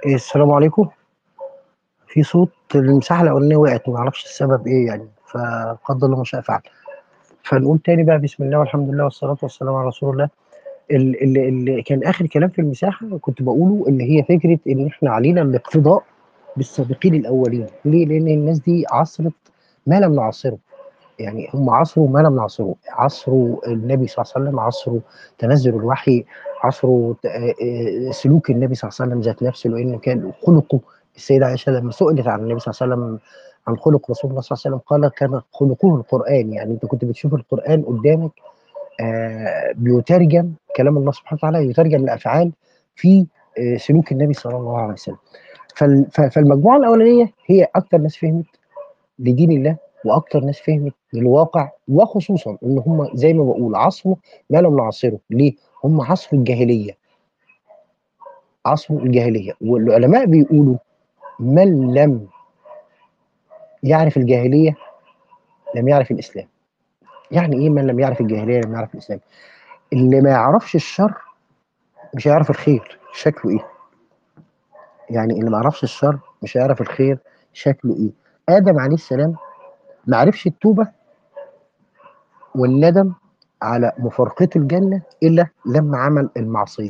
إيه، السلام عليكم في صوت المساحة الأولانية وقعت ما أعرفش السبب إيه يعني فقدر الله ما شاء فعل فنقول تاني بقى بسم الله والحمد لله والصلاة والسلام على رسول الله اللي, اللي كان آخر كلام في المساحة كنت بقوله اللي هي فكرة إن إحنا علينا الاقتداء بالسابقين الأولين ليه؟ لأن الناس دي عصرت ما لم نعصره يعني هم عصروا ما لم نعصره عصروا النبي صلى الله عليه وسلم عصروا تنزل الوحي عصروا آه، آه، سلوك النبي صلى الله عليه وسلم ذات نفسه لانه كان خلقه السيده عائشه لما سئلت عن النبي صلى الله عليه وسلم عن خلق رسول الله صلى الله عليه وسلم قال كان خلقه القران يعني انت كنت بتشوف القران قدامك آه بيترجم كلام الله سبحانه وتعالى يترجم لافعال في آه سلوك النبي صلى الله عليه وسلم فالمجموعه الاولانيه هي اكثر ناس فهمت لدين الله واكثر ناس فهمت للواقع وخصوصا ان هم زي ما بقول عصروا ما لم نعصره ليه؟ هم عصر الجاهليه عصر الجاهليه والعلماء بيقولوا من لم يعرف الجاهليه لم يعرف الاسلام يعني ايه من لم يعرف الجاهليه لم يعرف الاسلام اللي ما يعرفش الشر مش هيعرف الخير شكله ايه يعني اللي ما يعرفش الشر مش هيعرف الخير شكله ايه ادم عليه السلام ما عرفش التوبه والندم على مفارقته الجنه الا لما عمل المعصيه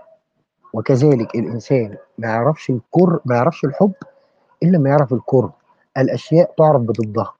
وكذلك الانسان ما يعرفش الكر ما يعرفش الحب الا ما يعرف الكره الاشياء تعرف بضدها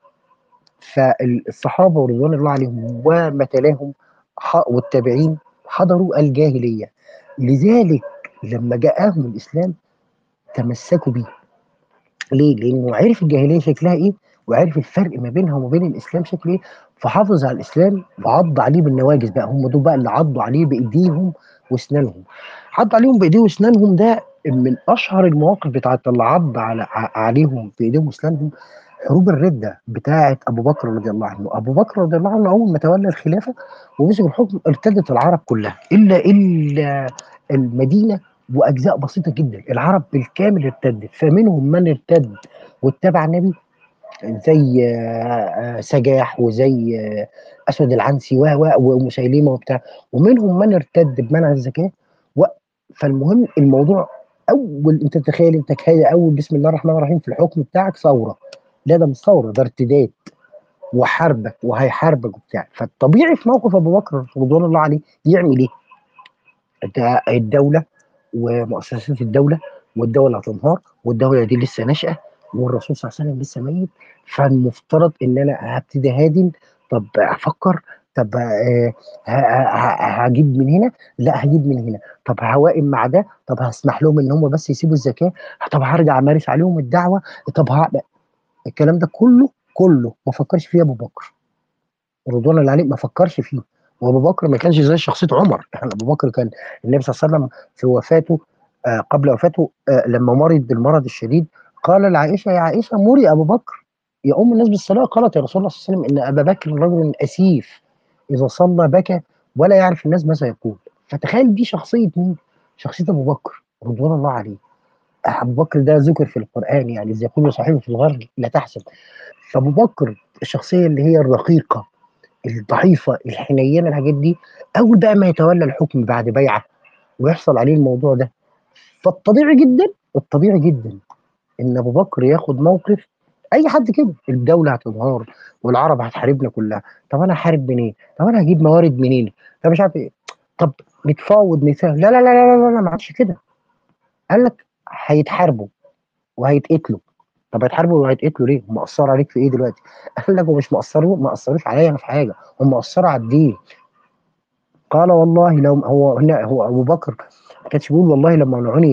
فالصحابه رضوان الله عليهم وما تلاهم والتابعين حضروا الجاهليه لذلك لما جاءهم الاسلام تمسكوا به ليه؟ لانه عرف الجاهليه شكلها ايه وعرف الفرق ما بينها وما بين الاسلام شكله ايه فحافظ على الاسلام وعض عليه بالنواجذ بقى هم دول بقى اللي عضوا عليه بايديهم واسنانهم عض عليهم بايديهم واسنانهم ده من اشهر المواقف بتاعت اللي عض على عليهم بايديهم واسنانهم حروب الردة بتاعة أبو بكر رضي الله عنه أبو بكر رضي الله عنه أول ما تولى الخلافة ومسك الحكم ارتدت العرب كلها إلا إلا المدينة وأجزاء بسيطة جدا العرب بالكامل ارتدت فمنهم من ارتد واتبع النبي زي سجاح وزي اسود العنسي ومسيلمه وبتاع ومنهم من ارتد بمنع الزكاه فالمهم الموضوع اول انت تتخيل انت كده اول بسم الله الرحمن الرحيم في الحكم بتاعك ثوره لا ده مش ثوره ده ارتداد وحاربك وهيحاربك وبتاع فالطبيعي في موقف ابو بكر رضوان الله عليه يعمل ايه؟ ده الدوله ومؤسسات الدوله والدوله هتنهار والدوله دي لسه ناشئه والرسول صلى الله عليه وسلم لسه ميت فالمفترض ان انا هبتدي هادن طب افكر طب آه هجيب من هنا لا هجيب من هنا طب هوائم مع ده طب هسمح لهم ان هم بس يسيبوا الزكاه طب هرجع امارس عليهم الدعوه طب ها الكلام ده كله كله ما فكرش فيه ابو بكر رضوان الله عليه ما فكرش فيه وابو بكر ما كانش زي شخصيه عمر يعني ابو بكر كان النبي صلى الله عليه وسلم في وفاته آه قبل وفاته آه لما مرض بالمرض الشديد قال لعائشه يا عائشه مري ابو بكر يا ام الناس بالصلاه قالت يا رسول الله صلى الله عليه وسلم ان ابا بكر رجل اسيف اذا صلى بكى ولا يعرف الناس ماذا يقول فتخيل دي شخصيه مين؟ شخصيه ابو بكر رضوان الله عليه ابو بكر ده ذكر في القران يعني اذا يقول صاحبه في الغرب لا تحسب فابو بكر الشخصيه اللي هي الرقيقه الضعيفه الحنينه الحاجات دي اول بقى ما يتولى الحكم بعد بيعه ويحصل عليه الموضوع ده فالطبيعي جدا الطبيعي جدا ان ابو بكر ياخد موقف اي حد كده الدوله هتنهار والعرب هتحاربنا كلها طب انا هحارب منين طب انا هجيب موارد منين طب مش عارف ايه طب نتفاوض نسال لا لا لا لا لا, لا ما عادش كده قال لك هيتحاربوا وهيتقتلوا طب هيتحاربوا وهيتقتلوا ليه؟ هم مأثروا عليك في ايه دلوقتي؟ قال لك ومش مأثروا ما أثروش عليا انا في حاجه هم أثروا على الدين قال والله لو هو هنا هو ابو بكر ما كانش بيقول والله لما منعوني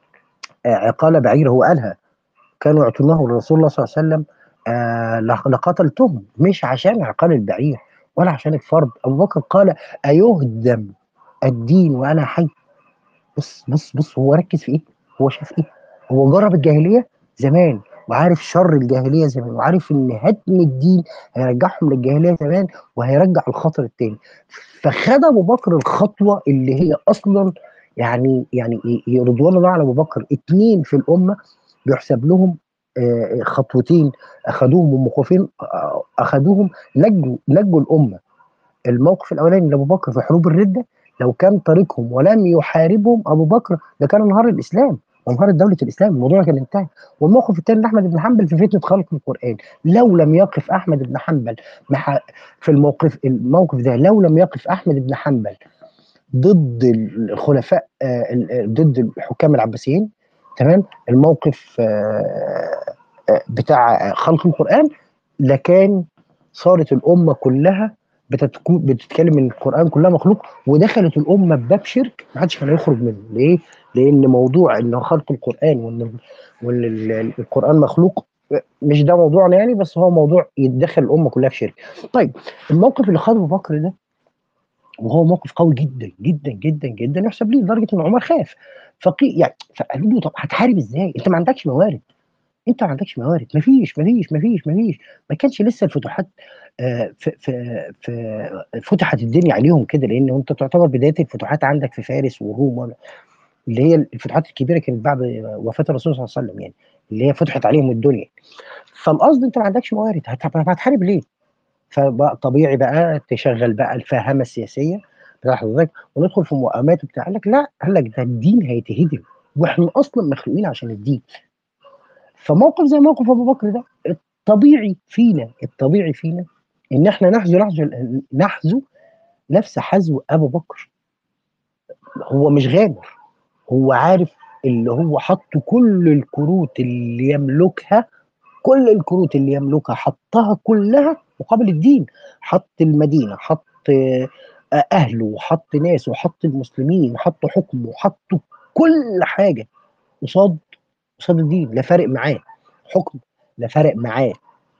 عقال بعير هو قالها كانوا يعطونه لرسول الله صلى الله عليه وسلم آه لقتلتهم مش عشان عقال البعير ولا عشان الفرض ابو بكر قال ايهدم الدين وانا حي بص بص بص هو ركز في ايه هو شاف ايه هو جرب الجاهليه زمان وعارف شر الجاهليه زمان وعارف ان هدم الدين هيرجعهم للجاهليه زمان وهيرجع الخطر التاني فخد ابو بكر الخطوه اللي هي اصلا يعني يعني رضوان الله على ابو بكر اثنين في الامه بيحسب لهم خطوتين اخذوهم وموقفين اخذوهم نجوا نجوا الامه الموقف الاولاني لابو بكر في حروب الرده لو كان طريقهم ولم يحاربهم ابو بكر ده كان انهار الاسلام وانهارت دوله الاسلام الموضوع كان انتهى والموقف الثاني لاحمد بن حنبل في فتنه خلق القران لو لم يقف احمد بن حنبل مع في الموقف الموقف ده لو لم يقف احمد بن حنبل ضد الخلفاء آه، ضد الحكام العباسيين تمام الموقف آه، آه، بتاع خلق القران لكان صارت الامه كلها بتتكلم ان القران كلها مخلوق ودخلت الامه بباب شرك ما حدش كان هيخرج منه ليه؟ لان موضوع ان خلق القران وان وان القران مخلوق مش ده موضوعنا يعني بس هو موضوع يتدخل الامه كلها في شرك. طيب الموقف اللي خده ابو بكر ده وهو موقف قوي جدا جدا جدا جدا يحسب ليه لدرجه ان عمر خاف فقي يعني فقالوا له طب هتحارب ازاي؟ انت ما عندكش موارد انت ما عندكش موارد مفيش مفيش مفيش مفيش ما كانش لسه الفتوحات آه، في في في فتحت الدنيا عليهم كده لان انت تعتبر بدايه الفتوحات عندك في فارس وروم اللي هي الفتوحات الكبيره كانت بعد وفاه الرسول صلى الله عليه وسلم يعني اللي هي فتحت عليهم الدنيا فالقصد انت ما عندكش موارد هتحارب ليه؟ فبقى طبيعي بقى تشغل بقى الفاهمه السياسيه بتاع حضرتك وندخل في مقامات وبتاع قال لك لا قال لك ده الدين هيتهدم واحنا اصلا مخلوقين عشان الدين فموقف زي موقف ابو بكر ده الطبيعي فينا الطبيعي فينا ان احنا نحذو نحذو نحذو نفس حذو ابو بكر هو مش غامر هو عارف اللي هو حط كل الكروت اللي يملكها كل الكروت اللي يملكها حطها كلها مقابل الدين حط المدينه حط اهله وحط ناسه وحط المسلمين وحط حكمه وحط كل حاجه قصاد قصاد الدين لا فارق معاه حكم لا فارق معاه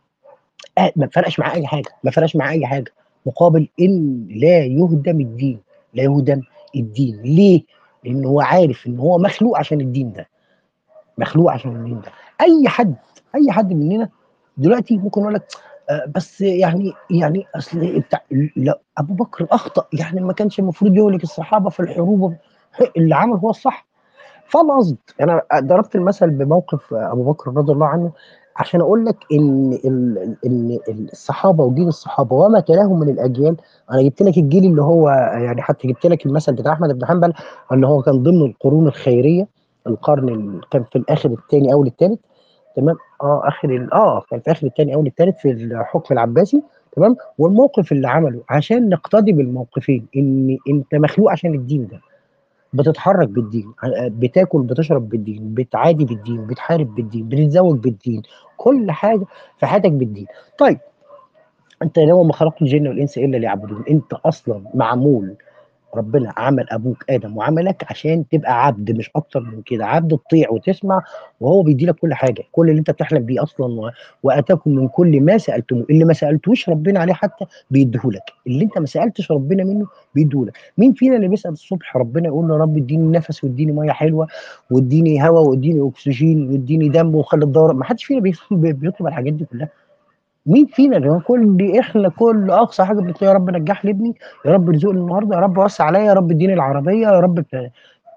آه ما فرقش معاه اي حاجه ما فرقش معاه اي حاجه مقابل ان لا يهدم الدين لا يهدم الدين ليه؟ لان هو عارف ان هو مخلوق عشان الدين ده مخلوق عشان الدين ده اي حد اي حد مننا دلوقتي ممكن يقول لك آه بس يعني يعني اصل بتاع لا ابو بكر اخطا يعني ما كانش المفروض يهلك الصحابه في الحروب اللي عمل هو الصح فاهم قصد انا ضربت المثل بموقف ابو بكر رضي الله عنه عشان اقول لك ان ان الصحابه ودين الصحابه وما تلاهم من الاجيال انا جبت لك الجيل اللي هو يعني حتى جبت لك المثل بتاع احمد بن حنبل اللي هو كان ضمن القرون الخيريه القرن اللي كان في الاخر الثاني او الثالث تمام اه اخر اه كان في اخر الثاني او الثالث في الحكم العباسي تمام والموقف اللي عمله عشان نقتدي بالموقفين ان انت مخلوق عشان الدين ده بتتحرك بالدين بتاكل بتشرب بالدين بتعادي بالدين بتحارب بالدين بتتزوج بالدين كل حاجه في حياتك بالدين طيب انت يوم ما خلقت الجن والانس الا ليعبدون انت اصلا معمول ربنا عمل ابوك ادم وعملك عشان تبقى عبد مش اكتر من كده عبد تطيع وتسمع وهو بيدي لك كل حاجه كل اللي انت بتحلم بيه اصلا واتاكم من كل ما سالتموه اللي ما سالتوش ربنا عليه حتى بيديهولك اللي انت ما سالتش ربنا منه بيديهولك مين فينا اللي بيسال الصبح ربنا يقول له يا رب اديني نفس واديني ميه حلوه واديني هواء واديني اكسجين واديني دم وخلي الدوره ما حدش فينا بيطلب الحاجات دي كلها مين فينا اللي كل احنا كل اقصى حاجه بنطلع يا رب نجح لي ابني يا رب ارزقني النهارده يا رب وسع عليا يا رب اديني العربيه يا رب بت...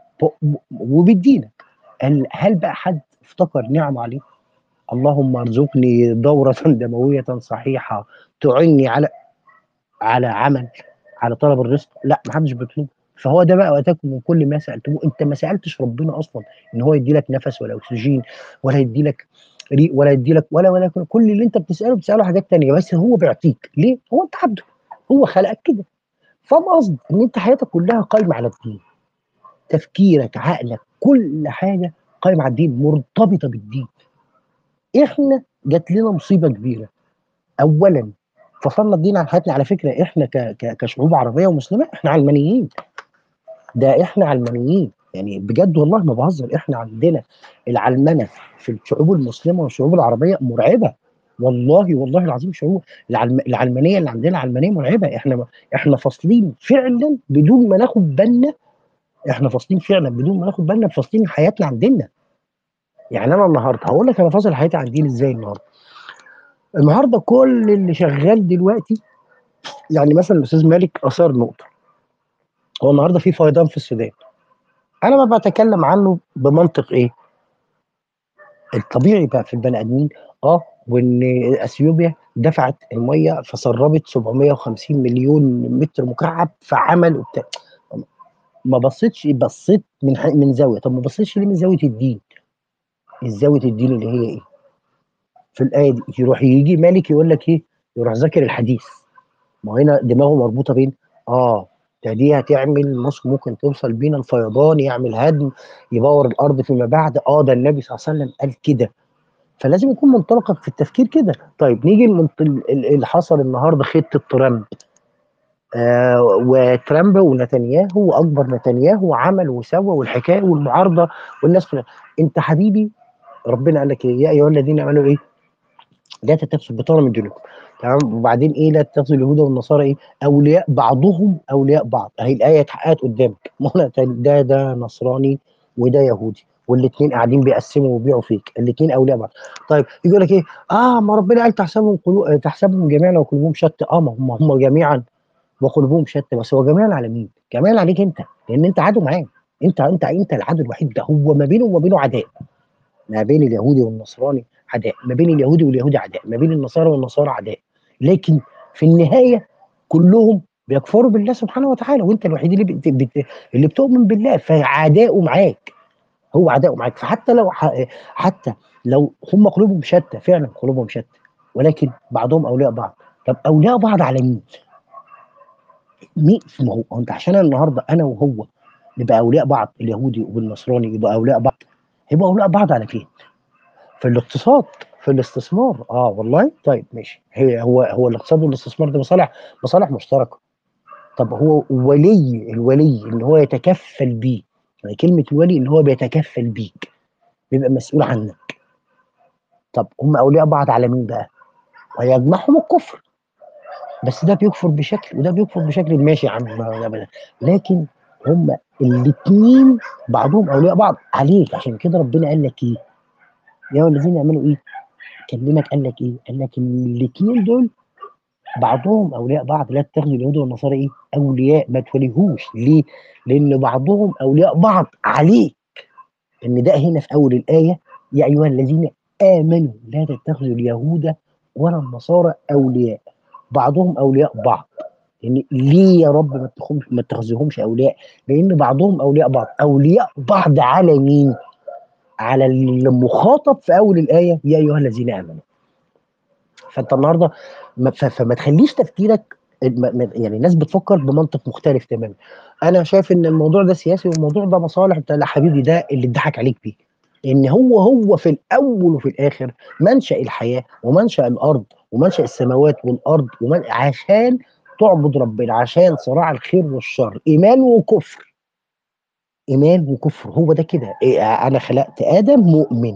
وبيدينا هل بقى حد افتكر نعمه عليه اللهم ارزقني دوره دمويه صحيحه تعني على على عمل على طلب الرزق لا ما حدش بيطلبه فهو ده بقى واتاكم من كل ما سالتموه انت ما سالتش ربنا اصلا ان هو يدي لك نفس ولا اكسجين ولا يدي لك ريق ولا يدي لك ولا ولا كل اللي انت بتساله بتساله حاجات تانية بس هو بيعطيك ليه؟ هو انت عبده هو خلقك كده فاهم قصدي ان انت حياتك كلها قايمه على الدين تفكيرك عقلك كل حاجه قايمه على الدين مرتبطه بالدين احنا جات لنا مصيبه كبيره اولا فصلنا الدين عن حياتنا على فكره احنا ك ك كشعوب عربيه ومسلمه احنا علمانيين ده احنا علمانيين يعني بجد والله ما بهزر احنا عندنا العلمنه في الشعوب المسلمه والشعوب العربيه مرعبه والله والله العظيم شعوب العلم العلمانيه اللي عندنا علمانيه مرعبه احنا احنا فاصلين فعلا بدون ما ناخد بالنا احنا فاصلين فعلا بدون ما ناخد بالنا فاصلين حياتنا عندنا يعني انا النهارده هقول لك انا فاصل حياتي عن دين ازاي النهارده النهارده كل اللي شغال دلوقتي يعني مثلا الاستاذ مالك اثار نقطه هو النهارده في فيضان في السودان انا ما بتكلم عنه بمنطق ايه الطبيعي بقى في البني ادمين اه وان اثيوبيا دفعت الميه فسربت 750 مليون متر مكعب في عمل وبتاع ما بصيتش بصيت من ح- من زاويه طب ما بصيتش ليه من زاويه الدين زاويه الدين اللي هي ايه في الايه دي يروح يجي مالك يقول لك ايه يروح ذاكر الحديث ما هو هنا دماغه مربوطه بين اه ده دي هتعمل مش ممكن توصل بينا الفيضان يعمل هدم يبور الارض فيما بعد اه ده النبي صلى الله عليه وسلم قال كده فلازم يكون منطلقك في التفكير كده طيب نيجي المنط- ال- ال- اللي حصل النهارده خطه ترامب آه وترامب ونتنياهو واكبر نتنياهو عمل وسوى والحكايه والمعارضه والناس كلها انت حبيبي ربنا قال لك ايه يا ايها الذين امنوا ايه لا تتخذوا بطانه من دونكم تمام وبعدين ايه لا تتخذوا اليهود والنصارى ايه اولياء بعضهم اولياء بعض اهي الايه اتحققت قدامك ما هو ده ده نصراني وده يهودي والاثنين قاعدين بيقسموا ويبيعوا فيك الاثنين اولياء بعض طيب يقول لك ايه اه ما ربنا قال تحسبهم قلوب تحسبهم جميعا وقلوبهم شتى اه ما هم هم جميعا وقلوبهم شتى بس هو جميعا على مين؟ جميعا عليك انت لان انت عدو معاه انت انت انت العدو الوحيد ده هو ما بينه وما بينه عداء ما بين اليهودي والنصراني عداء ما بين اليهودي واليهودي عداء ما بين النصارى والنصارى عداء لكن في النهايه كلهم بيكفروا بالله سبحانه وتعالى وانت الوحيد اللي بت... بت... اللي بتؤمن بالله فعداؤه معاك هو عداؤه معاك فحتى لو ح... حتى لو هم قلوبهم شتى فعلا قلوبهم شتى ولكن بعضهم اولياء بعض طب اولياء بعض على مين؟ مين ما هو هو انت عشان النهارده انا وهو نبقى اولياء بعض اليهودي والنصراني يبقى اولياء بعض هيبقوا اولياء بعض على فين؟ في الاقتصاد في الاستثمار اه والله طيب ماشي هي هو هو الاقتصاد والاستثمار ده مصالح مصالح مشتركه طب هو ولي الولي ان هو يتكفل بيه يعني كلمه الولي ان هو بيتكفل بيك بيبقى مسؤول عنك طب هم اولياء بعض على مين بقى؟ ويجمعهم الكفر بس ده بيكفر بشكل وده بيكفر بشكل ماشي يا عم ما- ما- لكن هم الاثنين بعضهم اولياء بعض عليك عشان كده ربنا قال لك ايه؟ يا أيها الذين يعملوا ايه؟ كلمك قال لك ايه؟ قال لك ان الاثنين دول بعضهم اولياء بعض لا تتخذوا اليهود والنصارى ايه؟ اولياء ما توليهوش ليه؟ لان بعضهم اولياء بعض عليك ان ده هنا في اول الايه يا ايها الذين امنوا لا تتخذوا اليهود ولا النصارى اولياء بعضهم اولياء بعض يعني ليه يا رب ما تخمش ما تتخذوهمش اولياء؟ لان بعضهم اولياء بعض، اولياء بعض على مين؟ على المخاطب في اول الايه يا ايها الذين امنوا. فانت النهارده ما- ف- فما تخليش تفكيرك ما- ما- يعني الناس بتفكر بمنطق مختلف تماما. انا شايف ان الموضوع ده سياسي والموضوع ده مصالح بتاع لا حبيبي ده اللي اتضحك عليك بيه. ان هو هو في الاول وفي الاخر منشا الحياه ومنشا الارض ومنشا السماوات والارض ومن عشان تعبد ربنا عشان صراع الخير والشر ايمان وكفر ايمان وكفر هو ده كده إيه، انا خلقت ادم مؤمن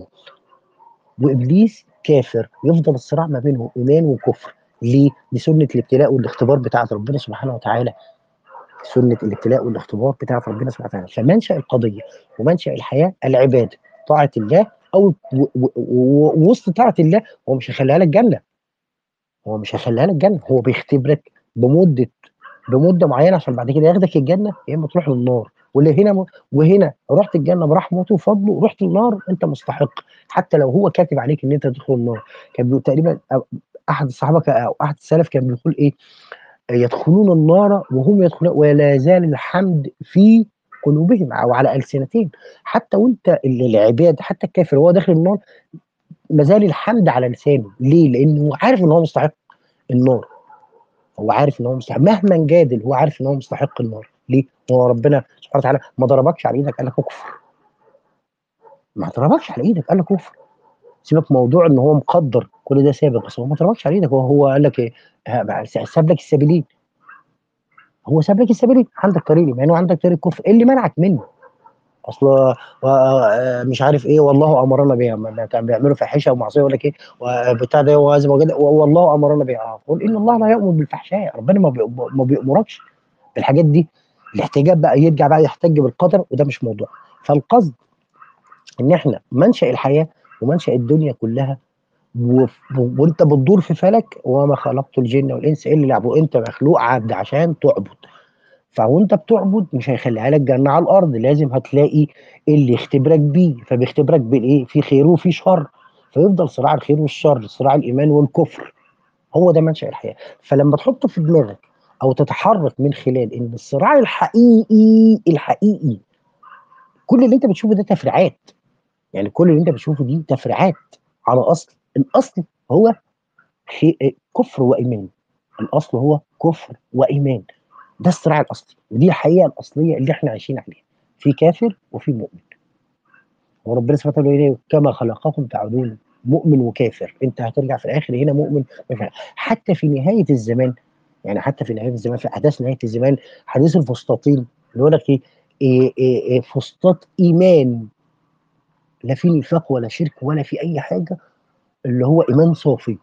وابليس كافر يفضل الصراع ما بينهم ايمان وكفر ليه؟ دي سنه الابتلاء والاختبار بتاعت ربنا سبحانه وتعالى سنه الابتلاء والاختبار بتاعت ربنا سبحانه وتعالى فمنشا القضيه ومنشا الحياه العباده طاعه الله او و- و- و- ووسط طاعه الله هو مش هيخليها لك جنه هو مش هيخليها لك جنه هو بيختبرك بمده بمده معينه عشان بعد كده ياخدك الجنه يا اما تروح للنار واللي هنا م... وهنا رحت الجنه برحمته وفضله رحت النار انت مستحق حتى لو هو كاتب عليك ان انت تدخل النار كان بيقول تقريبا أو- احد الصحابه ك- او احد السلف كان بيقول ايه يدخلون النار وهم يدخلون ولا يزال الحمد في قلوبهم او على السنتهم حتى وانت ال- العباد حتى الكافر وهو داخل النار ما زال الحمد على لسانه ليه؟ لانه عارف ان هو مستحق النار هو عارف ان هو مستحق مهما جادل هو عارف ان هو مستحق النار ليه؟ هو ربنا سبحانه وتعالى ما ضربكش على ايدك قال لك اكفر ما ضربكش على ايدك قال لك كفر سيبك موضوع ان هو مقدر كل ده سابق بس هو ما ضربكش على ايدك هو هو قال لك ايه ها- ساب لك السبيلين هو ساب لك السبيلين عندك طريق مع انه عندك طريق كفر ايه اللي منعك منه؟ اصل آه، مش عارف ايه والله امرنا بها ما كان بيعملوا فاحشه ومعصيه ولا ايه وبتاع ده وهذا وجد والله امرنا بها قول ان الله لا يامر بالفحشاء ربنا ما بي- ما بيامركش بالحاجات دي الاحتجاج بقى يرجع بقى يحتج بالقدر وده مش موضوع فالقصد ان احنا منشا الحياه ومنشا الدنيا كلها و... وانت بتدور في فلك وما خلقت الجن والانس الا ليعبدون انت مخلوق عبد عشان تعبد فوانت بتعبد مش هيخليها لك جنه على الارض لازم هتلاقي اللي يختبرك بيه فبيختبرك بالايه في خير وفي شر فيفضل صراع الخير والشر صراع الايمان والكفر هو ده منشا الحياه فلما تحط في دماغك او تتحرك من خلال ان الصراع الحقيقي الحقيقي كل اللي انت بتشوفه ده تفريعات يعني كل اللي انت بتشوفه دي تفريعات على اصل الاصل هو شيء كفر وايمان الاصل هو كفر وايمان ده الصراع الاصلي ودي الحقيقه الاصليه اللي احنا عايشين عليها في كافر وفي مؤمن وربنا سبحانه وتعالى يقول كما خلقكم تعودون مؤمن وكافر انت هترجع في الاخر هنا مؤمن وكافر. حتى في نهايه الزمان يعني حتى في نهايه الزمان في احداث نهايه الزمان حديث الفسطاطين اللي يقول لك ايه, إيه, إيه, إيه فسطاط ايمان لا في نفاق ولا شرك ولا في اي حاجه اللي هو ايمان صافي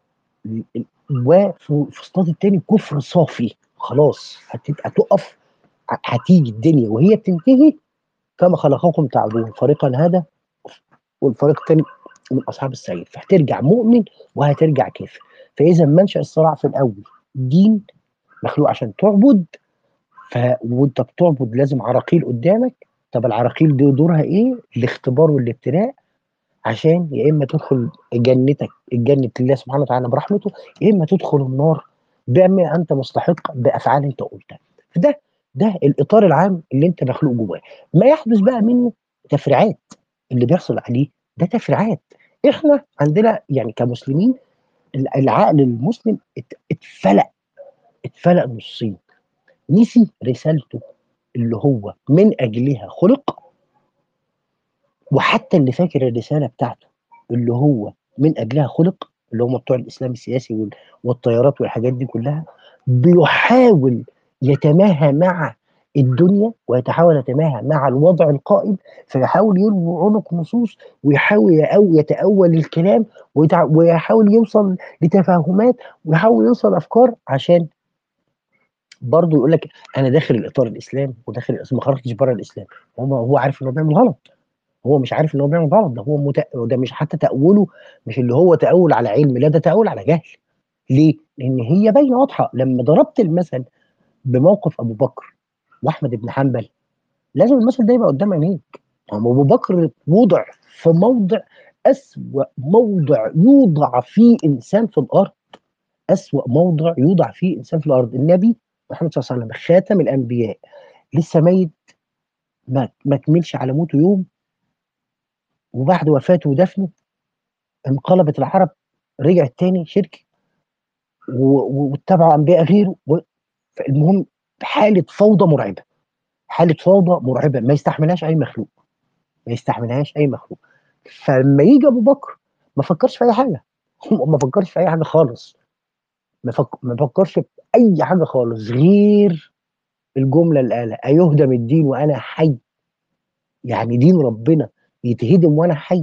وفسطاط التاني كفر صافي خلاص هتقف هتيجي الدنيا وهي بتنتهي كما خلقكم تعبدون فريقا هذا والفريق الثاني من اصحاب السعير فهترجع مؤمن وهترجع كافر فاذا منشا الصراع في الاول دين مخلوق عشان تعبد ف وانت بتعبد لازم عراقيل قدامك طب العراقيل دي دورها ايه؟ الاختبار والابتلاء عشان يا اما تدخل جنتك الجنة الله سبحانه وتعالى برحمته يا اما تدخل النار بما انت مستحق بافعال انت قلتها فده ده الاطار العام اللي انت مخلوق جواه ما يحدث بقى منه تفريعات اللي بيحصل عليه ده تفريعات احنا عندنا يعني كمسلمين العقل المسلم اتفلق اتفلق نصين نسي رسالته اللي هو من اجلها خلق وحتى اللي فاكر الرساله بتاعته اللي هو من اجلها خلق اللي هم بتوع الاسلام السياسي والطيارات والحاجات دي كلها بيحاول يتماهى مع الدنيا ويتحاول يتماهى مع الوضع القائم فيحاول يرمي عنق نصوص ويحاول يتأول الكلام ويحاول يوصل لتفاهمات ويحاول يوصل افكار عشان برضه يقول لك انا داخل الاطار الاسلام وداخل الاسلام ما خرجتش بره الاسلام هو هو عارف ان هو بيعمل غلط هو مش عارف ان هو بيعمل غلط ده هو مت... ده مش حتى تأوله مش اللي هو تأول على علم لا ده تأول على جهل ليه؟ لان هي باينه واضحه لما ضربت المثل بموقف ابو بكر واحمد بن حنبل لازم المثل ده يبقى قدام عينيك ابو بكر وضع في موضع اسوا موضع يوضع فيه انسان في الارض اسوا موضع يوضع فيه انسان في الارض النبي محمد صلى الله عليه وسلم خاتم الانبياء لسه ميت ما ما كملش على موته يوم وبعد وفاته ودفنه انقلبت العرب رجعت تاني شرك واتبعوا انبياء غيره المهم حاله فوضى مرعبه حاله فوضى مرعبه ما يستحملهاش اي مخلوق ما يستحملهاش اي مخلوق فلما يجي ابو بكر ما فكرش في اي حاجه ما فكرش في اي حاجه خالص ما, فك... ما فكرش في اي حاجه خالص غير الجمله اللي قالها ايهدم الدين وانا حي يعني دين ربنا يتهدم وانا حي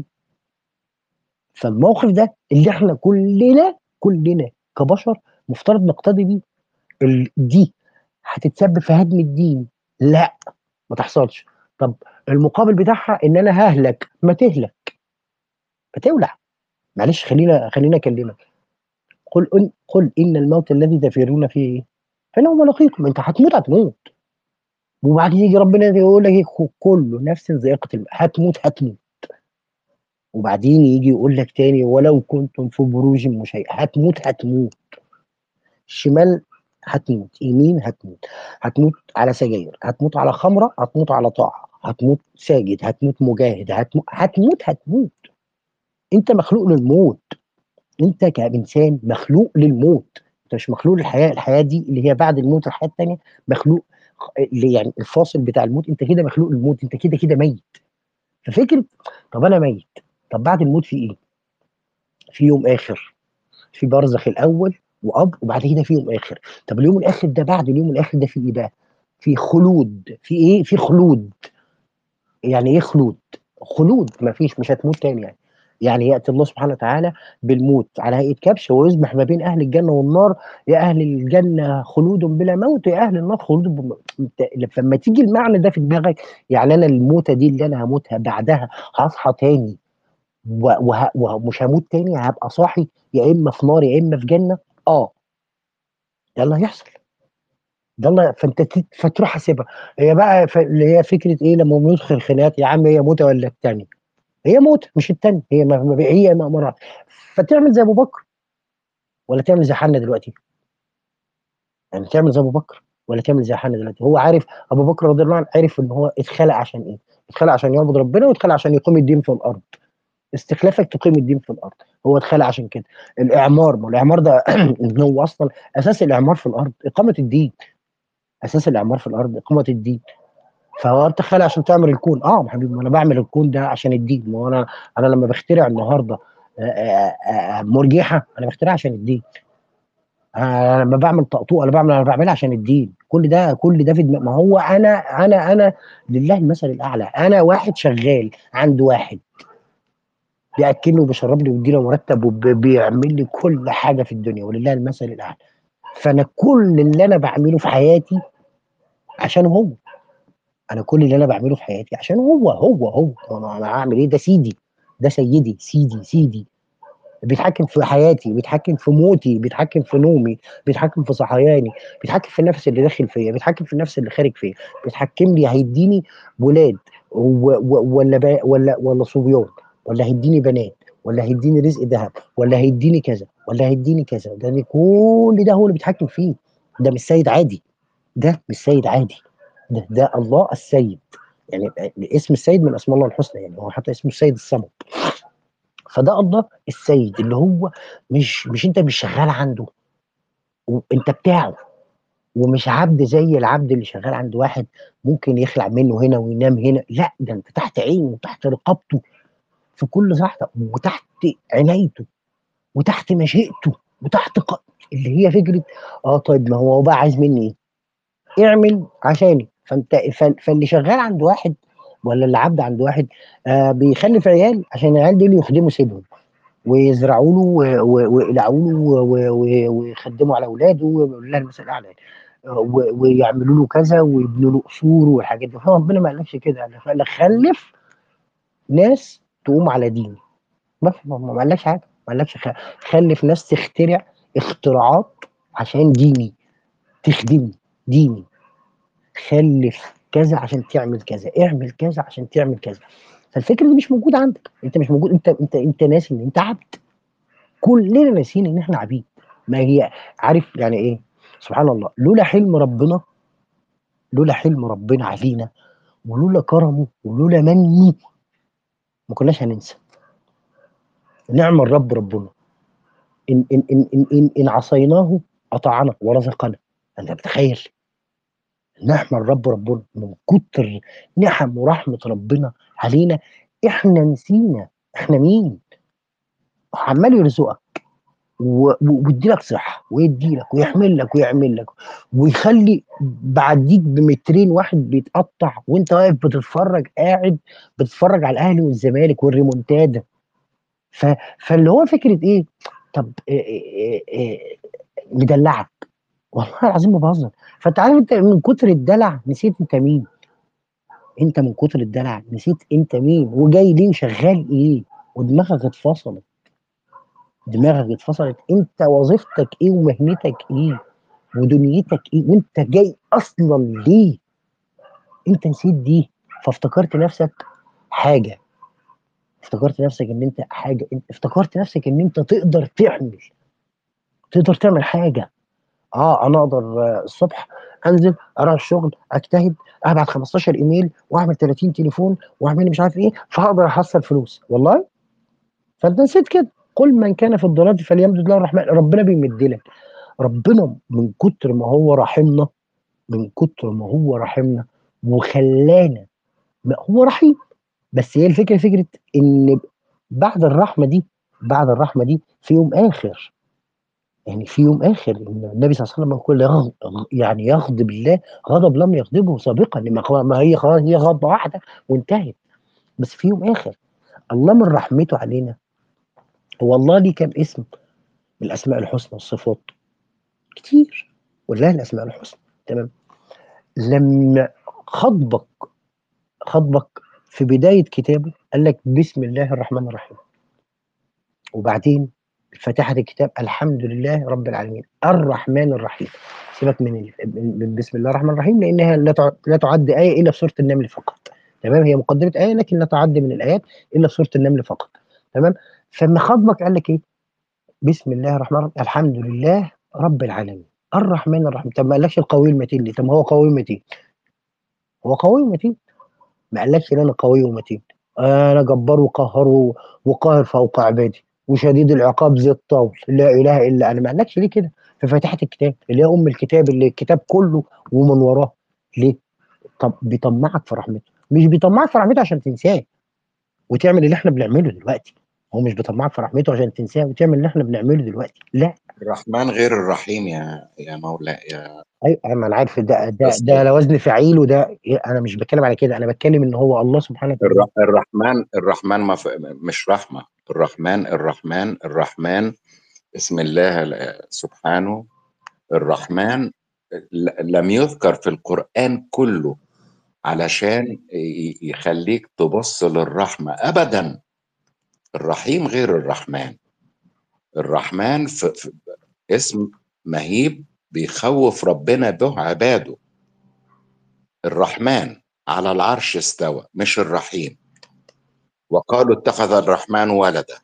فالموقف ده اللي احنا كلنا كلنا كبشر مفترض نقتدي بيه دي هتتسبب في هدم الدين لا ما تحصلش طب المقابل بتاعها ان انا ههلك ما تهلك ما تولع معلش خلينا خلينا اكلمك قل إن قل ان الموت الذي تفرون فيه ايه؟ فانه ملاقيكم انت هتموت هتموت وبعدين يجي ربنا يقول لك كل نفس ذائقه الموت هتموت هتموت وبعدين يجي يقول لك تاني ولو كنتم في بروج مشيئة هتموت هتموت شمال هتموت يمين هتموت هتموت على سجاير هتموت على خمرة هتموت على طاعة هتموت ساجد هتموت مجاهد هتموت هتموت هتموت انت مخلوق للموت انت كإنسان مخلوق للموت انت مش مخلوق للحياة الحياة دي اللي هي بعد الموت الحياة التانية مخلوق اللي يعني الفاصل بتاع الموت انت كده مخلوق للموت انت كده كده ميت ففكرة طب انا ميت طب بعد الموت في ايه؟ في يوم اخر في برزخ الاول واب وبعد كده في يوم اخر طب اليوم الاخر ده بعد اليوم الاخر ده في ايه بقى؟ في خلود في ايه؟ في خلود يعني ايه خلود؟ خلود ما فيش مش هتموت تاني يعني يعني ياتي الله سبحانه وتعالى بالموت على هيئه كبش ويصبح ما بين اهل الجنه والنار يا اهل الجنه خلود بلا موت يا اهل النار خلود بلا لما تيجي المعنى ده في دماغك يعني انا الموتة دي اللي انا هموتها بعدها هصحى تاني وه... ومش هموت تاني هبقى صاحي يا اما في نار يا اما في جنه اه ده اللي هيحصل ده اللي فانت فتروح حاسبها هي بقى ف... اللي هي فكره ايه لما بندخل خناقات يا عم هي موته ولا الثانيه هي موت مش الثانيه هي ما... هي مأمورات فتعمل زي ابو بكر ولا تعمل زي حنا دلوقتي يعني تعمل زي ابو بكر ولا تعمل زي حنا دلوقتي هو عارف ابو بكر رضي الله عنه عارف ان هو اتخلق عشان ايه اتخلق عشان يعبد ربنا واتخلق عشان يقيم الدين في الارض استخلافك تقيم الدين في الارض هو اتخلق عشان كده الاعمار ما الاعمار ده ان هو اصلا اساس الاعمار في الارض اقامه الدين اساس الاعمار في الارض اقامه الدين فهو انت خالق عشان تعمل الكون اه يا حبيبي ما انا بعمل الكون ده عشان الدين ما هو انا انا لما بخترع النهارده آه، آه، آه، مرجحه انا بخترعها عشان الدين انا لما بعمل طقطوق انا بعمل انا بعملها عشان الدين كل ده كل ده في دماغ ما هو انا انا انا لله المثل الاعلى انا واحد شغال عند واحد بياكلني وبيشربني وبيديني مرتب وبيعمل لي كل حاجه في الدنيا ولله المثل الاعلى فانا كل اللي انا بعمله في حياتي عشان هو انا كل اللي انا بعمله في حياتي عشان هو هو هو انا أنا هعمل ايه ده سيدي ده سيدي سيدي سيدي بيتحكم في حياتي بيتحكم في موتي بيتحكم في نومي بيتحكم في صحياني بيتحكم في النفس اللي داخل فيا بيتحكم في النفس اللي خارج فيا بيتحكم لي هيديني ولاد و- و- ولا با- ولا ولا صبيان ولا هيديني بنات ولا هيديني رزق ذهب ولا هيديني كذا ولا هيديني كذا ده كل ده هو اللي بيتحكم فيه ده مش سيد عادي ده مش سيد عادي ده ده الله السيد يعني اسم السيد من اسماء الله الحسنى يعني هو حتى اسمه السيد الصمد فده الله السيد اللي هو مش مش انت مش شغال عنده انت بتاعه ومش عبد زي العبد اللي شغال عند واحد ممكن يخلع منه هنا وينام هنا لا ده انت تحت عينه وتحت رقابته في كل لحظه وتحت عنايته وتحت مشيئته وتحت ق... اللي هي فكره اه طيب ما هو بقى عايز مني ايه؟ اعمل عشاني فانت ف- فاللي شغال عند واحد ولا اللي عبد عند واحد آه بيخلف عيال عشان العيال دول يخدموا سيدهم ويزرعوا له و- و- ويقلعوا له و- و- ويخدموا على اولاده ولله المثل الاعلى يعني. آه، و- ويعملوا له كذا ويبنوا له قصور والحاجات دي هو ربنا ما قالكش كده قال لك خلف ناس تقوم على ديني بس ما ما قالكش حاجه ما قالكش خ- خلف ناس تخترع اختراعات عشان ديني تخدمني ديني خلف كذا عشان تعمل كذا اعمل كذا عشان تعمل كذا فالفكره دي مش موجوده عندك انت مش موجود انت انت انت ناسي ان انت عبد كلنا ناسيين ان احنا عبيد ما هي عارف يعني ايه سبحان الله لولا حلم ربنا لولا حلم ربنا علينا ولولا كرمه ولولا منه ما كناش هننسى نعم الرب ربنا ان ان ان ان, إن, إن عصيناه اطاعنا ورزقنا انت بتخيل نعم الرب ربنا من كتر نعم ورحمه ربنا علينا احنا نسينا احنا مين عمال يرزقك و- و- ويديلك صحه ويديلك ويحمل لك ويعمل لك ويخلي بعديك بمترين واحد بيتقطع وانت واقف بتتفرج قاعد بتتفرج على الاهلي والزمالك والريمونتادا ف... فاللي هو فكره ايه طب إيه إيه إيه مدلعك والله العظيم ما بهزر فانت عارف انت من كتر الدلع نسيت انت مين انت من كتر الدلع نسيت انت مين وجاي ليه شغال ايه ودماغك اتفصلت دماغك اتفصلت انت وظيفتك ايه ومهنتك ايه ودنيتك ايه وانت جاي اصلا ليه انت نسيت دي فافتكرت نفسك حاجه افتكرت نفسك ان انت حاجه انت افتكرت نفسك ان انت تقدر تعمل تقدر تعمل حاجه اه انا اقدر آه، الصبح انزل اروح الشغل اجتهد ابعت 15 ايميل واعمل 30 تليفون واعمل مش عارف ايه فهقدر احصل فلوس والله فانت نسيت كده قل من كان في الضلال فليمدد له الرحمن ربنا بيمد لك ربنا من كتر ما هو رحمنا من كتر ما هو رحمنا وخلانا ما هو رحيم بس هي الفكره فكره ان بعد الرحمه دي بعد الرحمه دي في يوم اخر يعني في يوم اخر إن النبي صلى الله عليه وسلم يقول يغ- يعني يغضب الله غضب لم يغضبه سابقا لما خلاص- ما هي خلاص هي غضبه واحده وانتهت بس في يوم اخر الله من رحمته علينا هو الله ليه كام اسم من الاسماء الحسنى والصفات كتير ولله الاسماء الحسنى تمام لما خطبك خطبك في بدايه كتابه قال لك بسم الله الرحمن الرحيم وبعدين فتحة الكتاب الحمد لله رب العالمين الرحمن الرحيم سيبك من ال- من من بسم الله الرحمن الرحيم لانها لا تع- لا تعد ايه الا في سوره النمل فقط تمام هي مقدمه ايه لكن لا تعد من الايات الا في سوره النمل فقط تمام فما خطبك قال لك ايه بسم الله الرحمن الرحيم الحمد لله رب العالمين الرحمن الرحيم طب ما قالكش القوي المتين ليه طب ما هو قوي متين هو قوي ومتين ما قالكش ان انا قوي ومتين انا جبار وقهار و- وقاهر فوق عبادي وشديد العقاب ذي الطول لا اله الا انا ما قالكش ليه كده في فاتحه الكتاب اللي هي ام الكتاب اللي الكتاب كله ومن وراه ليه طب بيطمعك في رحمته مش بيطمعك في رحمته عشان تنساه وتعمل اللي احنا بنعمله دلوقتي هو مش بيطمعك في رحمته عشان تنساه وتعمل اللي احنا بنعمله دلوقتي لا الرحمن غير الرحيم يا يا مولاي يا ايوه ما انا عارف ده ده بس ده على وزن فعيل وده انا مش بتكلم على كده انا بتكلم ان هو الله سبحانه وتعالى الر- الرحمن الرحمن ما ف- مش رحمة الرحمن الرحمن الرحمن اسم الله ال- سبحانه الرحمن ل- لم يذكر في القرآن كله علشان ي- يخليك تبص للرحمة أبدا الرحيم غير الرحمن الرحمن في في اسم مهيب بيخوف ربنا به عباده الرحمن على العرش استوى مش الرحيم وقالوا اتخذ الرحمن ولدا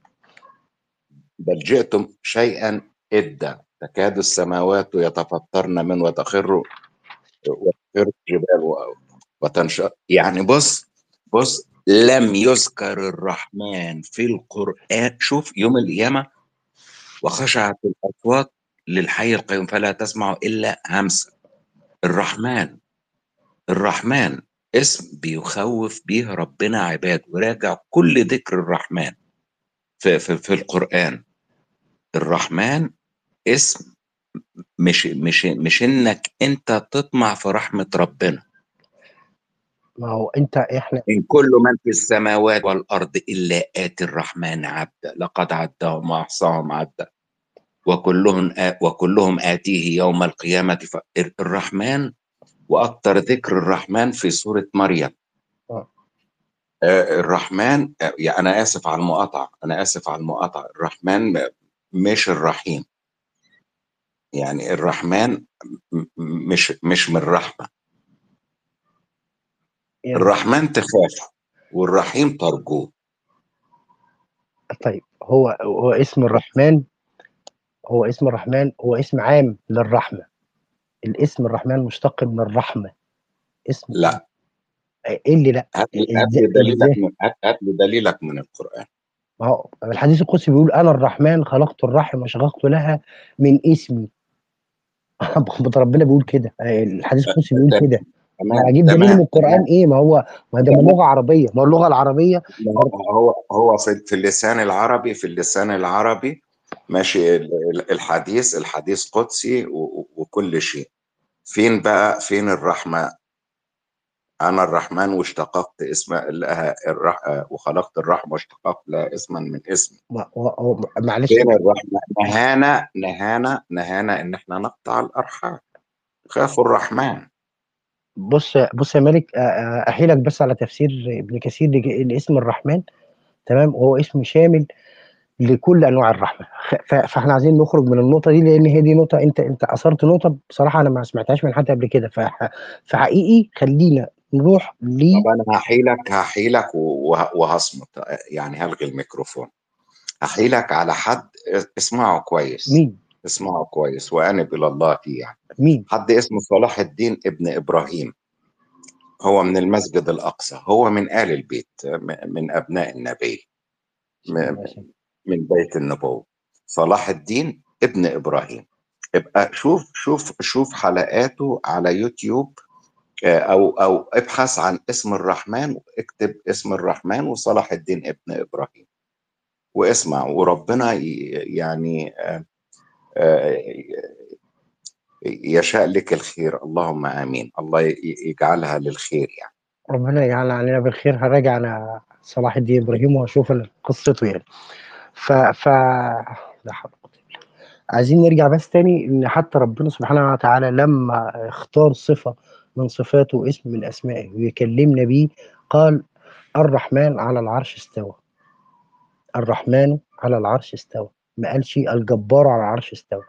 بل جئتم شيئا إدا تكاد السماوات يتفطرن منه وتخر وتخر الجبال و- وتنشق يعني بص بص لم يذكر الرحمن في القرآن شوف يوم القيامة وخشعت الأصوات للحي القيوم فلا تسمع إلا همسا الرحمن الرحمن اسم بيخوف به ربنا عباده وراجع كل ذكر الرحمن في, في, في القرآن الرحمن اسم مش مش مش انك انت تطمع في رحمة ربنا ما هو انت احنا ان كل من في السماوات والارض الا اتي الرحمن عبدا لقد عدهم واحصاهم عدا وكلهم آ وكلهم اتيه يوم القيامة ف- الرحمن واكثر ذكر الرحمن في سورة مريم آه. آه، الرحمن آه، يعني انا اسف على المقاطعة انا اسف على المقاطعة الرحمن م- مش الرحيم يعني الرحمن م- م- مش مش من رحمة يعني الرحمن تخافه والرحيم ترجوه طيب هو هو اسم الرحمن هو اسم الرحمن هو اسم عام للرحمة الاسم الرحمن مشتق من الرحمة اسم لا ايه اللي لا هات لي هات ازاي لي دليلك ازاي من هات هات لي دليلك من القرآن ما هو الحديث القدسي بيقول انا الرحمن خلقت الرحم وشققت لها من اسمي ربنا بيقول كده الحديث القدسي بيقول تمام كده تمام اجيب دليل من تمام القران تمام ايه ما هو ما ده من تمام لغه عربيه ما هو اللغه العربيه ما هو هو هو في في اللسان العربي في اللسان العربي ماشي ال- ال- الحديث الحديث قدسي و- و- وكل شيء فين بقى فين الرحمة أنا الرحمن واشتققت اسم لها الرح وخلقت الرحمة واشتققت لها اسما من اسمي ما هو- هو- معلش فين الرحمة نهانا نهانا نهانا إن إحنا نقطع الأرحام خافوا الرحمن بص بص يا مالك آه، آه، احيلك بس على تفسير ابن كثير لج- لاسم الرحمن تمام وهو اسم شامل لكل انواع الرحمه خ- ف- فاحنا عايزين نخرج من النقطه دي لان هي دي نقطه انت انت اثرت نقطه بصراحه انا ما سمعتهاش من حد قبل كده فح- فحقيقي خلينا نروح ل طب أنا هحيلك هحيلك وه- وهصمت يعني هلغي الميكروفون هحيلك على حد اسمعه كويس مين اسمعه كويس وأنب إلى الله فيه يعني مين حد اسمه صلاح الدين ابن إبراهيم هو من المسجد الأقصى هو من آل البيت م- من أبناء النبي م- من بيت النبوة صلاح الدين ابن إبراهيم ابقى شوف شوف شوف حلقاته على يوتيوب آه، أو أو ابحث عن اسم الرحمن اكتب اسم الرحمن وصلاح الدين ابن إبراهيم واسمع وربنا ي- يعني آه، آه، يشاء لك الخير اللهم آمين الله ي- يجعلها للخير يعني ربنا يجعل علينا بالخير هراجع انا صلاح الدين ابراهيم واشوف قصته يعني ف ف لا حول ولا قوة إلا بالله. عايزين نرجع بس تاني ان حتى ربنا سبحانه وتعالى لما اختار صفه من صفاته واسم من اسمائه ويكلمنا بيه قال الرحمن على العرش استوى الرحمن على العرش استوى ما قالش الجبار على العرش استوى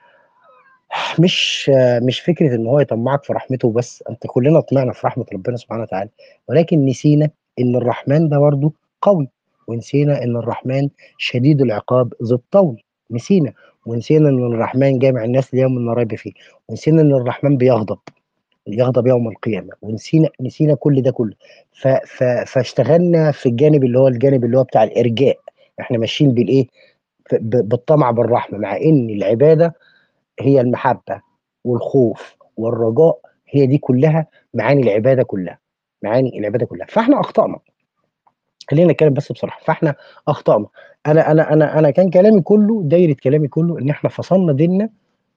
مش مش فكره ان هو يطمعك في رحمته بس انت كلنا طمعنا في رحمه ربنا سبحانه وتعالى ولكن نسينا ان الرحمن ده برضه قوي ونسينا ان الرحمن شديد العقاب ذو الطول نسينا ونسينا ان الرحمن جامع الناس ليوم لا ريب فيه ونسينا ان الرحمن بيغضب يغضب يوم القيامه ونسينا نسينا كل ده كله ف ف فاشتغلنا في الجانب اللي هو الجانب اللي هو بتاع الارجاء احنا ماشيين بالايه ف- ب- بالطمع بالرحمه مع ان العباده هي المحبه والخوف والرجاء هي دي كلها معاني العباده كلها معاني العباده كلها فاحنا اخطانا خلينا نتكلم بس بصراحه فاحنا اخطانا انا انا انا انا كان كلامي كله دايره كلامي كله ان احنا فصلنا ديننا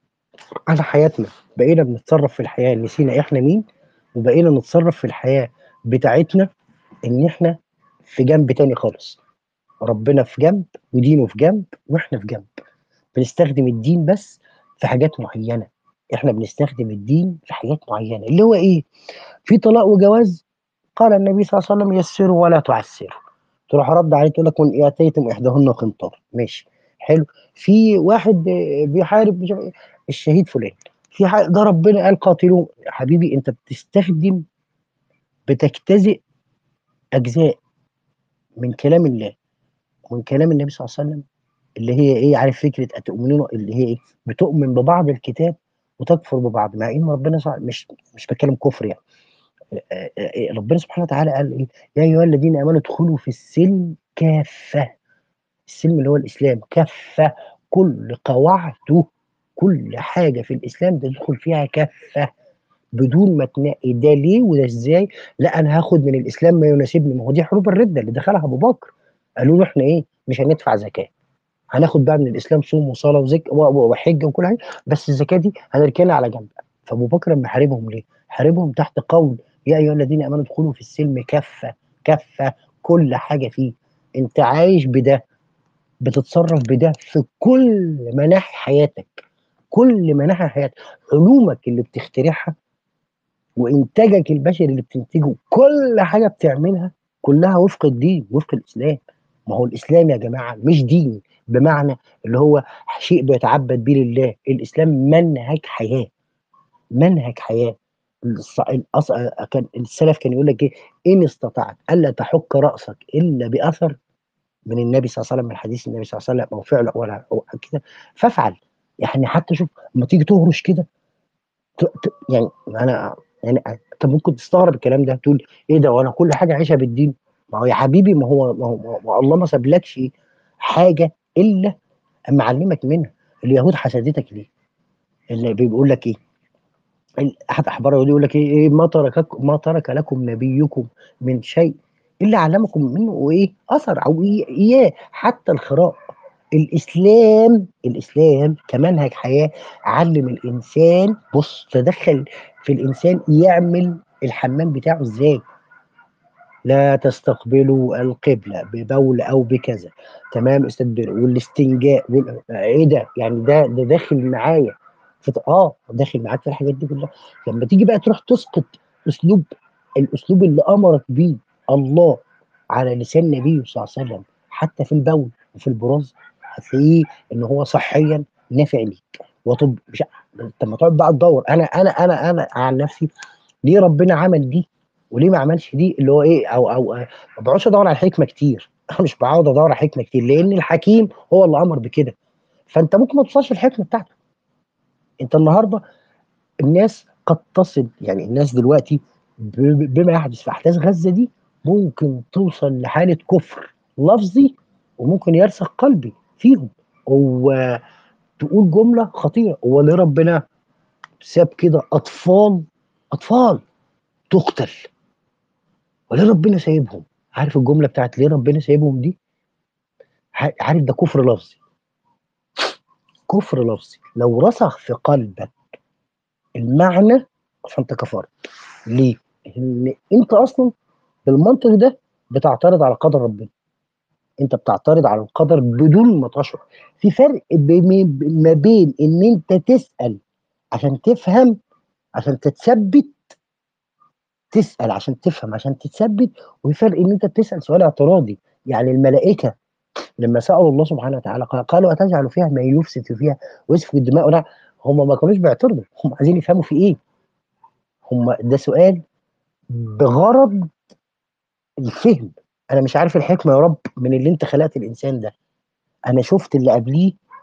عن حياتنا بقينا بنتصرف في الحياه نسينا احنا مين وبقينا نتصرف في الحياه بتاعتنا ان احنا في جنب تاني خالص ربنا في جنب ودينه في جنب واحنا في جنب بنستخدم الدين بس في حاجات معينه احنا بنستخدم الدين في حاجات معينه اللي هو ايه في طلاق وجواز قال النبي صلى الله عليه وسلم يسروا ولا تعسروا تروح رد عليه تقول لك وان اتيتم احداهن قنطار ماشي حلو في واحد آه، بيحارب مش عارف إيه، الشهيد فلان في حاجة ده ربنا قال قاتلوه حبيبي انت بتستخدم بتجتزئ اجزاء من كلام الله ومن كلام النبي صلى الله عليه وسلم اللي هي ايه عارف فكره اتؤمنون اللي هي ايه بتؤمن ببعض الكتاب وتكفر ببعض مع ان ربنا صع- مش مش بتكلم كفر يعني آه، آه، ربنا سبحانه وتعالى قال ايه يا ايها الذين امنوا ادخلوا في السلم كافه السلم اللي هو الاسلام كافه كل قواعده كل حاجه في الاسلام تدخل فيها كافه بدون ما تنقي ده ليه وده ازاي لا انا هاخد من الاسلام ما يناسبني ما هو دي حروب الرده اللي دخلها ابو بكر قالوا له احنا ايه مش هندفع زكاه هناخد بقى من الاسلام صوم وصلاه وزك و- و- وحجه وكل حاجه بس الزكاه دي هنركنها على جنب فابو بكر لما حاربهم ليه؟ حاربهم تحت قول يا ايها الذين امنوا ادخلوا في السلم كافه كافه كل حاجه فيه انت عايش بده بتتصرف بده في كل مناحي حياتك كل مناحي حياتك علومك اللي بتخترعها وانتاجك البشري اللي بتنتجه كل حاجه بتعملها كلها وفق الدين وفق الاسلام ما هو الاسلام يا جماعه مش دين بمعنى اللي هو شيء بيتعبد بيه لله الاسلام منهج حياه منهج حياه الص- الأص- كان السلف كان يقول لك ايه ان استطعت الا تحك راسك الا باثر من النبي صلى الله عليه وسلم من حديث النبي صلى الله عليه وسلم او فعل ولا أو كده فافعل يعني حتى شوف لما تيجي تهرش كده ت- ت- يعني انا يعني انت ممكن تستغرب الكلام ده تقول ايه ده وانا كل حاجه عايشها بالدين ما هو يا حبيبي ما هو ما هو, ما هو الله ما سابلكش حاجه الا اما علمك منها اليهود حسدتك ليه؟ اللي بيقول لك ايه؟ ال- احد احبار اليهود يقول لك ايه إيه ما ترك ما ترك لكم نبيكم من شيء الا علمكم منه وايه؟ اثر او إيه- اياه حتى الخراء الاسلام الاسلام كمنهج حياه علم الانسان بص تدخل في الانسان يعمل الحمام بتاعه ازاي لا تستقبلوا القبلة ببول أو بكذا تمام استدبروا والاستنجاء وال... إيه ده يعني ده ده داخل معايا فت... آه داخل معاك في الحاجات دي كلها لما تيجي بقى تروح تسقط أسلوب الأسلوب اللي أمرك بيه الله على لسان نبيه صلى الله عليه وسلم حتى في البول وفي البراز هتلاقيه إن هو صحيا نافع ليك وطب مش طب ما تقعد بقى تدور أنا أنا أنا أنا عن نفسي ليه ربنا عمل دي وليه ما عملش دي اللي هو ايه او او ما بقعدش ادور على الحكمه كتير انا مش بقعد ادور على حكمه كتير لان الحكيم هو اللي امر بكده فانت ممكن ما توصلش الحكمه بتاعته انت النهارده الناس قد تصل يعني الناس دلوقتي ب- بما يحدث في احداث غزه دي ممكن توصل لحاله كفر لفظي وممكن يرسخ قلبي فيهم وتقول جمله خطيره هو ليه ربنا ساب كده اطفال اطفال تقتل وليه ربنا سايبهم عارف الجمله بتاعت ليه ربنا سايبهم دي ع- عارف ده كفر لفظي كفر لفظي لو رسخ في قلبك المعنى فانت كفرت ليه ان انت اصلا بالمنطق ده بتعترض على قدر ربنا انت بتعترض على القدر بدون ما تشعر في فرق بين- ما بين ان انت تسال عشان تفهم عشان تتثبت تسال عشان تفهم عشان تتثبت وفي فرق ان انت بتسال سؤال اعتراضي يعني الملائكه لما سالوا الله سبحانه وتعالى قال- قالوا اتجعل فيها ما يفسد فيها ويسفك الدماء لا هم ما كانوش بيعترضوا هم عايزين يفهموا في ايه هم ده سؤال بغرض الفهم انا مش عارف الحكمه يا رب من اللي انت خلقت الانسان ده انا شفت اللي قبليه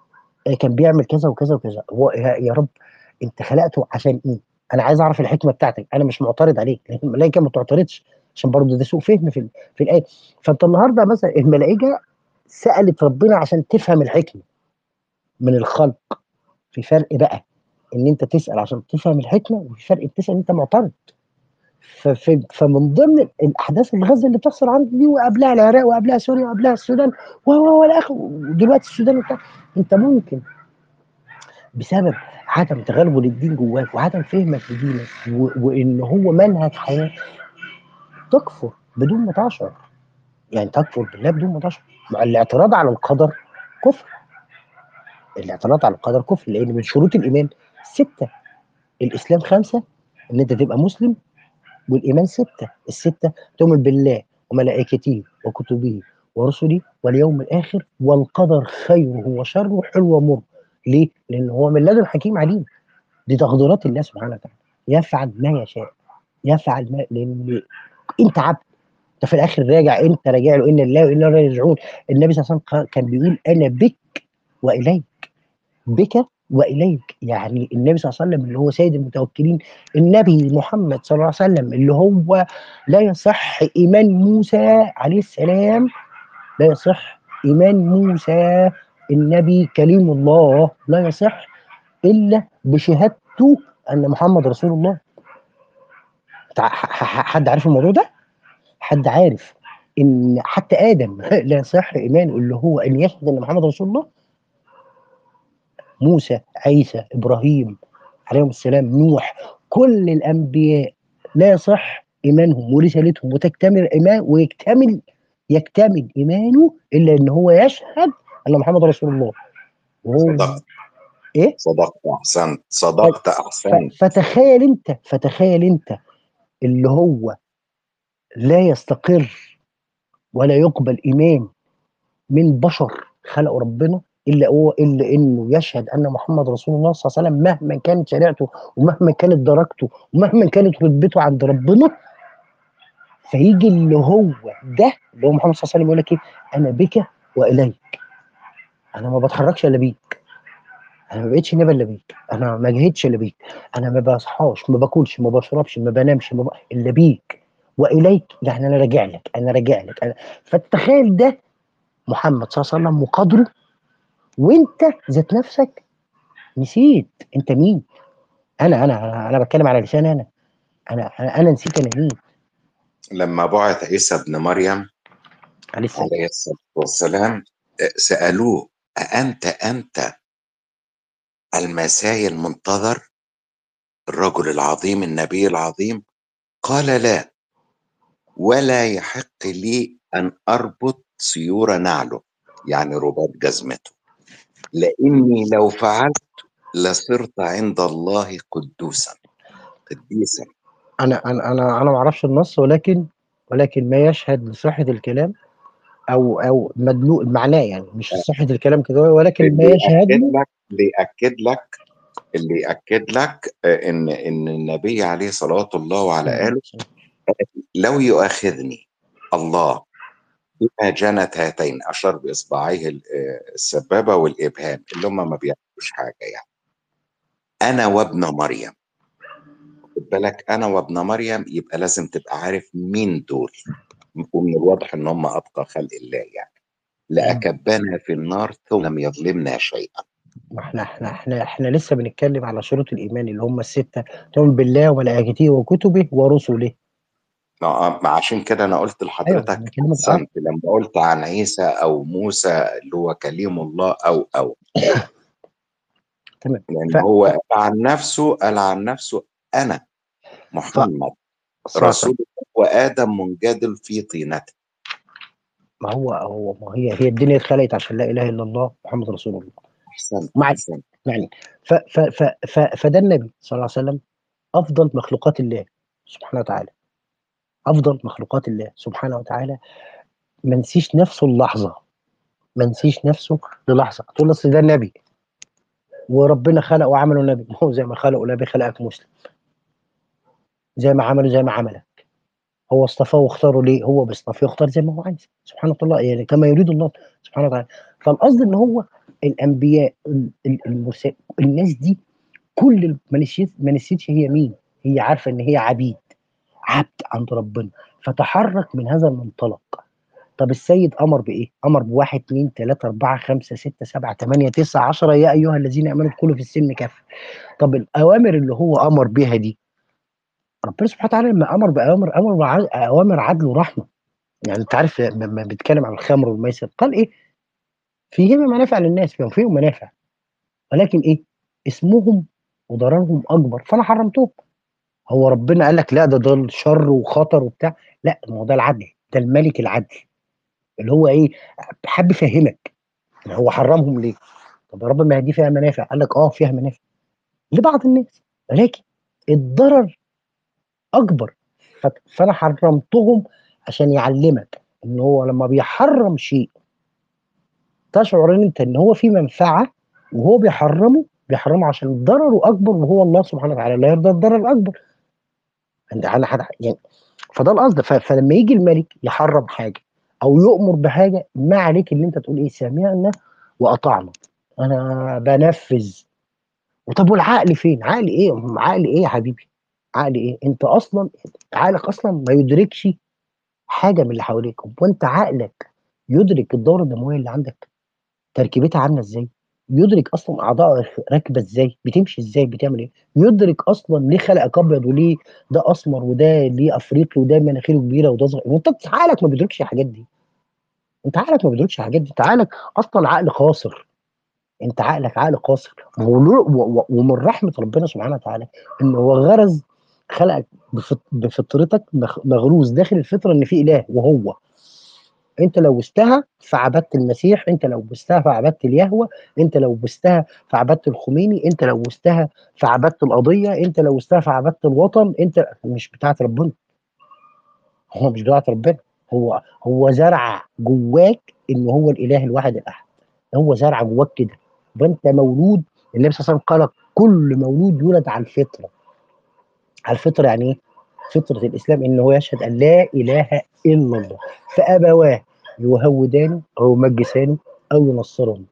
آه، كان بيعمل كذا وكذا وكذا هو يا يا رب انت خلقته عشان ايه انا عايز اعرف الحكمه بتاعتك انا مش معترض عليك لان الملائكه ما تعترضش عشان برضه ده سوء فهم في ال- في الايه فانت النهارده مثلا الملائكه سالت ربنا عشان تفهم الحكمه من الخلق في فرق بقى ان انت تسال عشان تفهم الحكمه وفي فرق تسال انت معترض ففي فمن ضمن الاحداث الغزه اللي بتحصل عندي دي وقبلها العراق وقبلها سوريا وقبلها السودان و و والى اخره ودلوقتي السودان وبتاع انت ممكن بسبب عدم تغلبه للدين جواك وعدم فهمك لدينك و- وان هو منهج حياه تكفر بدون ما تشعر يعني تكفر بالله بدون ما تشعر مع الاعتراض على القدر كفر الاعتراض على القدر كفر لان من شروط الايمان سته الاسلام خمسه ان انت تبقى مسلم والايمان سته السته تؤمن بالله وملائكته وكتبه ورسله واليوم الاخر والقدر خيره وشره حلو ومر ليه؟ لان هو من لدن حكيم عليم دي تقديرات الله سبحانه وتعالى يفعل ما يشاء يفعل ما لان انت عبد انت في الاخر راجع انت راجع له ان الله وانا اليه راجعون النبي صلى الله عليه وسلم كان بيقول انا بك واليك بك واليك يعني النبي صلى الله عليه وسلم اللي هو سيد المتوكلين النبي محمد صلى الله عليه وسلم اللي هو لا يصح ايمان موسى عليه السلام لا يصح ايمان موسى النبي كليم الله لا يصح الا بشهادته ان محمد رسول الله تع- ح- ح- حد عارف الموضوع ده حد عارف ان حتى ادم لا يصح ايمانه اللي هو ان يشهد ان محمد رسول الله موسى عيسى ابراهيم عليهم السلام نوح كل الانبياء لا يصح ايمانهم ورسالتهم وتكتمل ايمان ويكتمل يكتمل ايمانه الا ان هو يشهد ان محمد رسول الله وهو صدقت ايه صدقت احسنت صدقت ف- احسنت فتخيل انت فتخيل انت اللي هو لا يستقر ولا يقبل ايمان من بشر خلقه ربنا الا هو الا انه يشهد ان محمد رسول الله صلى الله عليه وسلم مهما كانت شريعته ومهما كانت درجته ومهما كانت رتبته عند ربنا فيجي اللي هو ده اللي هو محمد صلى الله عليه وسلم يقول لك ايه انا بك واليك انا ما بتحركش الا بيك انا ما بقتش نبى الا بيك انا ما جهدش الا بيك انا ما بصحاش ما باكلش ما بشربش ما بنامش ما ب... الا بيك واليك يعني انا راجع لك انا راجع لك أنا... فتخيل ده محمد صلى الله عليه وسلم وقدره وانت ذات نفسك نسيت انت مين انا انا انا, أنا بتكلم على لسان انا انا انا, أنا نسيت انا مين لما بعث عيسى ابن مريم عليه السلام عليه الصلاة والسلام سألوه أأنت أنت المسيح المنتظر الرجل العظيم النبي العظيم قال لا ولا يحق لي أن أربط سيور نعله يعني رباط جزمته لأني لو فعلت لصرت عند الله قدوسا قديسا انا انا انا انا ما اعرفش النص ولكن ولكن ما يشهد لصحه الكلام او او مدلوق معناه يعني مش صحه الكلام كده ولكن ما اللي يشهد يأكد له لك اللي يأكد لك اللي يأكد لك آه، إن إن النبي عليه صلاة الله وعلى آله لو يؤاخذني الله بما جنت هاتين أشار بإصبعيه ال- آه، السبابة والإبهام اللي هم ما بيعملوش حاجة يعني أنا وابن مريم خد بالك أنا وابن مريم يبقى لازم تبقى عارف مين دول ومن الواضح إن هم أتقى خلق الله يعني لأكبنا في النار ثم لم يظلمنا شيئا ما احنا احنا احنا احنا لسه بنتكلم على شروط الايمان اللي هم السته تؤمن بالله وملائكته وكتبه ورسله ما ما عشان كده انا قلت ايوه لحضرتك انا بكلمك اه احسنت لما قلت عن عيسى او موسى اللي هو كليم الله او او تمام لان ف هو قال عن نفسه قال عن نفسه انا ف محمد صلى الله عليه رسول وسلم الله وادم منجدل في طينته ما هو هو ما هي هي الدنيا اتخلقت عشان لا اله الا الله محمد رسول الله احسنت مع احسنت يعني ف ف ف ف فده النبي صلى الله عليه وسلم افضل مخلوقات الله سبحانه وتعالى افضل مخلوقات الله سبحانه وتعالى ما نسيش نفسه اللحظه ما نسيش نفسه للحظه تقول اصل ده النبي وربنا خلق وعمله نبي ما هو زي ما خلقه نبي خلقك مسلم زي ما عمله زي ما عملك هو اصطفاه واختاره ليه هو بيصطفيه ويختار زي ما هو عايز سبحان الله يعني كما يريد الله سبحانه وتعالى فالقصد ان هو الانبياء ال- ال- المرسل الناس دي كل ال- ما نسيت ما نسيتش هي مين هي عارفه ان هي عبيد عبد عند ربنا فتحرك من هذا المنطلق طب السيد امر بايه؟ امر بواحد اثنين ثلاثة أربعة خمسة ستة سبعة ثمانية تسعة عشرة يا أيها الذين آمنوا ادخلوا في السلم كافة. طب الأوامر اللي هو أمر بها دي ربنا سبحانه وتعالى لما أمر بأوامر أمر بع- أوامر عدل ورحمة. يعني أنت عارف لما بيتكلم عن الخمر والميسر قال إيه؟ فيهما منافع للناس فيهم فيهم منافع ولكن إيه؟ اسمهم وضررهم أكبر فأنا حرمتهم. هو ربنا قال لك لا ده ده شر وخطر وبتاع لا ما هو ده العدل ده الملك العدل اللي هو ايه حب يفهمك يعني هو حرمهم ليه طب يا رب ما هي دي فيها منافع قال لك اه فيها منافع لبعض الناس ولكن الضرر اكبر ف- فانا حرمتهم عشان يعلمك ان هو لما بيحرم شيء تشعر ان انت ان هو فيه منفعه وهو بيحرمه بيحرمه عشان ضرره اكبر وهو الله سبحانه وتعالى لا يرضى الضرر الاكبر عند على حد يعني فده القصد ف- فلما يجي الملك يحرم حاجه او يؤمر بحاجه ما عليك ان انت تقول ايه سمعنا واطعنا انا بنفذ وطب والعقل فين عقل ايه هم عقل ايه يا حبيبي عقل ايه انت اصلا عقلك اصلا ما يدركش حاجه من اللي حواليك وانت عقلك يدرك الدوره الدمويه اللي عندك تركيبتها عامله ازاي يدرك اصلا اعضائك راكبه ازاي بتمشي ازاي بتعمل ايه يدرك اصلا ليه خلقك ابيض وليه ده اسمر وده ليه افريقي وده مناخيره كبيره وده صغير وانت عقلك ما بيدركش الحاجات دي انت عقلك ما بيدركش الحاجات دي انت عقلك اصلا عقل قاصر انت عقلك عقل قاصر وله- و- و- ومن رحمه ربنا سبحانه وتعالى ان هو غرز خلقك بفط- بفطرتك مخ- مغروز داخل الفطره ان في اله وهو انت لو بستها فعبدت المسيح انت لو بستها فعبدت اليهوه انت لو بستها فعبدت الخميني انت لو بستها فعبدت القضيه انت لو بستها فعبدت الوطن انت مش بتاعت ربنا هو مش بتاعت ربنا هو هو زرع جواك ان هو الاله الواحد الاحد هو زرع جواك كده وانت مولود النبي صلى الله عليه وسلم قال كل مولود يولد على الفطره على الفطره يعني ايه؟ فطره الاسلام ان هو يشهد ان لا اله الا الله فابواه يهودانه او يمجسانه او ينصرانه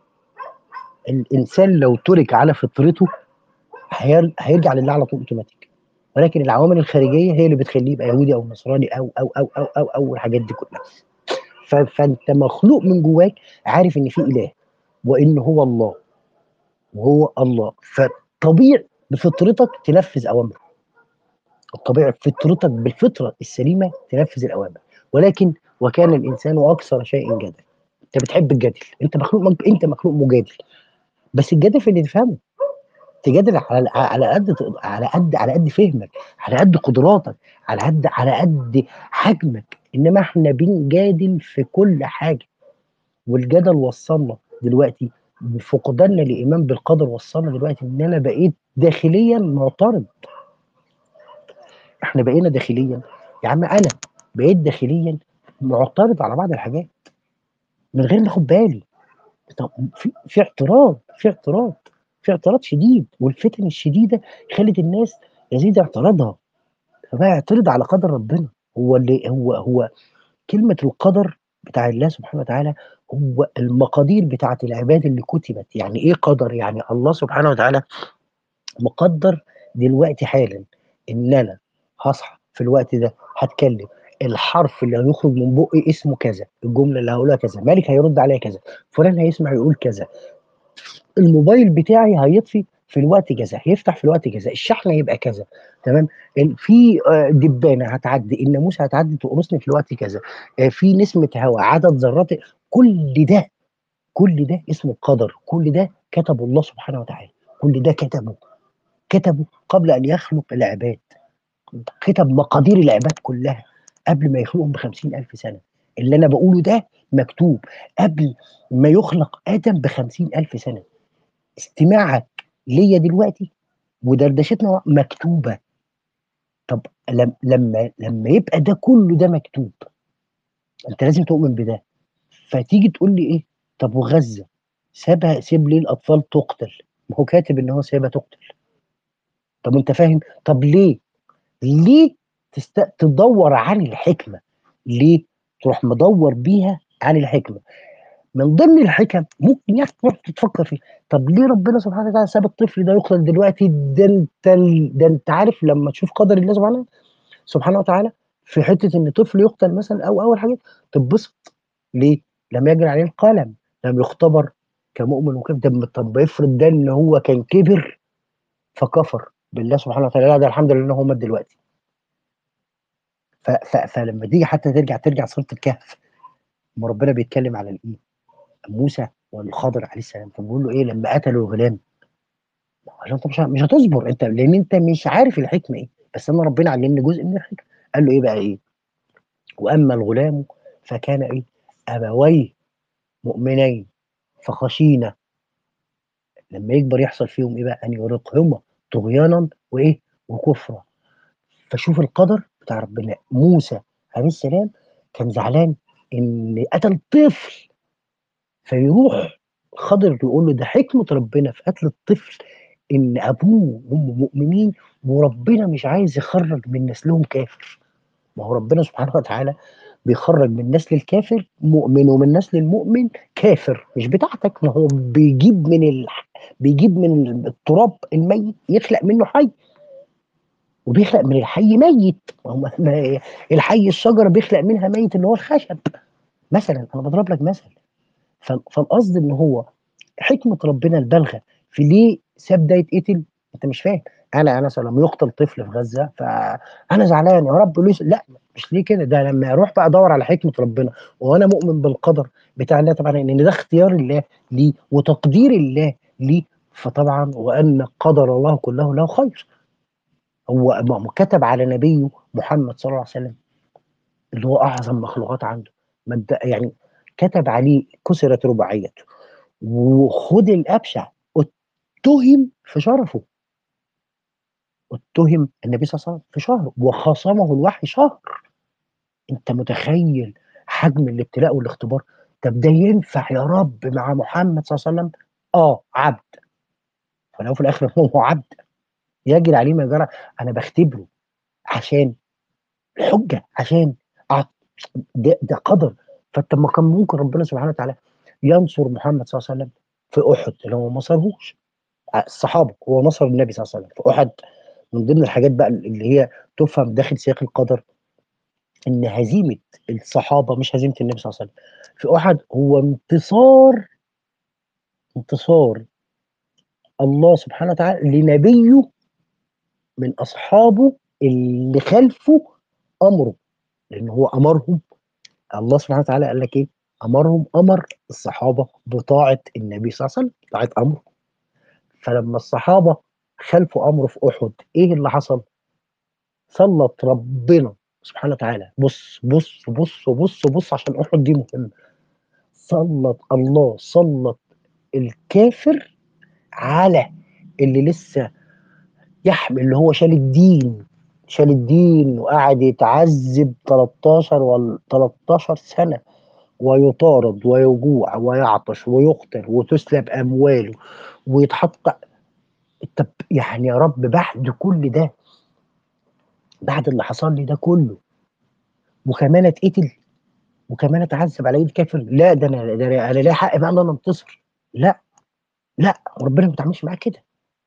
الانسان لو ترك على فطرته هير- هيرجع لله على طول اوتوماتيك ولكن العوامل الخارجيه هي اللي بتخليه يبقى يهودي او نصراني او او او او او, أو الحاجات دي كلها ف- فانت مخلوق من جواك عارف ان في اله وان هو الله وهو الله فطبيعي بفطرتك تنفذ اوامره الطبيعي بفطرتك بالفطره السليمه تنفذ الاوامر ولكن وكان الانسان اكثر شيء جدل انت بتحب الجدل انت مخلوق انت مخلوق مجادل بس الجدل في اللي تفهمه تجادل على على قد على قد على قد فهمك على قد قدراتك على قد على قد حجمك انما احنا بنجادل في كل حاجه والجدل وصلنا دلوقتي فقداننا لايمان بالقدر وصلنا دلوقتي ان انا بقيت داخليا معترض احنا بقينا داخليا يا عم انا بقيت داخليا معترض على بعض الحاجات من غير ما اخد بالي طب في في اعتراض في اعتراض في اعتراض شديد والفتن الشديده خلت الناس يزيد اعتراضها فبقى يعترض على قدر ربنا هو اللي هو هو كلمه القدر بتاع الله سبحانه وتعالى هو المقادير بتاعت العباد اللي كتبت يعني ايه قدر يعني الله سبحانه وتعالى مقدر دلوقتي حالا ان انا هصحى في الوقت ده هتكلم الحرف اللي هيخرج من بقي اسمه كذا الجمله اللي هقولها كذا مالك هيرد عليها كذا فلان هيسمع يقول كذا الموبايل بتاعي هيطفي في الوقت كذا هيفتح في الوقت كذا الشحن هيبقى كذا تمام ال- في آه، دبانه هتعدي الناموسه هتعدي تقرصني في الوقت كذا آه، في نسمه هواء عدد ذرات كل ده كل ده اسمه قدر كل ده كتبه الله سبحانه وتعالى كل ده كتبه كتبه قبل ان يخلق العباد كتب مقادير العباد كلها قبل ما يخلقهم بخمسين ألف سنة اللي أنا بقوله ده مكتوب قبل ما يخلق آدم بخمسين ألف سنة استماعك ليا دلوقتي ودردشتنا مكتوبة طب لم- لما لما يبقى ده كله ده مكتوب انت لازم تؤمن بده فتيجي تقول لي ايه طب وغزة سابها سيب ليه الاطفال تقتل ما هو كاتب ان هو سايبها تقتل طب انت فاهم طب ليه ليه تست... تدور عن الحكمه ليه تروح مدور بيها عن الحكمه من ضمن الحكم ممكن يعني تروح تفكر فيه طب ليه ربنا سبحانه وتعالى ساب الطفل ده يقتل دلوقتي ده انت ال- ده انت عارف لما تشوف قدر الله سبحانه سبحانه وتعالى في حته ان طفل يقتل مثلا او اول حاجه تتبسط ليه؟ لم يجري عليه القلم لم يختبر كمؤمن وكيف طب طب افرض ده ان هو كان كبر فكفر بالله سبحانه وتعالى لا ده الحمد لله ان هو مات دلوقتي ف ف فلما تيجي حتى ترجع ترجع سوره الكهف ما ربنا بيتكلم على الايه؟ موسى والخضر عليه السلام فبيقول له ايه لما قتلوا الغلام عشان انت مش ه- مش هتصبر انت لان انت مش عارف الحكمه ايه بس انا ربنا علمني جزء من الحكمه قال له ايه بقى ايه؟ واما الغلام فكان ايه؟ ابويه مؤمنين فخشينا لما يكبر يحصل فيهم ايه بقى؟ ان يرهقهما طغيانا وايه؟ وكفرا فشوف القدر بتاع ربنا موسى عليه السلام كان زعلان ان قتل طفل فيروح خضر يقول له ده حكمه ربنا في قتل الطفل ان ابوه وامه مؤمنين وربنا مش عايز يخرج من نسلهم كافر ما هو ربنا سبحانه وتعالى بيخرج من نسل الكافر مؤمن ومن نسل المؤمن كافر مش بتاعتك ما هو بيجيب من ال... بيجيب من التراب الميت يخلق منه حي وبيخلق من الحي ميت ما هو ما- الحي الشجره بيخلق منها ميت اللي هو الخشب مثلا انا بضرب لك مثل ف- فالقصد ان هو حكمه ربنا البالغه في ليه ساب ده يتقتل انت مش فاهم انا انا مثلا لما يقتل طفل في غزه فانا زعلان يا رب ليه لا مش ليه كده ده لما اروح بقى ادور على حكمه ربنا وانا مؤمن بالقدر بتاع الله طبعا ان ده اختيار الله ليه وتقدير الله ليه فطبعا وان قدر الله كله له خير هو م- كتب على نبيه محمد صلى الله عليه وسلم اللي هو اعظم مخلوقات عنده مد- يعني كتب عليه كسرت رباعيته وخد الابشع اتهم في شرفه اتهم النبي صلى الله عليه وسلم في شهر وخاصمه الوحي شهر انت متخيل حجم الابتلاء والاختبار طب ده ينفع يا رب مع محمد صلى الله عليه وسلم اه عبد فلو في الاخر هو عبد يجري عليه ما جرى انا بختبره عشان الحجه عشان أعط- ده, ده قدر فانت ما كان ممكن ربنا سبحانه وتعالى ينصر محمد صلى الله عليه وسلم في احد اللي هو ما نصرهوش الصحابه هو نصر النبي صلى الله عليه وسلم في احد من ضمن الحاجات بقى اللي هي تفهم داخل سياق القدر ان هزيمه الصحابه مش هزيمه النبي صلى الله عليه وسلم في احد هو انتصار انتصار الله سبحانه وتعالى لنبيه من اصحابه اللي خلفوا امره لان هو امرهم الله سبحانه وتعالى قال لك ايه امرهم امر الصحابه بطاعه النبي صلى الله عليه وسلم طاعه امره فلما الصحابه خلفوا امره في احد ايه اللي حصل سلط ربنا سبحانه وتعالى بص بص بص بص بص عشان احد دي مهمه سلط الله سلط الكافر على اللي لسه يحمل اللي هو شال الدين شال الدين وقعد يتعذب 13 ولا 13 سنه ويطارد ويجوع ويعطش ويقتل وتسلب امواله ويتحط طب يعني يا رب بعد كل ده بعد اللي حصل لي ده كله وكمان اتقتل وكمان اتعذب على ايد كافر لا ده انا ده انا أنا ليا حق بقى ان انا انتصر لا لا ربنا ما بيتعاملش معاه كده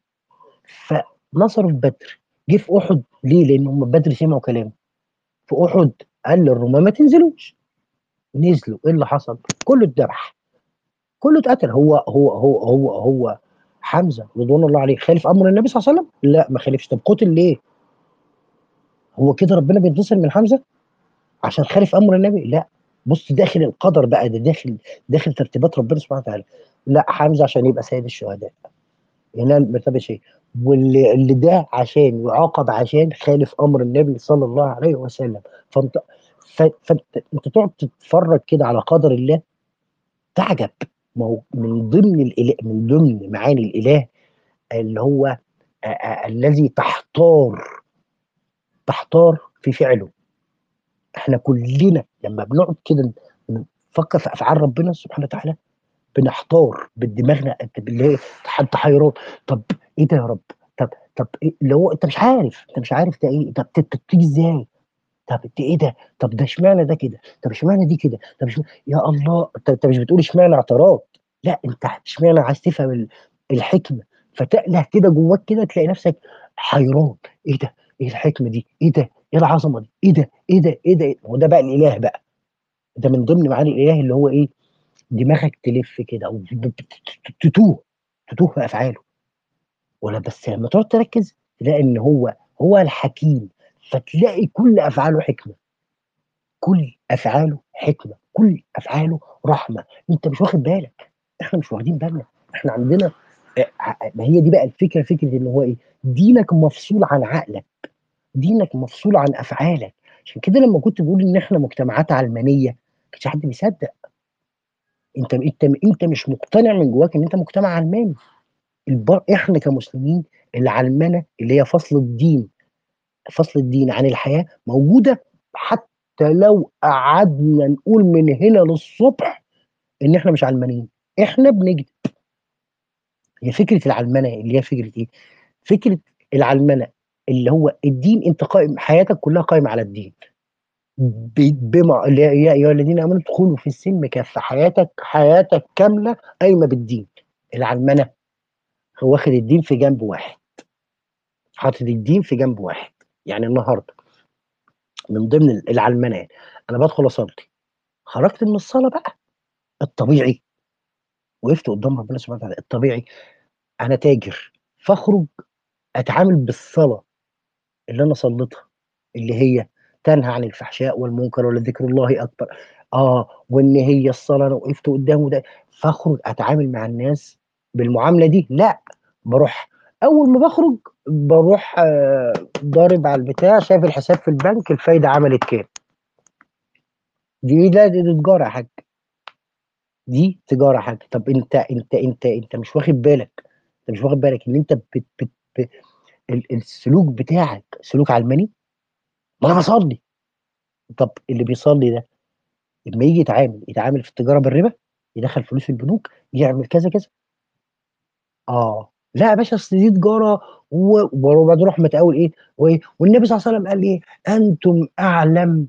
فنصر في بدر جه في احد ليه؟ لان هم بدر سمعوا كلامه في احد قال للرومان ما تنزلوش نزلوا ايه اللي حصل؟ كله اتذبح كله اتقتل هو هو هو هو هو حمزه رضوان الله عليه خالف امر النبي صلى الله عليه وسلم؟ لا ما خالفش طب قتل ليه؟ هو كده ربنا بينتصر من حمزه عشان خالف امر النبي؟ لا بص داخل القدر بقى ده داخل داخل ترتيبات ربنا سبحانه وتعالى لا حمزه عشان يبقى سيد الشهداء ينال مرتبه شيء واللي اللي ده عشان يعاقب عشان خالف امر النبي صلى الله عليه وسلم فانت ف- فانت انت تقعد تتفرج كده على قدر الله تعجب ما هو من ضمن الإله من ضمن معاني الاله اللي هو آ- آ- الذي تحتار تحتار في فعله احنا كلنا لما بنقعد كده نفكر في افعال ربنا سبحانه وتعالى بنحتار بدماغنا اللي هي تح- تحيرات طب ايه ده يا رب طب طب إيه اللي هو انت مش عارف انت مش عارف ده ايه طب ت- ت- تيجي ازاي طب انت ايه ده طب ده اشمعنى ده كده طب اشمعنى دي كده طب اشمعنى يا الله طب انت مش بتقول اشمعنى اعتراض لا انت اشمعنى عايز تفهم ال- الحكمه فتقلع كده جواك كده تلاقي نفسك حيران ايه ده ايه الحكمه دي ايه ده ايه العظمه دي ايه ده ايه ده ايه ده هو ده بقى الاله بقى ده من ضمن معاني الاله اللي هو ايه دماغك تلف كده او ب- ب- تتوه تتوه في افعاله ولا بس لما تقعد تركز تلاقي ان هو هو الحكيم فتلاقي كل افعاله حكمه كل افعاله حكمه كل افعاله رحمه انت مش واخد بالك احنا مش واخدين بالنا احنا عندنا آه، ع- ما هي دي بقى الفكره فكره ان هو ايه دينك مفصول عن عقلك دينك مفصول عن افعالك عشان كده لما كنت بقول ان احنا مجتمعات علمانيه كانش حد بيصدق انت انت انت مش مقتنع من جواك ان انت مجتمع علماني البر... احنا كمسلمين العلمنه اللي هي فصل الدين فصل الدين عن الحياه موجوده حتى لو قعدنا نقول من هنا للصبح ان احنا مش علمانيين احنا بنكذب هي فكره العلمنه اللي هي فكره ايه؟ فكره العلمنه اللي هو الدين انت قائم حياتك كلها قائمه على الدين ب- بما اللي هي يا ايها الذين امنوا ادخلوا في السلم كافه حياتك حياتك كامله قايمه بالدين العلمنه هو واخد الدين في جنب واحد حاطط الدين في جنب واحد يعني النهارده من ضمن العلمنه يعني انا بدخل اصلي خرجت من الصلاه بقى الطبيعي وقفت قدام ربنا سبحانه وتعالى الطبيعي انا تاجر فاخرج اتعامل بالصلاه اللي انا صليتها اللي هي تنهى عن الفحشاء والمنكر ولذكر الله اكبر اه وان هي الصلاه انا وقفت قدامه ده فاخرج اتعامل مع الناس بالمعامله دي لا بروح اول ما بخرج بروح آه ضارب على البتاع شايف الحساب في البنك الفايده عملت كام دي لا دي, دي تجاره يا حاج دي تجاره يا حاج طب انت انت انت انت مش واخد بالك انت مش واخد بالك ان انت بت بت بت ال- السلوك بتاعك سلوك علماني ما انا بصلي طب اللي بيصلي ده لما يجي يتعامل يتعامل في التجاره بالربا يدخل فلوس في البنوك يعمل كذا كذا اه لا يا باشا اصل دي تجاره و- وبعد روح متقول ايه وايه والنبي صلى الله عليه وسلم قال ايه انتم اعلم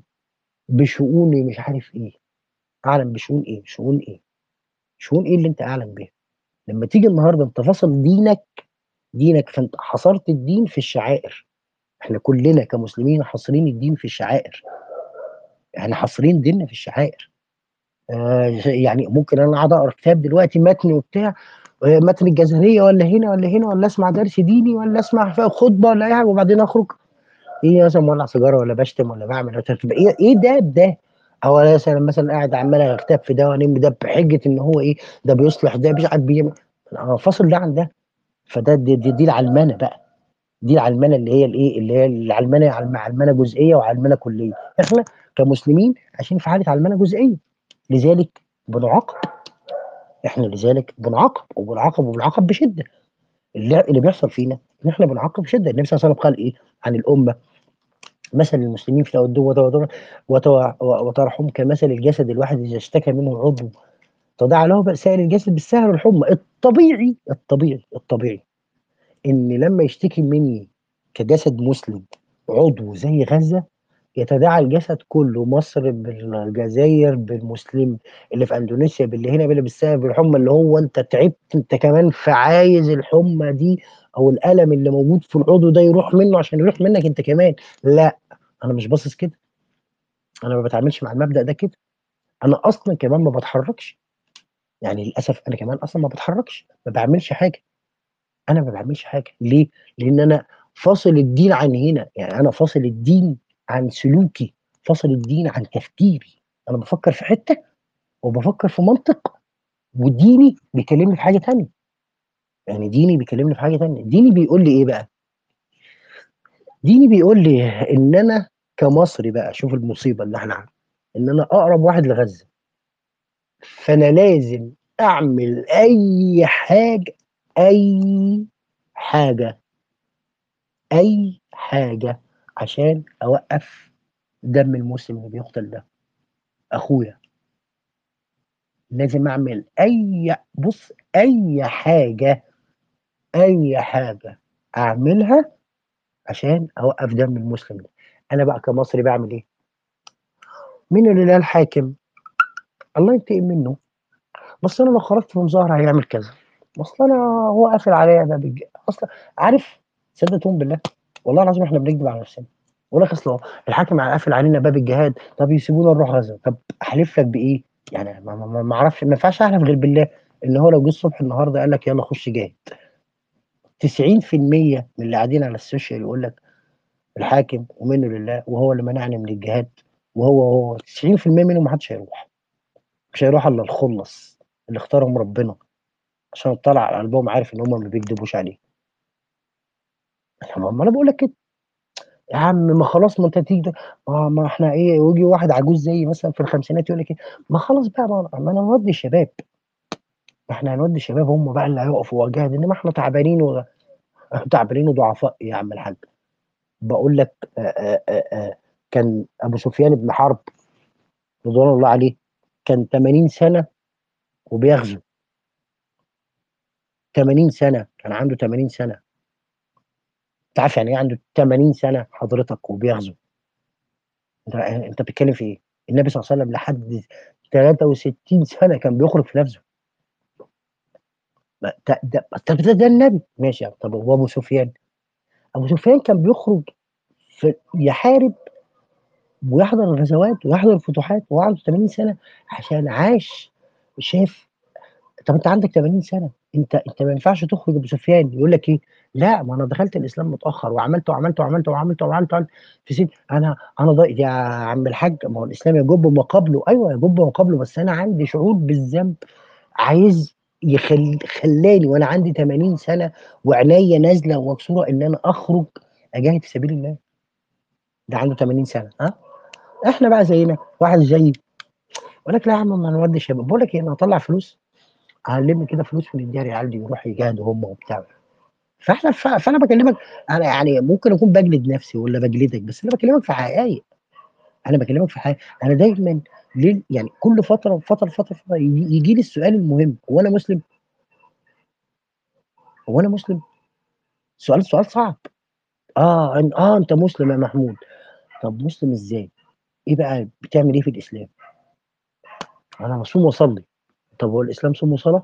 بشؤون مش عارف ايه اعلم بشؤون ايه شؤون ايه شؤون ايه اللي انت اعلم بيها لما تيجي النهارده انت فاصل دينك دينك فانت حصرت الدين في الشعائر احنا كلنا كمسلمين حاصرين الدين في الشعائر احنا حاصرين ديننا في الشعائر آه يعني ممكن انا اقعد اقرا كتاب دلوقتي متن وبتاع آه، متن الجزريه ولا هنا ولا هنا ولا اسمع درس ديني ولا اسمع فيها خطبه ولا اي حاجه وبعدين اخرج ايه مثلا مولع سيجاره ولا بشتم ولا بعمل ولا تبقى ايه ايه ده بده او أنا مثلا مثلا قاعد عمال اغتاب في ده وانم ده بحجه ان هو ايه ده بيصلح ده مش عارف بيعمل انا فاصل ده عن ده فده دي, دي, دي العلمنه بقى دي العلمنه اللي هي الايه اللي هي العلمنه علم- علمنه جزئيه وعلمنه كليه احنا كمسلمين عايشين في حاله علمنه جزئيه لذلك بنعاقب احنا لذلك بنعاقب وبنعاقب وبنعاقب بشده اللي, اللي بيحصل فينا ان احنا بنعاقب بشده النبي صلى الله عليه وسلم قال ايه عن الامه مثل المسلمين في تودوا وترحم كمثل الجسد الواحد اذا اشتكى منه عضو تضاع له بقى سائر الجسد بالسهر والحمى الطبيعي الطبيعي الطبيعي ان لما يشتكي مني كجسد مسلم عضو زي غزه يتداعى الجسد كله مصر بالجزائر بالمسلم اللي في اندونيسيا باللي هنا باللي بالسبب الحمى اللي هو انت تعبت انت كمان فعايز الحمى دي او الالم اللي موجود في العضو ده يروح منه عشان يروح منك انت كمان لا انا مش باصص كده انا ما بتعاملش مع المبدا ده كده انا اصلا كمان ما بتحركش يعني للاسف انا كمان اصلا ما بتحركش ما بعملش حاجه انا ما بعملش حاجه ليه لان انا فاصل الدين عن هنا يعني انا فاصل الدين عن سلوكي فاصل الدين عن تفكيري انا بفكر في حته وبفكر في منطق وديني بيكلمني في حاجه تانية يعني ديني بيكلمني في حاجه تانية ديني بيقول لي ايه بقى ديني بيقول لي ان انا كمصري بقى شوف المصيبه اللي احنا عاملينها ان انا اقرب واحد لغزه فانا لازم اعمل اي حاجه اي حاجه اي حاجه عشان اوقف دم المسلم اللي بيقتل ده اخويا لازم اعمل اي بص اي حاجه اي حاجه اعملها عشان اوقف دم المسلم ده انا بقى كمصري بعمل ايه مين اللي لقى الحاكم الله ينتقم منه بس انا لو خرجت في مظاهره هيعمل كذا اصل انا هو قافل عليا باب الج... اصلا عارف صدقتهم بالله والله العظيم احنا بنكذب على نفسنا يقول لك اصل هو الحاكم قافل علينا باب الجهاد طب يسيبونا نروح غزه طب احلف لك بايه؟ يعني ما, ما, ما اعرفش ما ينفعش احلف غير بالله ان هو لو جه الصبح النهارده قال لك يلا خش جاهد 90% من اللي قاعدين على السوشيال يقول لك الحاكم ومنه لله وهو اللي منعني من الجهاد وهو هو 90% منهم ما حدش هيروح مش هيروح الا الخلص اللي اختارهم ربنا عشان اطلع على قلبهم عارف ان هم ما بيكذبوش عليه ما انا بقول لك كده يا عم ما خلاص ما انت تيجي ما, ما احنا ايه ويجي واحد عجوز زي مثلا في الخمسينات يقول لك ايه ما خلاص بقى ما, ما انا نودي الشباب ما احنا هنودي الشباب هم بقى اللي هيقفوا وجاهد انما احنا تعبانين و... تعبانين وضعفاء يا عم الحاج بقول لك آآ آآ كان ابو سفيان بن حرب رضوان الله عليه كان 80 سنه وبيغزو 80 سنه كان عنده 80 سنه انت عارف يعني ايه عنده 80 سنه حضرتك وبيغزو انت انت بتتكلم في ايه؟ النبي صلى الله عليه وسلم لحد 63 سنه كان بيخرج في نفسه ده ده طب ده, ده النبي ماشي يعني طب وابو سفيان ابو سفيان كان بيخرج في يحارب ويحضر الغزوات ويحضر الفتوحات وهو عنده 80 سنه عشان عاش شاف طب انت عندك 80 سنه انت انت ما ينفعش تخرج ابو سفيان يقول لك ايه لا ما انا دخلت الاسلام متاخر وعملت وعملت وعملت وعملت وعملت, وعملت في سن انا انا ضايق يا عم الحاج ما هو الاسلام يجب ما قبله ايوه يجب ما قبله بس انا عندي شعور بالذنب عايز يخل خلاني وانا عندي 80 سنه وعينيا نازله ومكسوره ان انا اخرج اجاهد في سبيل الله ده عنده 80 سنه ها احنا بقى زينا واحد زيي يقول لك لا يا عم ما نودي الشباب بقول لك ايه انا هطلع فلوس هلم كده فلوس من الدار العيال دي يروحوا يجاهدوا هم وبتاع فاحنا فانا بكلمك انا يعني ممكن اكون بجلد نفسي ولا بجلدك بس انا بكلمك في حقائق انا بكلمك في حاجه انا دايما ليه يعني كل فتره فتره فتره, فترة يجي, يجي لي السؤال المهم هو انا مسلم؟ هو انا مسلم؟ سؤال سؤال صعب اه اه انت مسلم يا محمود طب مسلم ازاي؟ ايه بقى بتعمل ايه في الاسلام؟ انا بصوم واصلي طب هو الاسلام صوم وصلاه؟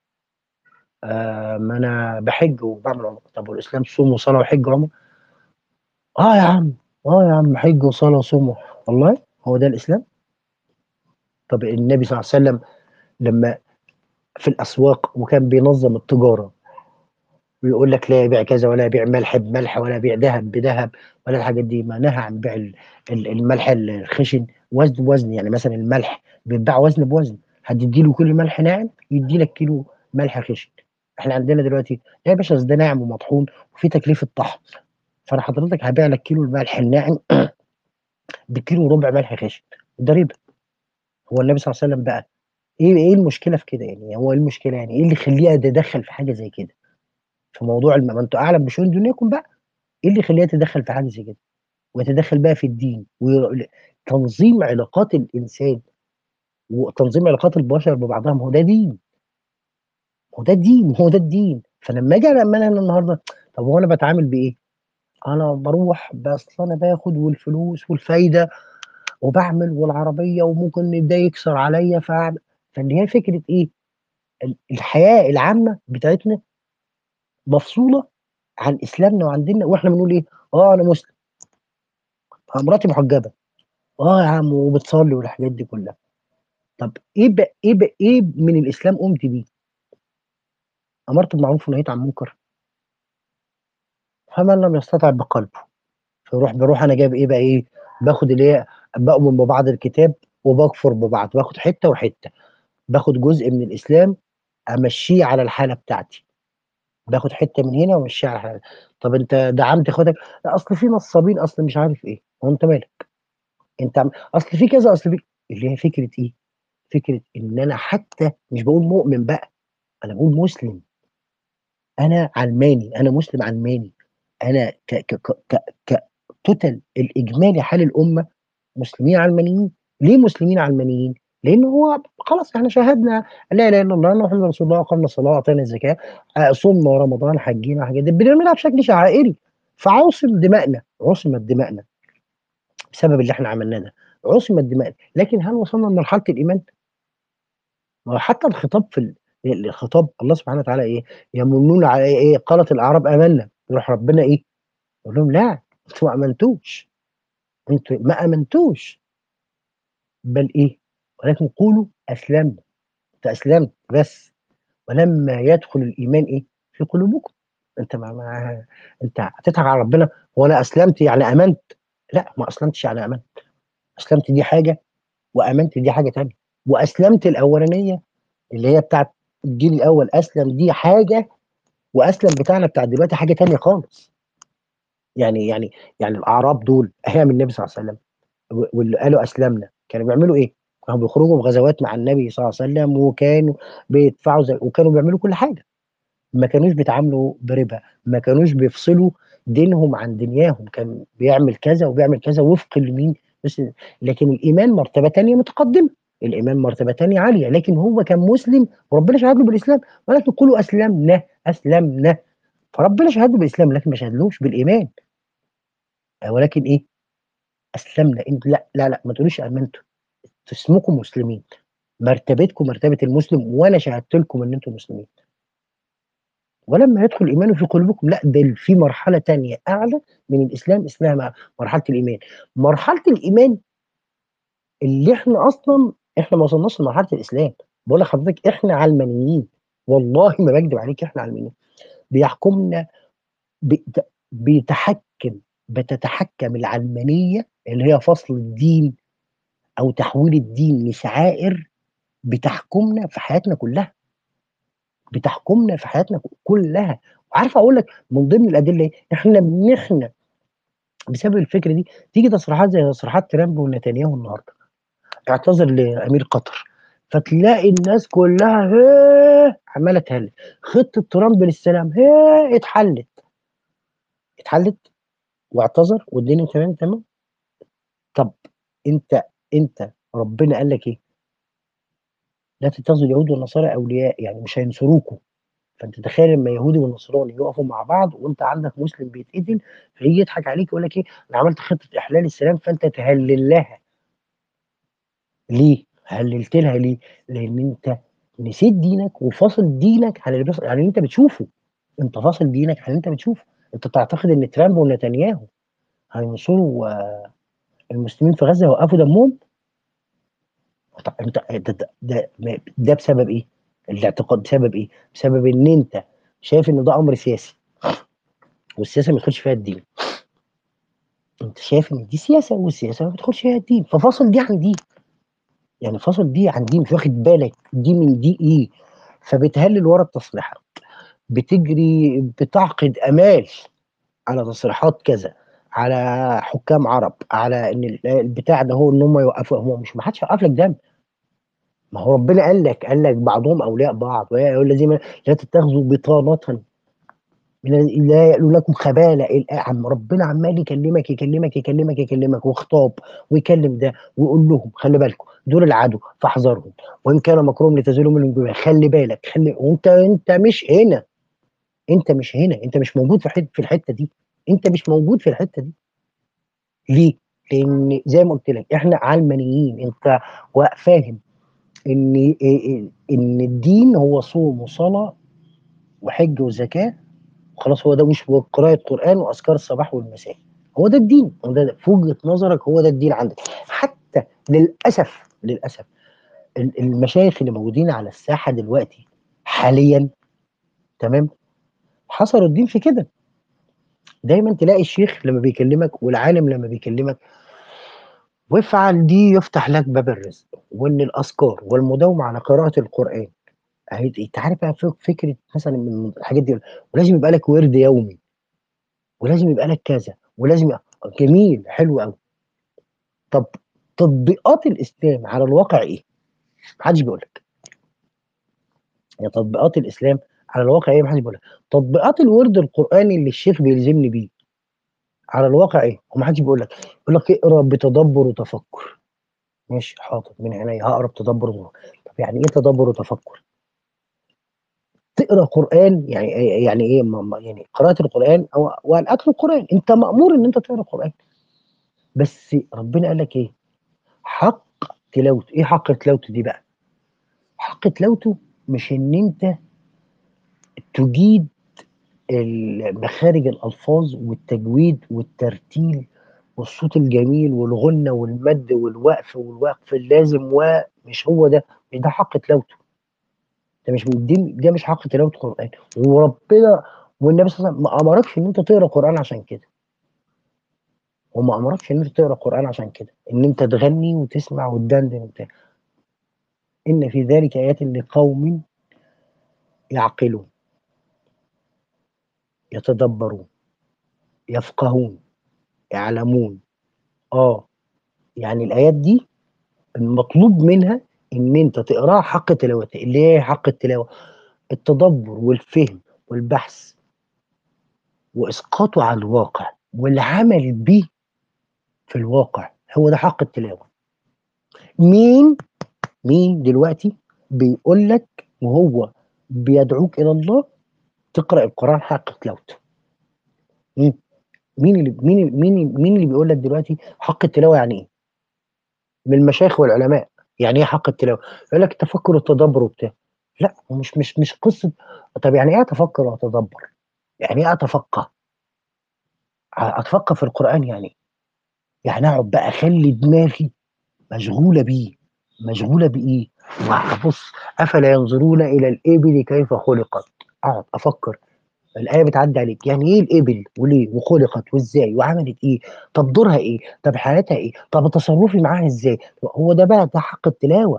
آه ما انا بحج وبعمل عمره طب هو الاسلام صوم وصلاه وحج وعمره؟ اه يا عم اه يا عم حج وصلاه وصوم والله هو ده الاسلام؟ طب النبي صلى الله عليه وسلم لما في الاسواق وكان بينظم التجاره ويقول لك لا يبيع كذا ولا يبيع ملح بملح ولا يبيع ذهب بذهب ولا الحاجات دي ما نهى عن بيع الملح الخشن وزن بوزن يعني مثلا الملح بيتباع وزن بوزن هتدي له كل ملح ناعم يدي لك كيلو ملح خشن احنا عندنا دلوقتي يا باشا ده ناعم ومطحون وفي تكلفه طحن فانا حضرتك هبيع لك كيلو الملح الناعم بكيلو وربع ملح خشن ده ربا هو النبي صلى الله عليه وسلم بقى ايه ايه المشكله في كده يعني هو ايه المشكله يعني ايه اللي يخليه يتدخل في حاجه زي كده في موضوع الم... ما انتوا اعلم بشؤون دنياكم بقى ايه اللي يخليه يتدخل في حاجه زي كده ويتدخل بقى في الدين وتنظيم علاقات الانسان وتنظيم علاقات البشر ببعضها ما هو ده دين هو ده الدين هو ده الدين فلما اجي لما انا النهارده طب هو انا بتعامل بايه؟ انا بروح بس انا باخد والفلوس والفايده وبعمل والعربيه وممكن ده يكسر عليا فاعمل فاللي هي فكره ايه؟ الحياه العامه بتاعتنا مفصوله عن اسلامنا وعن ديننا واحنا بنقول ايه؟ اه انا مسلم مراتي محجبه اه يا عم وبتصلي والحاجات دي كلها طب ايه بقى ايه بقى ايه من الاسلام قمت بيه؟ امرت بالمعروف ونهيت عن المنكر فمن لم يستطع بقلبه فيروح بروح انا جايب ايه بقى ايه؟ باخد اللي هي بؤمن ببعض الكتاب وبكفر ببعض باخد حته وحته باخد جزء من الاسلام امشيه على الحاله بتاعتي باخد حته من هنا وامشيها على الحاله طب انت دعمت اخواتك اصل في نصابين اصل مش عارف ايه هو انت مالك انت عم... اصل في كذا اصل في اللي هي فكره ايه فكره ان انا حتى مش بقول مؤمن بقى انا بقول مسلم انا علماني انا مسلم علماني انا ك ك ك ك توتال الاجمالي حال الامه مسلمين علمانيين ليه مسلمين علمانيين لان هو خلاص احنا شاهدنا لا اله الا الله ان محمد رسول الله اقمنا الصلاه واعطينا الزكاه صمنا رمضان حجينا الحاجات دي بنعملها بشكل شعائري فعاصم دمائنا عصمت دمائنا بسبب اللي احنا عملناه ده عصمت دماء لكن هل وصلنا لمرحله الايمان؟ ما هو حتى الخطاب في ال- الخطاب الله سبحانه وتعالى ايه؟ يمنون على ايه؟ إيه؟ قالت الاعراب امنا يروح ربنا ايه؟ يقول لهم لا انتوا ما امنتوش انتوا ما امنتوش بل ايه؟ ولكن قولوا اسلمنا انت اسلمت بس ولما يدخل الايمان ايه؟ في قلوبكم انت ما, ما انت هتضحك على ربنا هو انا اسلمت يعني امنت لا ما اسلمتش يعني امنت اسلمت دي حاجه وامنت دي حاجه تانية واسلمت الاولانيه اللي هي بتاعت الجيل الاول اسلم دي حاجه واسلم بتاعنا بتاع دلوقتي حاجه تانية خالص يعني يعني يعني الاعراب دول ايام النبي صلى الله عليه وسلم و- واللي قالوا اسلمنا كانوا بيعملوا ايه؟ كانوا بيخرجوا في غزوات مع النبي صلى الله عليه وسلم وكانوا بيدفعوا زي وكانوا بيعملوا كل حاجه ما كانوش بيتعاملوا بربا ما كانوش بيفصلوا دينهم عن دنياهم كان بيعمل كذا وبيعمل كذا وفق لمين بس لكن الايمان مرتبه تانية متقدمه الايمان مرتبه تانية عاليه لكن هو كان مسلم وربنا شهد له بالاسلام ولكن قولوا اسلمنا اسلمنا فربنا شهد له بالاسلام لكن ما شهدلوش بالايمان ولكن ايه اسلمنا انت لا لا لا ما تقولوش امنتوا اسمكم مسلمين مرتبتكم مرتبه المسلم وانا شهدت لكم ان انتم مسلمين ولما يدخل الايمان في قلوبكم لا ده في مرحله تانية اعلى من الاسلام اسمها مرحله الايمان مرحله الايمان اللي احنا اصلا احنا ما وصلناش لمرحله الاسلام بقول لحضرتك احنا علمانيين والله ما بكذب عليك احنا علمانيين بيحكمنا بت- بيتحكم بتتحكم العلمانيه اللي هي فصل الدين او تحويل الدين لشعائر بتحكمنا في حياتنا كلها بتحكمنا في حياتنا كلها عارف اقول لك من ضمن الادله ايه احنا بنخنق بسبب الفكره دي تيجي تصريحات زي تصريحات ترامب ونتنياهو النهارده اعتذر لامير قطر فتلاقي الناس كلها هيه عماله تهلل خطه ترامب للسلام هيه اتحلت اتحلت واعتذر والدنيا تمام تمام طب انت انت ربنا قال لك ايه؟ لا تتخذوا اليهود والنصارى اولياء يعني مش هينصروكوا فانت تخيل لما يهودي ونصراني يقفوا مع بعض وانت عندك مسلم بيتقتل فيجي يضحك عليك يقول لك ايه انا عملت خطه احلال السلام فانت تهلل لها ليه؟ هللت لها ليه؟ لان انت نسيت دينك وفاصل دينك عن اللي بيحصل يعني اللي انت بتشوفه انت فاصل دينك عن اللي انت بتشوفه انت تعتقد ان ترامب ونتنياهو هينصروا آه، المسلمين في غزه يوقفوا دمهم طب انت ده, ده, ده, ده بسبب ايه؟ الاعتقاد بسبب ايه؟ بسبب ان انت شايف ان ده امر سياسي والسياسه ما يدخلش فيها الدين انت شايف ان دي سياسه والسياسه ما بتدخلش فيها الدين ففاصل دي عن دي يعني فاصل دي عن دي مش واخد بالك دي من دي ايه فبتهلل ورا التصريحات بتجري بتعقد امال على تصريحات كذا على حكام عرب على ان ال- البتاع ده هو ان هم يوقفوا هو مش ما حدش يوقف لك دم ما هو ربنا قال لك قال لك بعضهم اولياء بعض ويا ايها الذين لا تتخذوا بطانه من ال- لا يألو لكم خبالة الآ- عم ربنا عمال يكلمك يكلمك يكلمك يكلمك وخطاب ويكلم ده ويقول لهم خلي بالكم دول العدو فاحذرهم وان كان مكروم لتزولوا منهم جميعا خلي بالك خلي وانت انت مش هنا انت مش هنا انت مش موجود في حته في الحته دي انت مش موجود في الحته دي ليه؟ لان زي ما قلت لك احنا علمانيين انت وا- فاهم ان ان الدين هو صوم وصلاه وحج وزكاه خلاص هو ده مش قراءة قرآن وأذكار الصباح والمساء هو ده الدين هو ده في وجهة نظرك هو ده الدين عندك حتى للأسف للأسف ال- المشايخ اللي موجودين على الساحة دلوقتي حاليا تمام حصروا الدين في كده دايما تلاقي الشيخ لما بيكلمك والعالم لما بيكلمك وافعل دي يفتح لك باب الرزق وان الاذكار والمداومه على قراءه القران أهي- انت عارف بقى فك- فكره مثلا من الحاجات دي ولازم يبقى لك ورد يومي ولازم يبقى لك كذا ولازم يبقى جميل حلو قوي طب تطبيقات الاسلام على الواقع ايه؟ محدش بيقول لك يعني تطبيقات الاسلام على الواقع ايه؟ محدش بيقول لك تطبيقات الورد القراني اللي الشيخ بيلزمني بيه على الواقع ايه؟ ومحدش بيقول لك يقول لك اقرا بتدبر وتفكر ماشي حاضر من عينيا هقرا بتدبر وتفكر طب يعني ايه تدبر وتفكر؟ تقرا قران يعني يعني ايه ما- ما- يعني قراءه القران او والاكل القران انت مامور ان انت تقرا قران بس ربنا قال لك ايه؟ حق تلاوته ايه حق تلاوته دي بقى حق تلاوته مش ان انت تجيد ال- مخارج الالفاظ والتجويد والترتيل والصوت الجميل والغنة والمد والوقف والوقف اللازم ومش هو ده مش ده حق تلاوته ده مش دي ده مش حق تلاوة القرآن وربنا والنبي صلى الله عليه وسلم ما أمركش إن أنت تقرأ قرآن عشان كده وما أمركش إن أنت تقرأ قرآن عشان كده إن أنت تغني وتسمع وتدندن وبتاع إن في ذلك آيات لقوم يعقلون يتدبرون يفقهون يعلمون اه يعني الآيات دي المطلوب منها ان انت تقراها حق تلاوتها اللي هي حق التلاوه التدبر والفهم والبحث واسقاطه على الواقع والعمل به في الواقع هو ده حق التلاوه مين مين دلوقتي بيقول لك وهو بيدعوك الى الله تقرا القران حق تلاوته مين مين اللي مين مين مين اللي بيقول لك دلوقتي حق التلاوه يعني ايه من المشايخ والعلماء يعني ايه حق التلاوه يقول لك التفكر والتدبر وبتاع لا مش مش مش قصه طب يعني ايه اتفكر واتدبر يعني ايه اتفقه اتفقه في القران يعني إيه؟ يعني اقعد بقى اخلي دماغي مشغوله بيه مشغوله بايه وابص افلا ينظرون الى الابل كيف خلقت اقعد افكر الايه بتعدي عليك يعني ايه الابل وليه وخلقت وازاي وعملت ايه طب دورها ايه طب حياتها ايه طب تصرفي معاها ازاي هو ده بقى ده حق التلاوه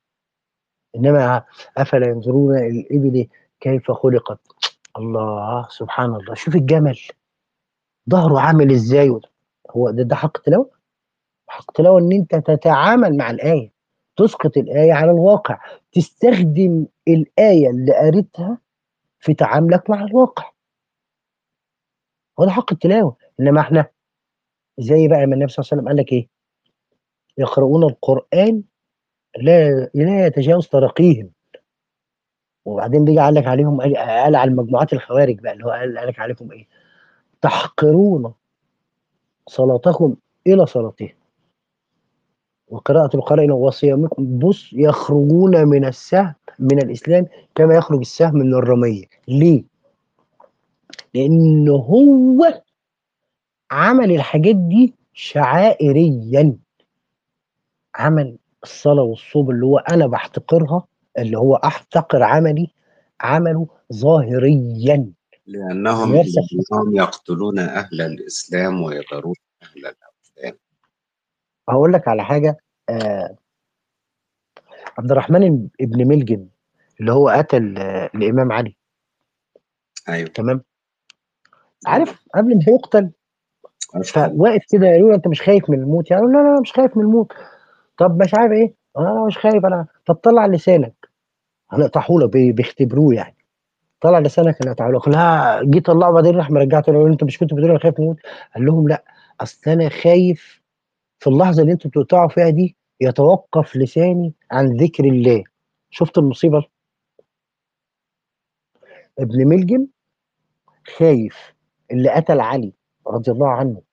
انما افلا ينظرون الى الابل كيف خلقت الله سبحان الله شوف الجمل ظهره عامل ازاي هو ده, ده حق تلاوه حق تلاوه ان انت تتعامل مع الايه تسقط الايه على الواقع تستخدم الايه اللي قريتها في تعاملك مع الواقع هو ده حق التلاوه انما احنا زي بقى ما النبي صلى الله عليه وسلم قال لك ايه يقرؤون القران لا لا يتجاوز تراقيهم وبعدين بيجي قال لك عليهم قال قال على المجموعات الخوارج بقى اللي هو قال قال لك عليكم ايه تحقرون صلاتكم الى صلاتهم وقراءة القرآن وصيامكم بص يخرجون من السهم من الإسلام كما يخرج السهم من الرمية ليه؟ لأن هو عمل الحاجات دي شعائريا عمل الصلاة والصوم اللي هو أنا بحتقرها اللي هو أحتقر عملي عمله ظاهريا لأنهم يرسخ لأنهم يقتلون أهل الإسلام ويذرون أهل الأوثان هقول لك على حاجة آه عبد الرحمن ابن ملجم اللي هو قتل آه الإمام علي أيوه تمام عارف قبل ما يقتل أشهد فواقف كده يقولوا له انت مش خايف من الموت يعني لا لا لا مش خايف من الموت طب مش عارف ايه انا مش خايف انا طب طلع لسانك هنقطعه له بي- بيختبروه يعني طلع لسانك هنقطعه له لا جه طلعه بعدين راح مرجعته له انت مش كنت بتقول انا خايف من الموت قال لهم لا اصل انا خايف في اللحظه اللي انتوا بتقطعوا فيها دي يتوقف لساني عن ذكر الله شفت المصيبه ابن ملجم خايف اللي قتل علي رضي الله عنه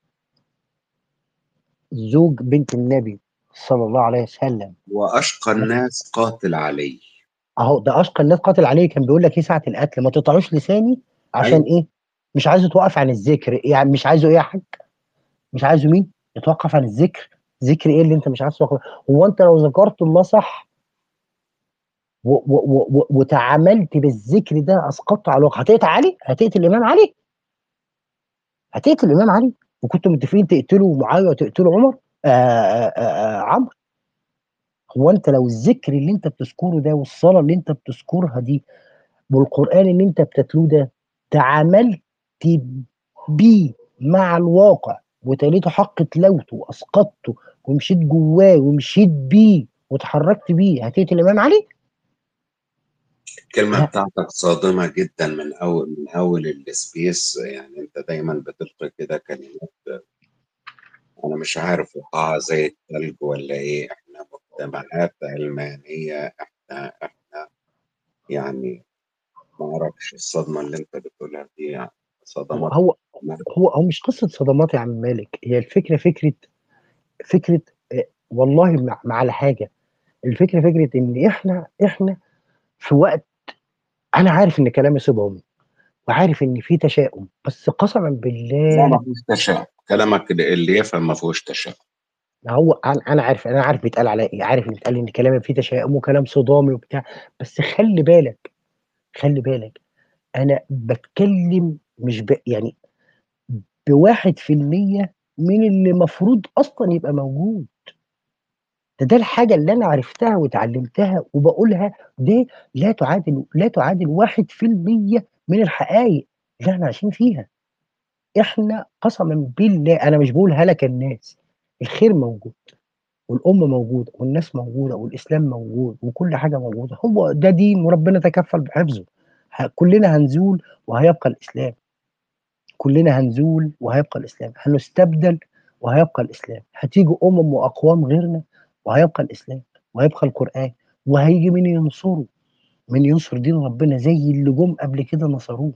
زوج بنت النبي صلى الله عليه وسلم وأشقى الناس قاتل علي اهو ده اشقى الناس قاتل عليه كان بيقول لك ايه ساعه القتل ما تقطعوش لساني عشان أيوه ايه مش عايزه توقف عن الذكر يعني مش عايزه ايه يا حاج مش عايزه مين يتوقف عن الذكر ذكر ايه اللي انت مش عايز توقف هو انت لو ذكرت الله صح و- و- و- و- وتعاملت بالذكر ده اسقطته على الواقع هتقتل علي هتقتل الامام علي هتقتل الامام علي وكنتوا متفقين تقتلوا معاويه وتقتلوا عمر آه آه آه آه عمرو هو انت لو الذكر اللي انت بتذكره ده والصلاه اللي انت بتذكرها دي والقران اللي انت بتتلوه ده تعاملت بيه مع الواقع وتليته حق تلاوته واسقطته ومشيت جواه ومشيت بيه وتحركت بيه هتقتل الامام علي؟ الكلمة لا بتاعتك صادمة جدا من أول من أول السبيس يعني أنت دايما بتلقي كده كلمات أنا مش عارف وقعها زي الثلج ولا إيه إحنا مجتمعات علمانية إحنا إحنا يعني ما أعرفش الصدمة اللي أنت بتقولها دي يعني صدمات هو هو هو مش قصه صدمات يا عم مالك هي الفكره فكره فكره آه، والله مع, مع على حاجه الفكره فكره ان احنا احنا في وقت انا عارف ان كلامي صدامي وعارف ان في تشاؤم بس قسما لا بالله ما فيهوش تشاؤم كلامك اللي يفهم ما فيهوش تشاؤم هو انا انا عارف انا عارف بيتقال عليا ايه عارف ان بيتقال ان كلامي فيه تشاؤم وكلام صدامي وبتاع بس خلي بالك خلي بالك انا بتكلم مش ب... يعني بواحد في المية من اللي المفروض اصلا يبقى موجود ده ده الحاجة اللي أنا عرفتها واتعلمتها وبقولها دي لا تعادل لا تعادل واحد في المية من الحقائق اللي احنا عايشين فيها احنا قسما بالله أنا مش بقول هلك الناس الخير موجود والأمة موجودة والناس موجودة والإسلام موجود وكل حاجة موجودة هو ده دين وربنا تكفل بحفظه ه- كلنا هنزول وهيبقى الإسلام كلنا هنزول وهيبقى الإسلام هنستبدل وهيبقى الإسلام هتيجي أمم وأقوام غيرنا وهيبقى الإسلام وهيبقى القرآن وهيجي من ينصره من ينصر دين ربنا زي اللي جم قبل كده نصروه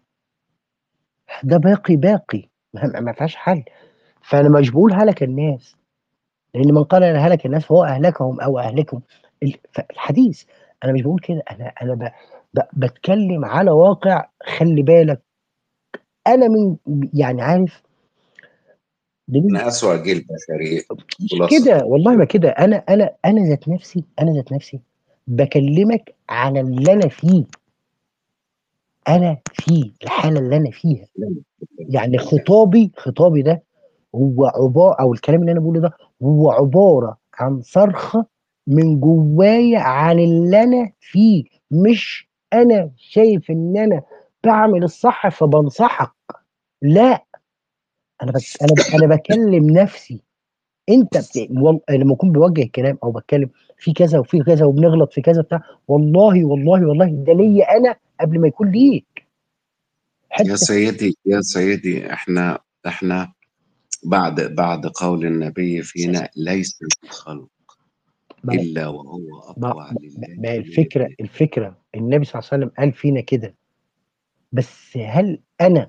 ده باقي باقي ما ما فيهاش حل فأنا مش بقول هلك الناس لأن من قال أنا هلك الناس فهو أهلكهم أو أهلكهم ال- الحديث أنا مش بقول كده أنا أنا ب... ب... بتكلم على واقع خلي بالك أنا من يعني عارف بنسبة احنا اسوأ جيل بشري مش خلاصة كده والله ما كده انا انا انا ذات نفسي انا ذات نفسي بكلمك على اللي انا فيه انا فيه الحاله اللي انا فيها يعني خطابي خطابي ده هو عباره او الكلام اللي انا بقوله ده هو عباره عن صرخه من جوايا عن اللي انا فيه مش انا شايف ان انا بعمل الصح فبنصحك لا انا بك انا ب... انا بكلم نفسي انت بت... وال... لما اكون بوجه الكلام او بتكلم في كذا وفي كذا وبنغلط في كذا بتاع والله والله والله ده ليا انا قبل ما يكون ليك يا حته سيدي يا سيدي احنا احنا بعد بعد قول النبي فينا ليس الخلق ما الا وهو ما اطوع ما لله ما من الفكره ابنه الفكره النبي صلى الله عليه وسلم قال فينا كده بس هل انا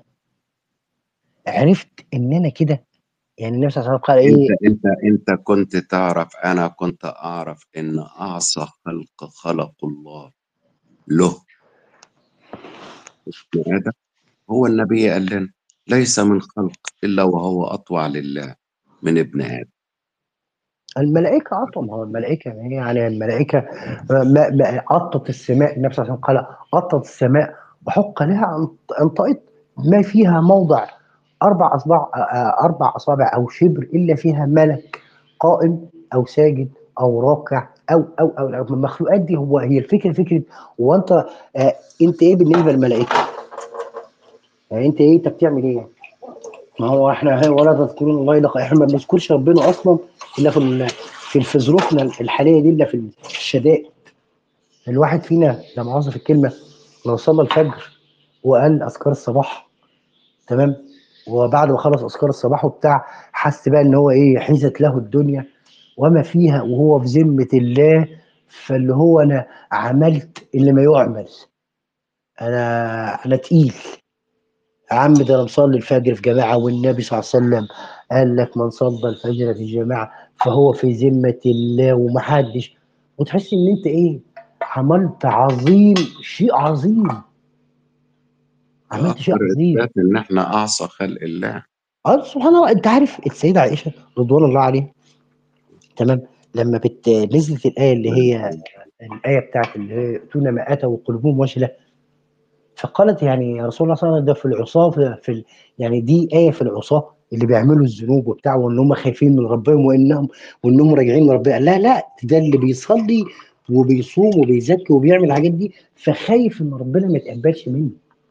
عرفت ان انا كده يعني النبي صلى الله عليه وسلم قال انت ايه انت انت كنت تعرف انا كنت اعرف ان اعصى خلق خلق الله له ابن ادم هو النبي قال لنا ليس من خلق الا وهو اطوع لله من ابن ادم الملائكة عطوا ما هو الملائكة ما هي يعني الملائكة ما ما قطت السماء النبي صلى الله عليه وسلم قال قطت السماء وحق لها أن أن تئط ما فيها موضع أربع أصبع آه، أربع أصابع أو شبر إلا فيها ملك قائم أو ساجد أو راكع أو أو أو, أو من المخلوقات دي هو هي الفكرة فكرة هو أنت آه أنت إيه بالنسبة للملائكة؟ يعني أنت إيه أنت بتعمل إيه؟ ما هو احنا ولا تذكرون الله الا احنا ما بنذكرش ربنا اصلا الا في ال- في في ظروفنا الحاليه دي الا في الشدائد الواحد فينا لا مؤاخذه في الكلمه لو صلى الفجر وقال اذكار الصباح تمام وبعد ما خلص اذكار الصباح وبتاع حس بقى ان هو ايه حيزت له الدنيا وما فيها وهو في ذمه الله فاللي هو انا عملت اللي ما يعمل انا انا تقيل يا عم ده انا مصلي الفجر في جماعه والنبي صلى الله عليه وسلم قال لك من صلى الفجر في جماعه فهو في ذمه الله ومحدش وتحس ان انت ايه عملت عظيم شيء عظيم عملت شيء اكبر عظيم اثبات ان احنا اعصى خلق الله اه سبحان الله انت عارف السيده عائشه رضوان الله عليها تمام لما بت... نزلت الايه اللي هي الايه بتاعت اللي هي يؤتون ما اتوا وقلوبهم وجله فقالت يعني يا رسول الله صلى الله عليه وسلم ده في العصاه في, في ال... يعني دي ايه في العصاه اللي بيعملوا الذنوب وبتاع وان هم خايفين من ربهم وانهم وانهم راجعين لربنا لا لا ده اللي بيصلي وبيصوم وبيزكي وبيعمل الحاجات دي فخايف ان ربنا ما يتقبلش منه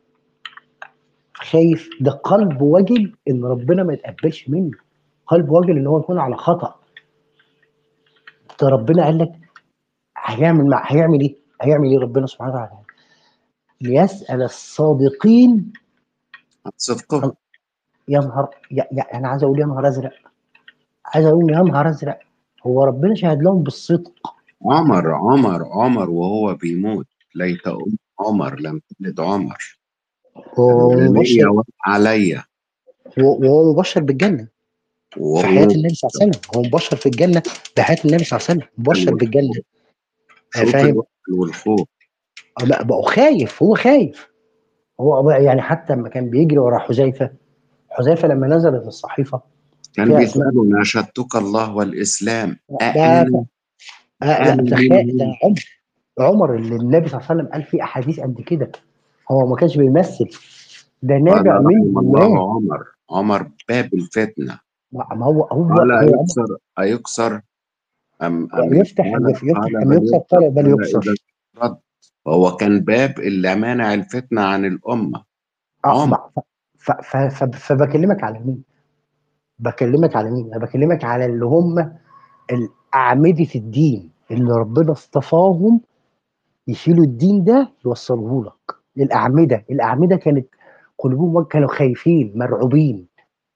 خايف ده قلب وجل ان ربنا ما يتقبلش منه قلب وجل ان هو يكون على خطأ ده ربنا قال لك هيعمل مع هيعمل ايه؟ هيعمل ايه ربنا سبحانه وتعالى؟ ليسأل الصادقين صدقه يا نهار يا يا انا عايز اقول يا نهار ازرق عايز اقول يا نهار ازرق هو ربنا شهد لهم بالصدق عمر عمر عمر وهو بيموت ليت ام عمر لم تلد عمر وهو الغنية مبشر عليا وهو مبشر بالجنه في حياه النبي صلى الله عليه وسلم هو مبشر في الجنه بحياه النبي صلى الله عليه وسلم مبشر بالجنه شوف فاهم الوقت والخوف آه، لا بقى خايف هو خايف هو بقى يعني حتى لما كان بيجري ورا حذيفه حذيفه لما نزلت الصحيفه كان فيها اسماء بيسأله ناشدتك الله والإسلام ده أأنا آه لا أنا ده, من خا... هو؟ ده عمر عمر اللي النبي صلى الله عليه وسلم قال فيه احاديث قد كده هو ما كانش بيمثل ده قال نابع من رحم الله جواه عمر عمر باب الفتنة ما ما هو هو قال هو عمر أيكسر أيكسر أم أم يفتح قال يف- يفتح قال ام بل يكسر يكسر قال بل قال إذا يكسر رد هو كان باب اللي مانع الفتنة عن الأمة اه عمر ما ف... ف... ف... فبكلمك على مين؟ بكلمك على مين؟ انا بكلمك على اللي هم اعمده الدين اللي ربنا اصطفاهم يشيلوا الدين ده يوصلوه لك الاعمده الاعمده كانت قلوبهم كانوا خايفين مرعوبين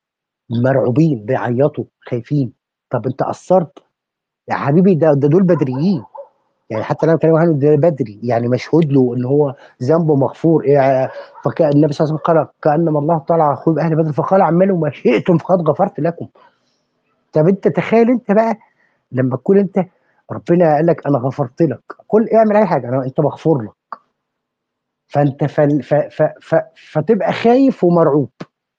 مرعوبين بيعيطوا خايفين طب انت قصرت يا حبيبي ده, ده دول بدريين يعني حتى لو كانوا عنه ده بدري يعني مشهود له ان هو ذنبه مغفور إيه فكان النبي صلى الله عليه وسلم قال كانما الله طلع على قلوب اهل بدر فقال اعملوا ما شئتم فقد غفرت لكم طب انت تخيل انت بقى لما تكون انت ربنا قال لك انا غفرت لك كل اعمل اي حاجه انا انت مغفور لك فانت فل ف ف ف فتبقى خايف ومرعوب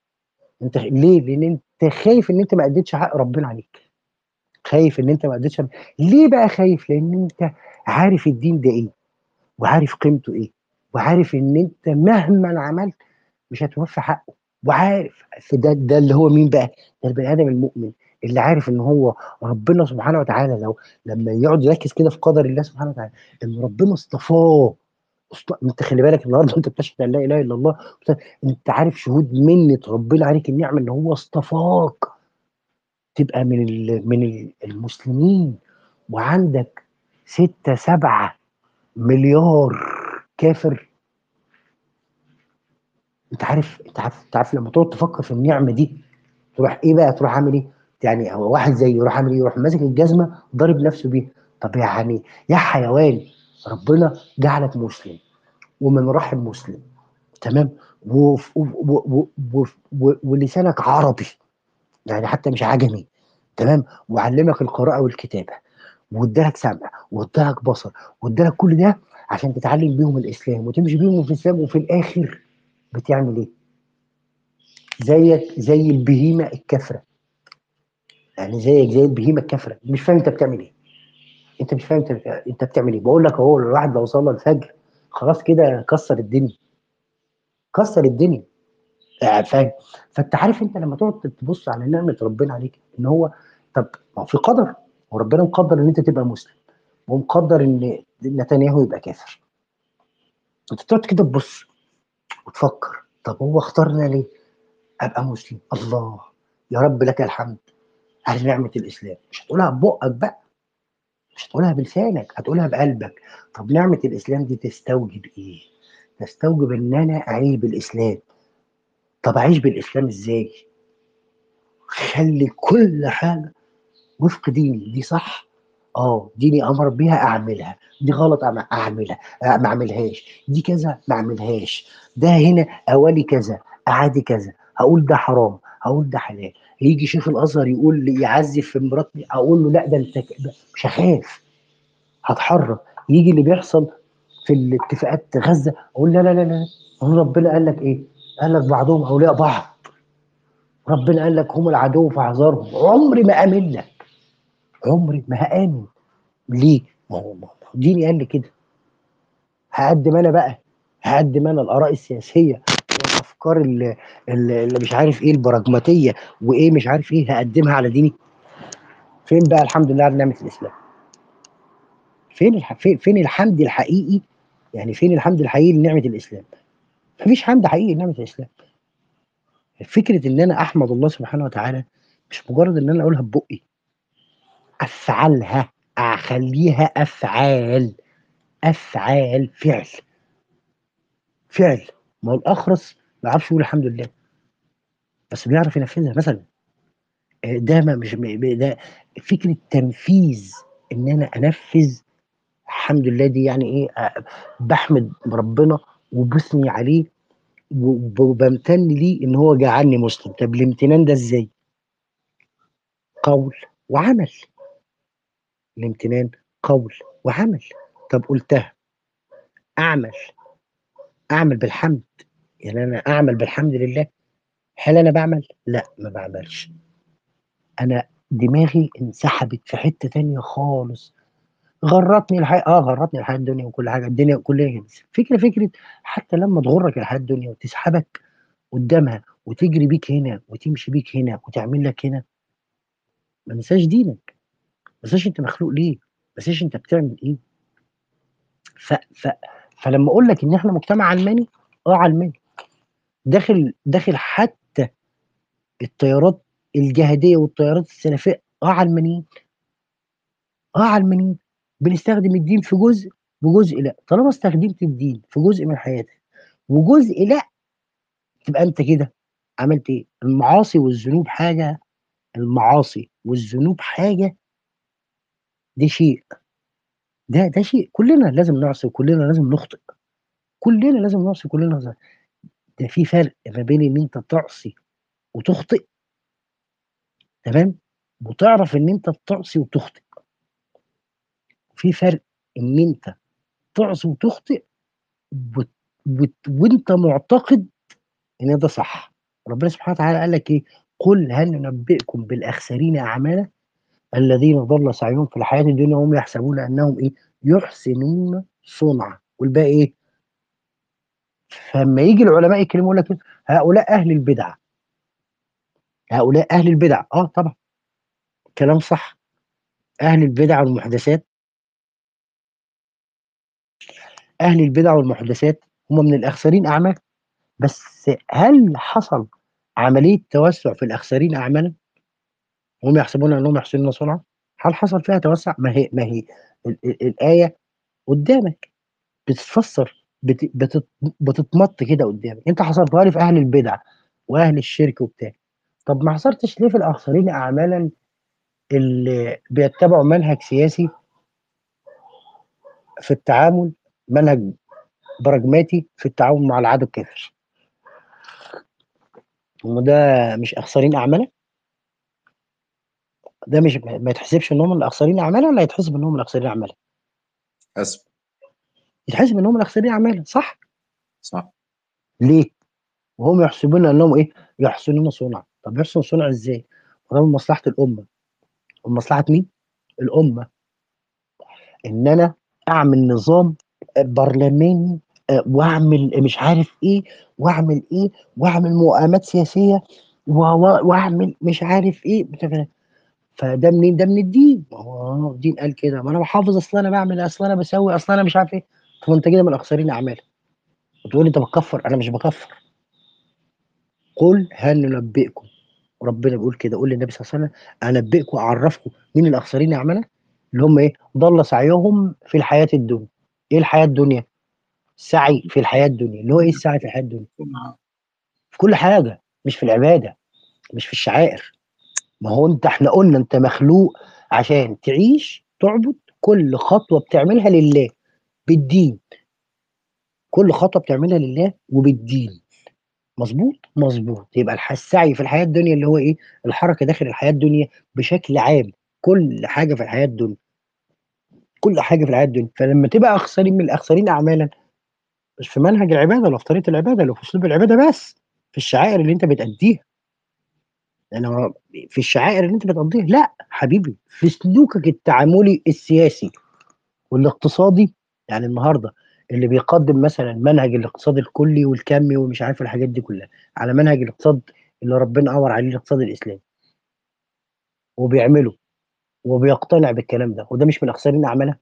انت ليه؟ لان انت خايف ان انت ما اديتش حق ربنا عليك خايف ان انت ما اديتش ليه بقى خايف؟ لان انت عارف الدين ده ايه وعارف قيمته ايه وعارف ان انت مهما عملت مش هتوفي حقه وعارف فده ده اللي هو مين بقى؟ ده البني ادم المؤمن اللي عارف ان هو ربنا سبحانه وتعالى لو لما يقعد يركز كده في قدر الله سبحانه وتعالى ان ربنا اصطفاه اصط- انت خلي بالك النهارده انت بتشهد ان لا اله الا الله انت عارف شهود منه ربنا عليك النعمه ان هو اصطفاك تبقى من ال- من ال- المسلمين وعندك ستة سبعة مليار كافر انت عارف انت عارف انت عارف لما تقعد تفكر في النعمه دي تروح ايه بقى تروح عامل ايه؟ يعني هو واحد زي يروح عامل ايه؟ يروح ماسك الجزمه ضارب نفسه بيها طب يعني يا حيوان ربنا جعلك مسلم ومن رحم مسلم تمام وف- و- و- و- و- ولسانك عربي يعني حتى مش عجمي تمام وعلمك القراءه والكتابه وادالك سمع وادالك بصر وادالك كل ده عشان تتعلم بيهم الاسلام وتمشي بيهم في الاسلام وفي الاخر بتعمل ايه؟ زيك زي البهيمه الكافره يعني زيك زي البهيمه الكافره مش فاهم انت بتعمل ايه انت مش فاهم انت انت بتعمل ايه بقول لك اهو الواحد لو صلى الفجر خلاص كده كسر الدنيا كسر الدنيا يعني فاهم فانت عارف انت لما تقعد تبص على نعمه ربنا عليك ان هو طب ما هو في قدر وربنا مقدر ان انت تبقى مسلم ومقدر ان نتنياهو يبقى كافر انت تقعد كده تبص وتفكر طب هو اختارنا ليه؟ ابقى مسلم الله يا رب لك الحمد على نعمه الاسلام مش هتقولها ببقك بقى مش هتقولها بلسانك هتقولها بقلبك طب نعمه الاسلام دي تستوجب ايه؟ تستوجب ان انا اعيش بالاسلام طب اعيش بالاسلام ازاي؟ خلي كل حاجه وفق ديني دي صح اه ديني امر بيها اعملها دي غلط أعم- اعملها آه، ما اعملهاش دي كذا ما اعملهاش ده هنا اولي كذا اعادي كذا هقول ده حرام هقول ده حلال يجي شيخ الازهر يقول لي يعزف في مراتي اقول له لا ده انت ك- ده مش هخاف هتحرك يجي اللي بيحصل في الاتفاقات غزه اقول لا لا لا لا هو ربنا قال لك ايه؟ قال لك بعضهم اولياء بعض ربنا قال لك هم العدو فاحذرهم عمري ما امن لك عمري ما هامن ليه؟ ما هو ما هو ديني قال لي كده هقدم انا بقى هقدم انا الاراء السياسيه والافكار اللي, اللي اللي مش عارف ايه البراجماتيه وايه مش عارف ايه هقدمها على ديني فين بقى الحمد لله على نعمه الاسلام فين الح... فين فين الحمد الحقيقي يعني فين الحمد الحقيقي لنعمه الاسلام مفيش حمد حقيقي لنعمه الاسلام فكره ان انا احمد الله سبحانه وتعالى مش مجرد ان انا اقولها ببقي افعلها اخليها افعال افعال فعل فعل ما هو الاخرس ما يعرفش يقول الحمد لله بس بيعرف ينفذها مثلا آه، ده ما مش م- ده فكره تنفيذ ان انا انفذ الحمد لله دي يعني ايه آه، بحمد ربنا وبثني عليه وب- وبمتن ليه ان هو جعلني مسلم طب الامتنان ده ازاي قول وعمل الامتنان قول وعمل طب قلتها اعمل اعمل بالحمد يعني انا اعمل بالحمد لله هل انا بعمل لا ما بعملش انا دماغي انسحبت في حته تانية خالص غرتني الحياه اه غرتني الحياه الدنيا وكل حاجه الدنيا كلها كده فكره فكره حتى لما تغرك الحياه الدنيا وتسحبك قدامها وتجري بيك هنا وتمشي بيك هنا وتعمل لك هنا ما ننساش دينك ما ننساش انت مخلوق ليه ما ننساش انت بتعمل ايه ف... ف... فلما اقول لك ان احنا مجتمع علماني اه علماني داخل داخل حتى التيارات الجهاديه والتيارات السلفيه اه علمانيين اه علمانيين بنستخدم الدين في جزء وجزء لا طالما استخدمت الدين في جزء من حياتك وجزء لا تبقى انت كده عملت ايه المعاصي والذنوب حاجه المعاصي والذنوب حاجه دي شيء ده ده شيء كلنا لازم نعصي وكلنا لازم نخطئ كلنا لازم نعصي كلنا لازم ده في فرق ما بين ان انت تعصي وتخطئ تمام وتعرف ان انت بتعصي وتخطئ في فرق ان انت تعصي وتخطئ وت... وت... وانت معتقد ان ده صح ربنا سبحانه وتعالى قال لك ايه قل هل ننبئكم بالاخسرين اعمالا الذين ضل سعيهم في الحياه الدنيا وهم يحسبون انهم ايه يحسنون صنعا والباقي ايه فلما يجي العلماء يكلموا لك إيه؟ هؤلاء اهل البدع هؤلاء اهل البدع اه طبعا كلام صح اهل البدع والمحدثات اهل البدع والمحدثات هم من الاخسرين اعمال بس هل حصل عمليه توسع في الاخسرين اعمالا هم يحسبون انهم يحسنون صنعا هل حصل فيها توسع ما هي ما هي ال- ال- الايه قدامك بتتفسر بت بتت بتتمط كده قدامك انت حصرتها لي في اهل البدع واهل الشرك وبتاع طب ما حصرتش ليه في الاخسرين اعمالا اللي بيتبعوا منهج سياسي في التعامل منهج براجماتي في التعامل مع العدو الكافر وده مش اخسرين اعمالا ده مش ما يتحسبش ان هم الاخسرين اعمالا ولا يتحسب ان هم الاخسرين اعمالا حسب يتحسب ان هم الاخسرين اعمالا صح صح ليه وهم يحسبون انهم ايه يحسنون صنعا طب يحسن صنع ازاي وده من مصلحه الامه ومصلحه مين الامه ان انا اعمل نظام برلماني آه، واعمل مش عارف ايه واعمل ايه واعمل مقامات سياسيه و- و- واعمل مش عارف ايه بتاع- فده منين ده من الدين ما هو الدين قال كده ما انا بحافظ اصل انا بعمل اصل انا بسوي اصل انا مش عارف ايه طب انت كده من الاخسرين اعمال وتقول لي انت بتكفر انا مش بكفر قل هل ننبئكم ربنا بيقول كده قول للنبي صلى الله عليه وسلم انبئكم اعرفكم مين الاخسرين اعمالا اللي هم ايه ضل سعيهم في الحياه الدنيا ايه الحياه الدنيا سعي في الحياه الدنيا اللي هو ايه السعي في الحياه الدنيا في كل حاجه مش في العباده مش في الشعائر ما هو انت احنا قلنا انت مخلوق عشان تعيش تعبد كل خطوه بتعملها لله بالدين كل خطوه بتعملها لله وبالدين مظبوط مظبوط يبقى الح- السعي في الحياه الدنيا اللي هو ايه الحركه داخل الحياه الدنيا بشكل عام كل حاجه في الحياه الدنيا كل حاجه في الحياه الدنيا فلما تبقى اخسرين من الاخسرين اعمالا مش في منهج العباده ولا في طريقه العباده ولا في اسلوب العباده بس في الشعائر اللي انت بتأديها لان هو في الشعائر اللي انت بتقضيها لا حبيبي في سلوكك التعاملي السياسي والاقتصادي يعني النهارده اللي بيقدم مثلا منهج الاقتصاد الكلي والكمي ومش عارف الحاجات دي كلها على منهج الاقتصاد اللي ربنا امر عليه الاقتصاد الاسلامي وبيعمله وبيقتنع بالكلام ده وده مش من اخسرين اعمالها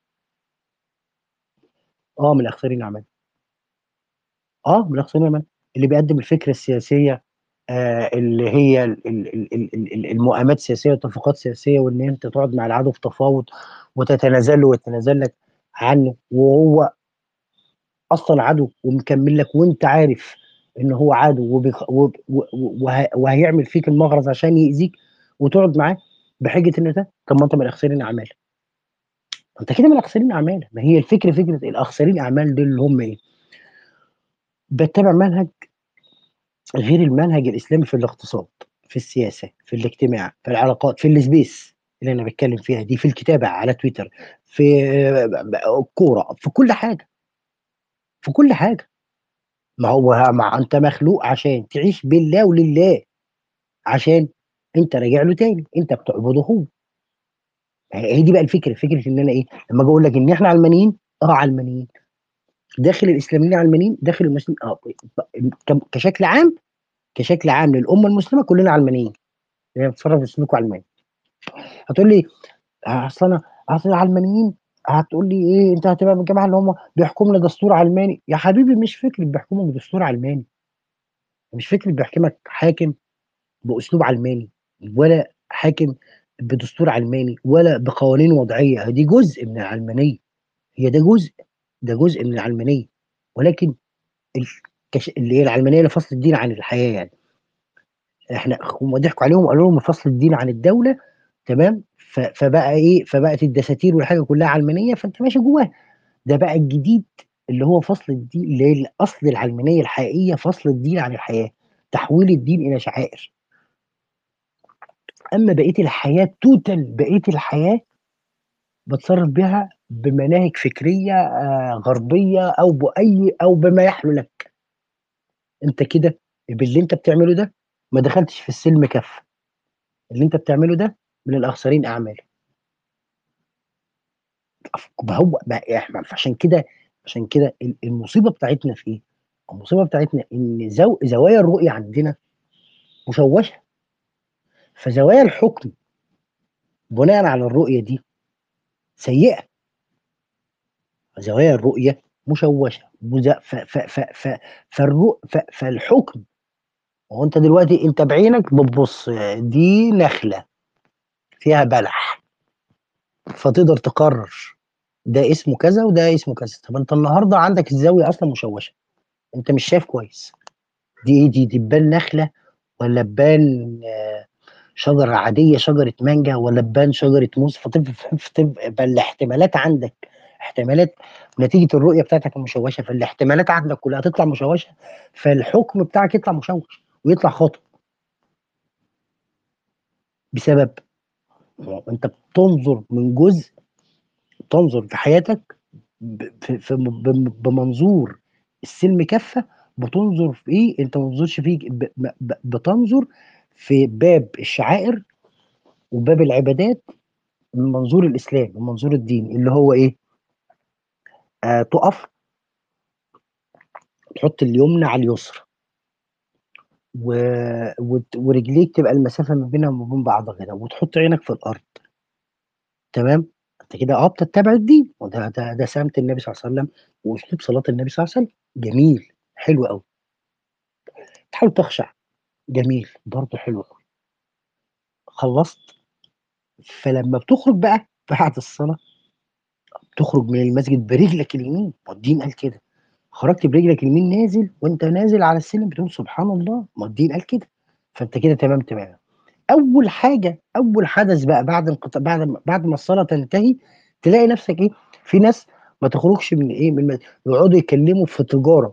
اه من اخسرين اعمالها اه من اخسرين اعمالها اللي بيقدم الفكره السياسيه آه اللي هي ال- ال- ال- ال- ال- المؤامات السياسيه والتفاقات سياسيه وان انت تقعد مع العدو في تفاوض وتتنازل له ويتنازل لك عنه وهو اصلا عدو ومكمل لك وانت عارف ان هو عدو وبيخ... وب... و... وه... وهيعمل فيك المغرز عشان يأذيك وتقعد معاه بحجه ان ده طب ما انت من الاخسرين اعمال انت كده من الاخسرين اعمال ما هي الفكره فكره الاخسرين اعمال دول اللي هم ايه بتبع منهج غير المنهج الاسلامي في الاقتصاد في السياسه في الاجتماع في العلاقات في السبيس اللي انا بتكلم فيها دي في الكتابه على تويتر في آه، الكوره في كل حاجه في كل حاجه ما هو ما انت مخلوق عشان تعيش بالله ولله عشان انت راجع له تاني انت بتعبده هو هي دي بقى الفكره فكره ان انا ايه لما اجي اقول لك ان احنا علمانيين اه علمانيين داخل الاسلاميين علمانيين داخل المسلمين اه ك- كشكل عام كشكل عام للامه المسلمه كلنا علمانيين يعني بتصرف بسلوك علماني هتقول لي آه، اصل انا اصل العلمانيين هتقول لي ايه انت هتبقى من الجماعه اللي هم بيحكموا لنا دستور علماني يا حبيبي مش فكره بيحكموا بدستور علماني مش فكره بيحكمك حاكم باسلوب علماني ولا حاكم بدستور علماني ولا بقوانين وضعيه دي جزء من العلمانيه هي ده جزء ده جزء من العلمانيه ولكن الكش... اللي هي العلمانيه لفصل الدين عن الحياه يعني احنا هم ضحكوا عليهم وقالوا لهم فصل الدين عن الدوله تمام ف... فبقى ايه فبقت الدساتير والحاجه كلها علمانيه فانت ماشي جواها ده بقى الجديد اللي هو فصل الدين اللي هي اصل العلمانيه الحقيقيه فصل الدين عن الحياه تحويل الدين الى شعائر اما بقيه الحياه توتال بقيه الحياه بتصرف بها بمناهج فكريه آه، غربيه او باي او بما يحلو لك انت كده باللي انت بتعمله ده ما دخلتش في السلم كف اللي انت بتعمله ده من الاخسرين اعمال ما هو ما احنا عشان كده عشان كده ال- المصيبه بتاعتنا في ايه؟ المصيبه بتاعتنا ان زو زوايا الرؤيه عندنا مشوشه فزوايا الحكم بناء على الرؤيه دي سيئه زوايا الرؤيه مشوشه وز- ف ف ف ف فالرو ف فالحكم هو انت دلوقتي انت بعينك بتبص دي نخله فيها بلح فتقدر تقرر ده اسمه كذا وده اسمه كذا طب انت النهارده عندك الزاويه اصلا مشوشه انت مش شايف كويس دي ايه دي دي تبان نخله ولا تبان آه، شجره عاديه شجره مانجا ولا تبان شجره موز فتبقى فتبقى الاحتمالات عندك احتمالات نتيجه الرؤيه بتاعتك المشوشه فالاحتمالات عندك كلها تطلع مشوشه فالحكم بتاعك يطلع مشوش ويطلع خاطئ بسبب انت بتنظر من جزء تنظر في حياتك ب- في في ب- بمنظور السلم كفه بتنظر في ايه انت ما بتنظرش فيه ب- ب- بتنظر في باب الشعائر وباب العبادات من منظور الاسلام من منظور الدين اللي هو ايه آه تقف تحط اليمنى على اليسرى و... وت- ورجليك تبقى المسافه ما بينها وما بين بعضها كده وتحط عينك في الارض تمام انت كده اه بتتبع الدين وده ده ده سمت النبي صلى الله عليه وسلم واسلوب صلاه النبي صلى الله عليه وسلم جميل حلو قوي تحاول تخشع جميل برضه حلو قوي خلصت فلما بتخرج بقى بعد الصلاه تخرج من المسجد برجلك اليمين والدين قال كده خرجت برجلك اليمين نازل وانت نازل على السلم بتقول سبحان الله ما الدين قال كده فانت كده تمام تمام اول حاجه اول حدث بقى بعد انقطاع بعد ما بعد ما الصلاه تنتهي تلاقي نفسك ايه في ناس ما تخرجش من ايه من المسجد يقعدوا يتكلموا في تجاره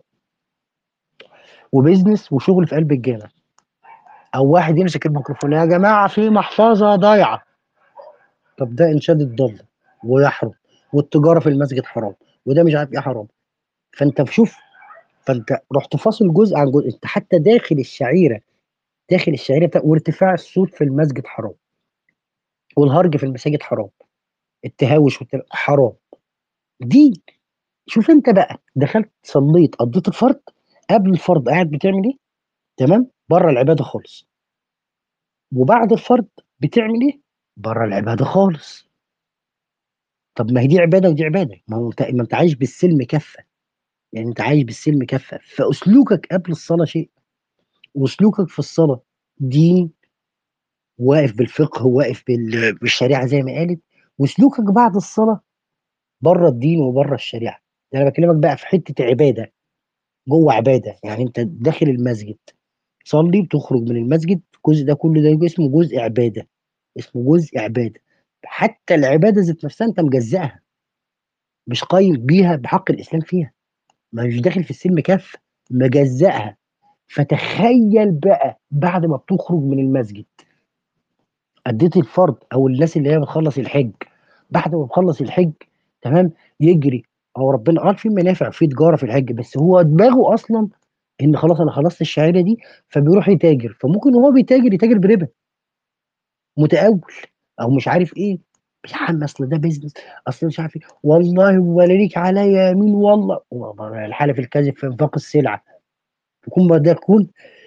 وبزنس وشغل في قلب الجامع او واحد يمسك الميكروفون يا جماعه في محفظه ضايعه طب ده انشاد الضال ويحرم والتجاره في المسجد حرام وده مش عارف ايه حرام فانت شوف فانت رحت فاصل جزء عن جزء انت حتى داخل الشعيره داخل الشعيره بتاع وارتفاع الصوت في المسجد حرام والهرج في المساجد حرام التهاوش والتل... حرام دين شوف انت بقى دخلت صليت قضيت الفرض قبل الفرض قاعد بتعمل ايه تمام بره العباده خالص وبعد الفرض بتعمل ايه بره العباده خالص طب ما هي دي عباده ودي عباده ما هو انت ما انت عايش بالسلم كفه يعني انت عايش بالسلم كفه فاسلوكك قبل الصلاه شيء وسلوكك في الصلاه دين واقف بالفقه واقف بال- بالشريعه زي ما قالت وسلوكك بعد الصلاه بره الدين وبره الشريعه ده انا بكلمك بقى في حته عباده جوه عباده يعني انت داخل المسجد تصلي بتخرج من المسجد الجزء ده كله ده اسمه جزء عباده اسمه جزء عباده حتى العباده ذات نفسها انت مجزئها مش قايم بيها بحق الاسلام فيها ما مش داخل في السلم كافه مجزئها فتخيل بقى بعد ما بتخرج من المسجد اديت الفرد او الناس اللي هي بتخلص الحج بعد ما بخلص الحج تمام يجري هو ربنا قال في منافع في تجاره في الحج بس هو دماغه اصلا ان خلاص انا خلصت الشعيره دي فبيروح يتاجر فممكن وهو بيتاجر يتاجر بربا متأول او مش عارف ايه يا عم اصل ده بيزنس اصل مش عارف ايه والله ولا ليك عليا يمين والله والله الحاله في الكذب في انفاق السلعه يكون ما ده يكون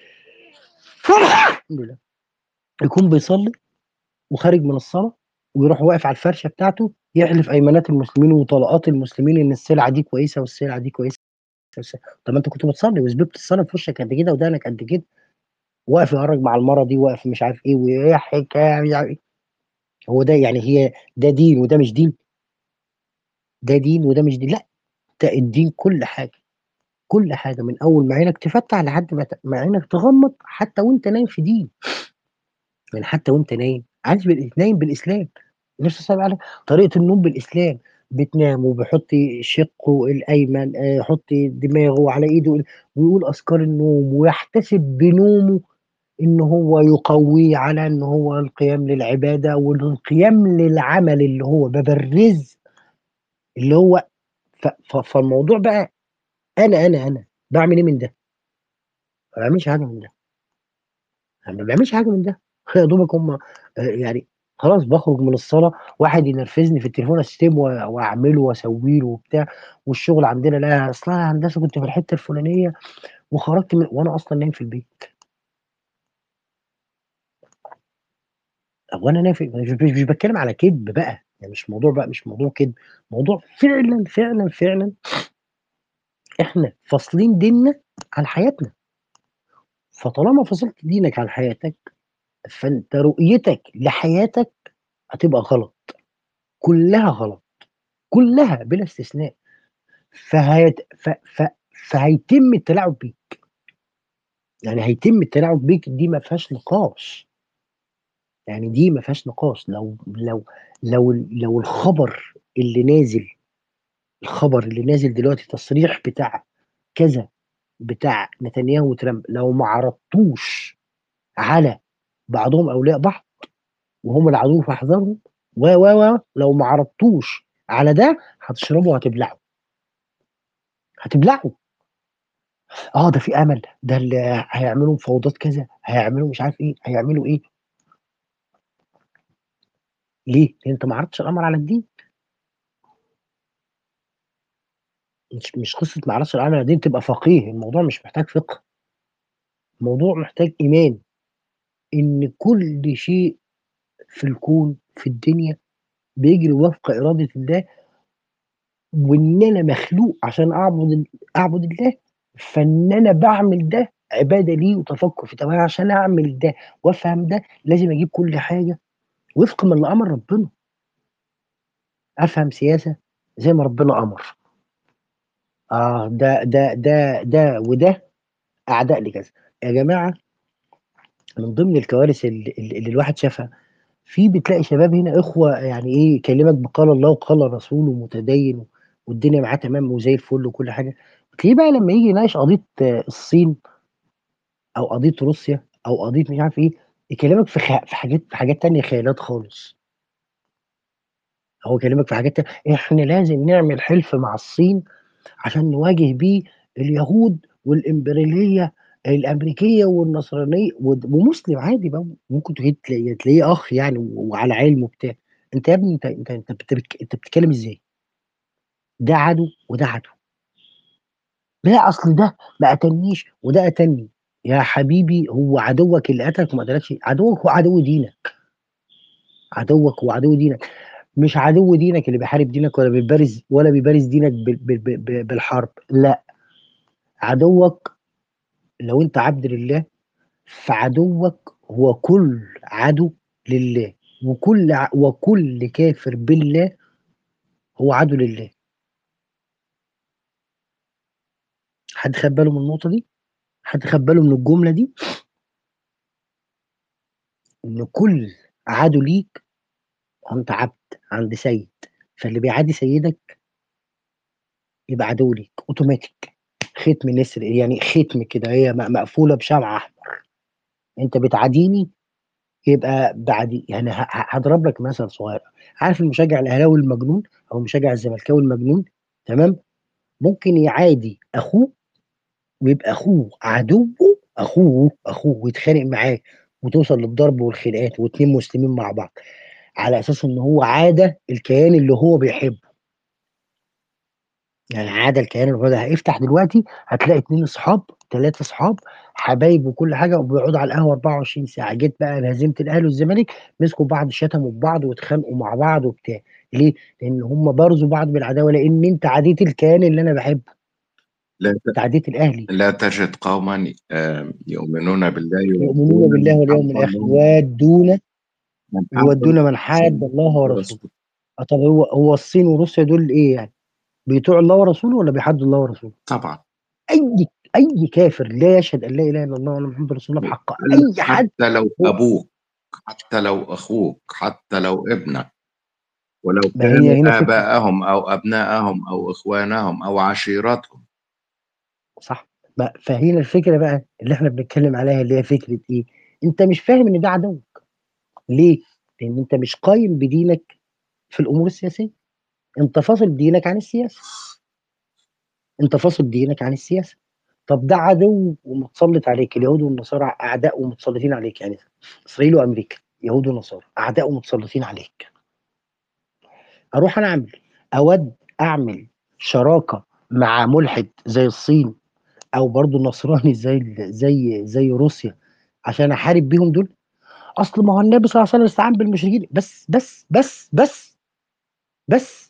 الحمد لله يكون بيصلي وخارج من الصلاه ويروح واقف على الفرشه بتاعته يحلف ايمانات المسلمين وطلقات المسلمين ان السلعه دي كويسه والسلعه دي كويسه والسلعة- طب ما انت كنت بتصلي وسببت الصلاه في وشك قد كده ودانك قد كده واقف يهرج مع المره دي واقف مش عارف ايه وايه حكايه مش عارف ايه هو ده يعني هي ده دين وده مش دين ده دين وده مش دين لا ده الدين كل حاجه كل حاجه من اول ما عينك تفتح لحد ما ت- ما عينك تغمض حتى وانت نايم في دين يعني حتى وانت نايم عايز بال- نايم بالاسلام النبي صلى الله عليه وسلم قال طريقه النوم بالاسلام بتنام وبيحط شقه الايمن آه، يحط دماغه على ايده ويقول اذكار النوم ويحتسب بنومه ان هو يقويه على ان هو القيام للعباده والقيام للعمل اللي هو باب الرزق اللي هو ف- ف- فالموضوع بقى انا انا انا بعمل ايه من ده؟ ما بعملش حاجه من ده أنا ما بعملش حاجه من ده يا دوبك هم آه، يعني خلاص بخرج من الصلاه واحد ينرفزني في التليفون اشتمه و- واعمله واسوي له وبتاع والشغل عندنا لا اصل انا هندسه كنت في الحته الفلانيه وخرجت من وانا اصلا نايم في البيت وانا نايم في مش, مش, مش بتكلم على كذب بقى يعني مش موضوع بقى مش موضوع كذب موضوع فعلا فعلا فعلا احنا فاصلين ديننا عن حياتنا فطالما فصلت دينك عن حياتك فانت رؤيتك لحياتك هتبقى غلط كلها غلط كلها بلا استثناء فهيت ف... ف... فهيتم التلاعب بيك يعني هيتم التلاعب بيك دي ما فيهاش نقاش يعني دي ما فيهاش نقاش لو لو لو لو الخبر اللي نازل الخبر اللي نازل دلوقتي تصريح بتاع كذا بتاع نتنياهو وترامب لو ما عرضتوش على بعضهم اولياء بعض وهم العدو فاحذرهم و و و لو ما عرضتوش على ده هتشربوا وهتبلعوا هتبلعوا اه ده في امل ده اللي هيعملوا مفاوضات كذا هيعملوا مش عارف ايه هيعملوا ايه ليه؟ لان انت ما عرضتش الامر على الدين مش مش قصه ما عرضتش الامر على الدين تبقى فقيه الموضوع مش محتاج فقه الموضوع محتاج ايمان ان كل شيء في الكون في الدنيا بيجري وفق اراده الله وان انا مخلوق عشان اعبد اعبد الله فان انا بعمل ده عباده ليه وتفكر في طب أنا عشان اعمل ده وافهم ده لازم اجيب كل حاجه وفق ما اللي امر ربنا افهم سياسه زي ما ربنا امر اه ده ده ده ده وده اعداء لكذا يا جماعه من ضمن الكوارث اللي, اللي الواحد شافها في بتلاقي شباب هنا اخوه يعني ايه يكلمك بقال الله وقال الرسول ومتدين والدنيا معاه تمام وزي الفل وكل حاجه تلاقيه بقى لما يجي يناقش قضيه آه، الصين او قضيه روسيا او قضيه مش عارف ايه يكلمك في خ... في حاجات في حاجات تانية خيالات خالص هو يكلمك في حاجات تانية. احنا لازم نعمل حلف مع الصين عشان نواجه بيه اليهود والامبرياليه الامريكيه والنصرانيه ود- ومسلم عادي بقى ممكن تلاقيه تلاقيه تلاقيه اخ يعني و- وعلى علم وبتاع انت يا ابني انت انت انت, بت- بت- انت بتتكلم ازاي؟ ده عدو وده عدو لا اصل ده ما قتلنيش وده قتلني يا حبيبي هو عدوك اللي قتلك وما قتلكش عدوك هو عدو دينك عدوك هو عدو دينك مش عدو دينك اللي بيحارب دينك ولا بيبارز ولا بيبارز دينك بال- بال- بال- بالحرب لا عدوك لو انت عبد لله فعدوك هو كل عدو لله وكل ع- وكل كافر بالله هو عدو لله حد خد باله من النقطة دي حد خد باله من الجملة دي ان كل عدو ليك انت عبد عند سيد فاللي بيعادي سيدك يبقى عدو ليك اوتوماتيك ختم نسر يعني ختم كده هي م- مقفوله بشمع احمر انت بتعاديني يبقى بعدي يعني ه- ه- هضرب لك مثل صغير عارف المشجع الاهلاوي المجنون او المشجع الزملكاوي المجنون تمام ممكن يعادي اخوه ويبقى اخوه عدوه اخوه اخوه ويتخانق معاه وتوصل للضرب والخناقات واتنين مسلمين مع بعض على اساس ان هو عاده الكيان اللي هو بيحبه يعني عاده الكيان اللي هو ده هيفتح دلوقتي هتلاقي اتنين اصحاب ثلاثه اصحاب حبايب وكل حاجه وبيقعدوا على القهوه 24 ساعه جيت بقى هزيمه الاهلي والزمالك مسكوا بعض شتموا في بعض واتخانقوا مع بعض وبتاع ليه؟ لان هم برزوا بعض بالعداوه لان انت عاديت الكيان اللي انا بحبه لا ت- انت عاديت الاهلي لا تجد قوما آه، يؤمنون بالله يؤمنون بالله واليوم حد الاخر الله يودون من حد يودون من حاد الله ورسوله ورسوله آه طب هو هو الصين وروسيا دول ايه يعني؟ بيطيعوا الله ورسوله ولا بيحدوا الله ورسوله؟ طبعا اي اي كافر لا يشهد ان لا اله الا الله ولا محمد رسول الله بحق قال لك اي حد حتى لو هو ابوك حتى لو اخوك حتى لو ابنك ولو ما هي كانوا هنا فكره اباءهم او ابناءهم او اخوانهم او عشيرتهم صح بقى فهنا الفكره بقى اللي احنا بنتكلم عليها اللي هي فكره ايه؟ انت مش فاهم ان ده عدوك ليه؟ لان انت مش قايم بدينك في الامور السياسيه انت فاصل دينك عن السياسه انت فاصل دينك عن السياسه طب ده عدو ومتسلط عليك اليهود والنصارى اعداء ومتسلطين عليك يعني اسرائيل وامريكا يهود ونصارى اعداء ومتسلطين عليك اروح انا اعمل اود اعمل شراكه مع ملحد زي الصين او برضو نصراني زي زي زي روسيا عشان احارب بيهم دول اصل ما هو النبي صلى الله عليه وسلم استعان بالمشركين بس بس بس بس بس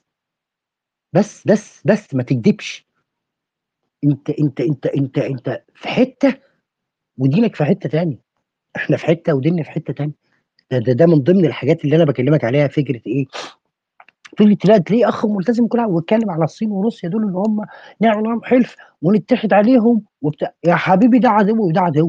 بس بس بس ما تكذبش انت انت انت انت انت في حته ودينك في حته تانية احنا في حته وديننا في حته تانية ده ده, ده من ضمن الحاجات اللي انا بكلمك عليها فكره ايه فكره لا تلاقيه اخ ملتزم كل حاجه ويتكلم على الصين وروسيا دول اللي هم نعمل معاهم حلف ونتحد عليهم وبتاع يا حبيبي ده عدوي وده عدوي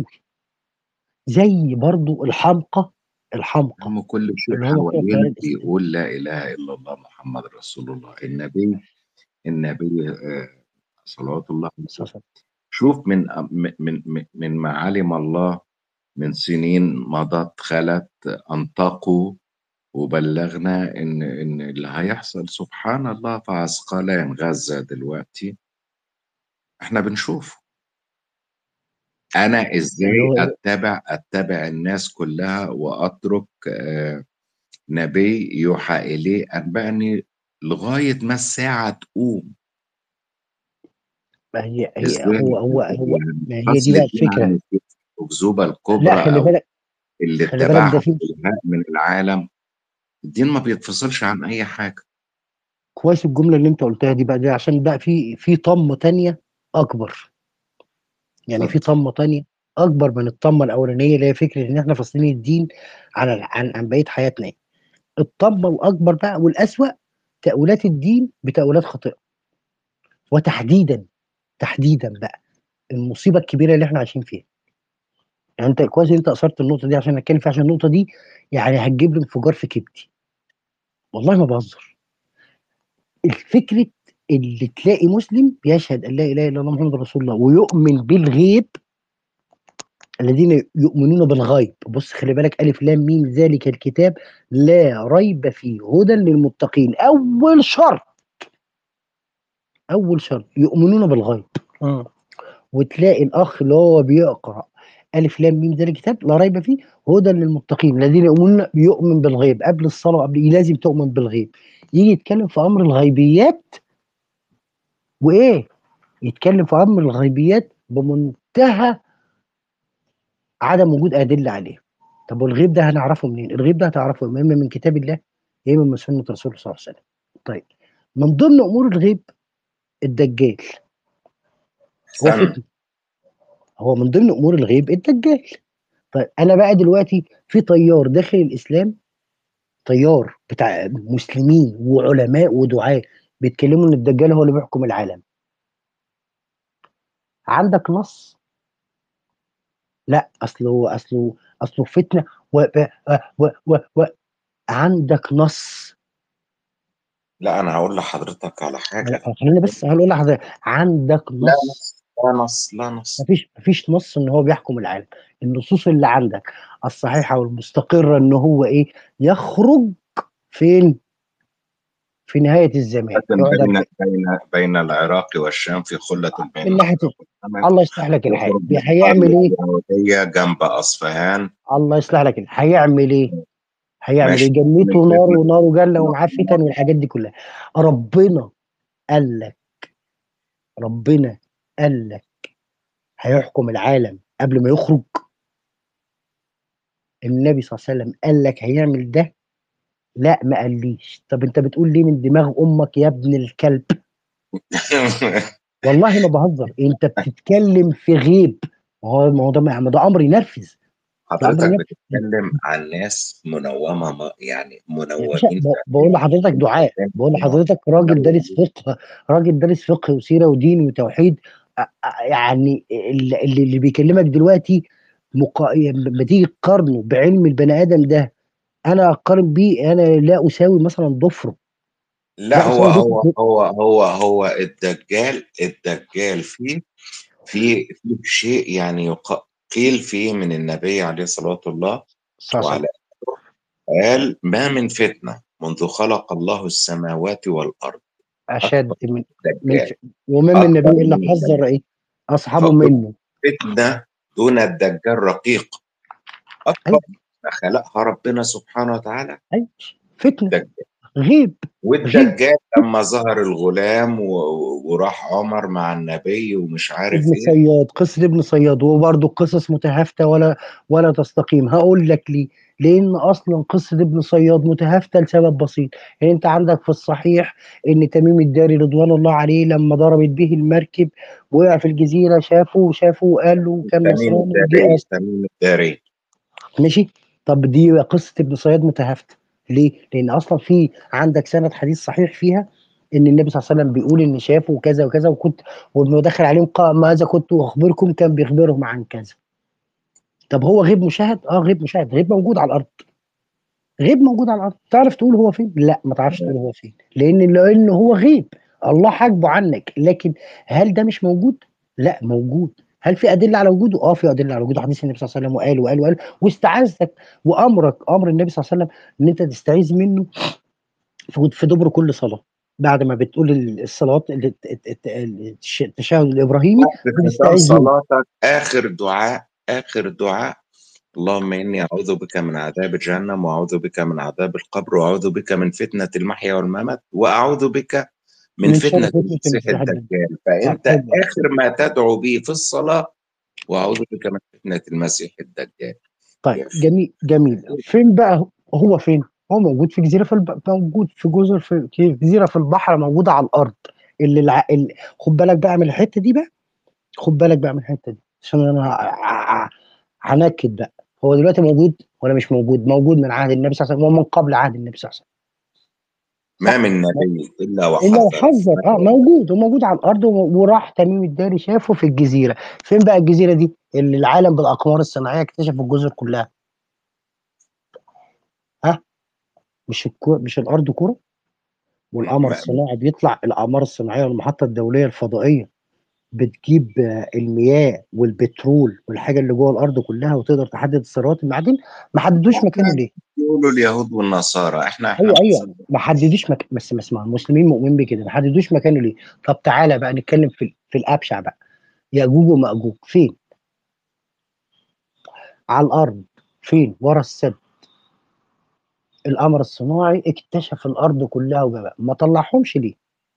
زي برضو الحمقى الحمقى هم كل شيء اللي هو بتوع حوالينا التيار الاسلامي بيقول لا اله الا الله محمد رسول الله النبي النبي آه، صلوات الله عليه وسلم اساسا شوف من من من من ما علم الله من سنين مضت خلت انطقوا وبلغنا ان ان اللي هيحصل سبحان الله في عسقلان غزه دلوقتي احنا بنشوف انا اللي ازاي هو اتبع اتبع الناس كلها واترك آه، نبي يوحى اليه انبأني لغايه ما الساعه تقوم ما هي هي ازاي هو هو هو يعني ما هي فصل دي بقى الدين عن الفكره الأكذوبة لا الكبرى خلي أو بالك اللي خلي بالك ده اتبعها في الإلهاء من العالم الدين ما بيتفصلش عن أي حاجة كويس الجمله اللي انت قلتها دي بقى دي عشان بقى في في طمه تانية اكبر يعني في اتفضل طمه تانية اكبر من الطمه الاولانيه اللي هي فكره ان احنا فاصلين الدين عن عن عن بقيه حياتنا الطمه الاكبر بقى والاسوأ تاويلات الدين بتاويلات خاطئه وتحديدا تحديدا بقى المصيبه الكبيره اللي احنا عايشين فيها يعني انت كويس إن انت اثرت النقطه دي عشان نتكلم فيها عشان النقطه دي يعني هتجيب لي انفجار في كبدي والله ما بهزر الفكره اللي تلاقي مسلم بيشهد ان لا اله الا الله محمد رسول الله ويؤمن بالغيب الذين يؤمنون بالغيب بص خلي بالك الف لام ميم ذلك الكتاب لا ريب فيه هدى للمتقين اول شرط اول شرط يؤمنون بالغيب آه. وتلاقي الاخ اللي هو بيقرا الف لام ميم ذلك الكتاب لا ريب فيه هدى للمتقين الذين يؤمنون يؤمن بالغيب قبل الصلاه وقبل لازم تؤمن بالغيب يجي يتكلم في امر الغيبيات وايه يتكلم في امر الغيبيات بمنتهى عدم وجود ادله عليه طب والغيب ده هنعرفه منين الغيب ده هتعرفه اما من كتاب الله يا اما من سنه رسول صلى الله عليه وسلم طيب من ضمن امور الغيب الدجال هو سمع فتنه هو من ضمن امور الغيب الدجال طيب انا بقى دلوقتي في طيار داخل الاسلام طيار بتاع مسلمين وعلماء ودعاة بيتكلموا ان الدجال هو اللي بيحكم العالم عندك نص لا اصله اصله اصله فتنه و و و و و عندك نص لا أنا هقول لحضرتك على حاجة خلينا بس هنقول لحضرتك عندك لا نص لا نص لا نص مفيش مفيش نص ان هو بيحكم العالم النصوص اللي عندك الصحيحه والمستقره ان هو ايه يخرج فين في نهايه الزمان لكن يقعد بين بين بين العراق والشام في خلة بين من ناحيه العراق واليمن الله يصلح لك الحال يخرج من هيعمل ايه القرية اليهودية جنب أصفهان الله يصلح لك الحال هيعمل ايه هيعمل ماشي ايه جنته من نار فتنة ونار وجنه ومعاه فتن والحاجات دي كلها ربنا قال لك ربنا قال لك هيحكم العالم قبل ما يخرج النبي صلى الله عليه وسلم قال لك هيعمل ده لا ما قاليش طب انت بتقول ليه من دماغ امك يا ابن الكلب والله ما بهزر انت بتتكلم في غيب ما هو ما هو ده ما ده امر ينرفز ده امر حضرتك ينرفز بتتكلم عن ناس منومة ما- يعني يا باشا منومين ب- بقول لحضرتك دعاء بقول لحضرتك راجل دارس فقه راجل دارس فقه وسيره ودين وتوحيد أ- أ- يعني اللي, اللي اللي بيكلمك دلوقتي مقا... لما تيجي تقارنه بعلم البني ادم ده انا اقارن بيه انا لا اساوي مثلا ضفره لا لا هو اساوي هو ضفره هو هو هو الدجال الدجال فيه في في شيء يعني يق- قيل فيه من النبي عليه الصلاة والله صح صح وعلى قال ما من فتنة منذ خلق الله السماوات والأرض اشد أكبر من من من الدجال ف... وما من أكبر نبي الا من حذر الدجال ايه اصحابه فكل منه فتنة دون الدجال رقيق أكبر ايوه ما خلقها ربنا سبحانه وتعالى ايوه فتنه الدجال غيب غيب والدجال لما ظهر الغلام و- وراح عمر مع النبي ومش عارف ابن ايه صياد قصة ابن صياد وبرضه قصص متهافتة ولا ولا تستقيم هقول لك ليه لأن أصلا قصة ابن صياد متهافتة لسبب بسيط يعني أنت عندك في الصحيح إن تميم الداري رضوان الله عليه لما ضربت به المركب وقع في الجزيرة شافه وشافه وقال له كان تميم نصراني ودي الداري أصل تميم الداري ماشي طب دي قصة ابن صياد متهافتة ليه؟ لأن أصلا في عندك سند حديث صحيح فيها إن النبي صلى الله عليه وسلم بيقول إن شافه وكذا وكذا وكنت وابنه دخل عليهم قال ماذا كنت أخبركم كان بيخبرهم عن كذا طب هو غيب مشاهد؟ اه غيب مشاهد غيب موجود على الأرض غيب موجود على الأرض تعرف تقول هو فين؟ لا ما تعرفش تقول هو فين لأن لأنه هو غيب الله حاجبه عنك لكن هل ده مش موجود؟ لا موجود هل في ادله على وجوده؟ اه في ادله على وجوده حديث النبي صلى الله عليه وسلم وقال وقال وقال واستعاذتك وامرك امر النبي صلى الله عليه وسلم ان انت تستعيذ منه في في دبر كل صلاه بعد ما بتقول الصلاه الت- الت- الت- التش- التشهد الابراهيمي في ختام بتستعيذ منه صلاتك آخر دعاء آخر دعاء اللهم إني أعوذ بك من عذاب جهنم وأعوذ بك من عذاب القبر وأعوذ بك من فتنة المحيا والممات وأعوذ بك من من شر فتنة فتنه المسيح المسيح الدجال الدجال صح فأنت حلو أوي. آخر ما تدعو به في الصلاة وأعوذ بك من فتنة المسيح الدجال طيب جميل جميل فين بقى هو فين؟ هو موجود في جزيره في الب... موجود في جزر في في جزيره في البحر موجوده على الارض اللي الع... اللي... خد بالك بقى من الحته دي بقى خد بالك بقى من الحته دي عشان انا ه- ه- هنكد بقى هو دلوقتي موجود ولا مش موجود؟ موجود من عهد النبي صلى الله عليه وسلم ومن قبل عهد النبي صلى الله عليه وسلم ما صح؟ من نبي إلا الا وحذر وحذر اه موجود وموجود على الارض و- وراح تميم الداري شافه في الجزيره فين بقى الجزيره دي اللي العالم بالاقمار الصناعيه اكتشف الجزر كلها ها مش الكو... مش الارض كره والقمر ما- الصناعي بيطلع الاقمار الصناعيه والمحطه الدوليه الفضائيه بتجيب آه، المياه والبترول والحاجه اللي جوه الارض كلها وتقدر تحدد الثروات المعادن ما حددوش مكانه ليه يقولوا اليهود والنصارى احنا احنا ايوه ايوه ما حددوش مك... بس ما اسمع المسلمين مؤمنين بكده ما حددوش مكانه ليه طب تعالى بقى نتكلم في في الابشع بقى ياجوج وماجوج فين على الارض فين ورا السد القمر الصناعي اكتشف الارض كلها وجابها ما طلعهمش ليه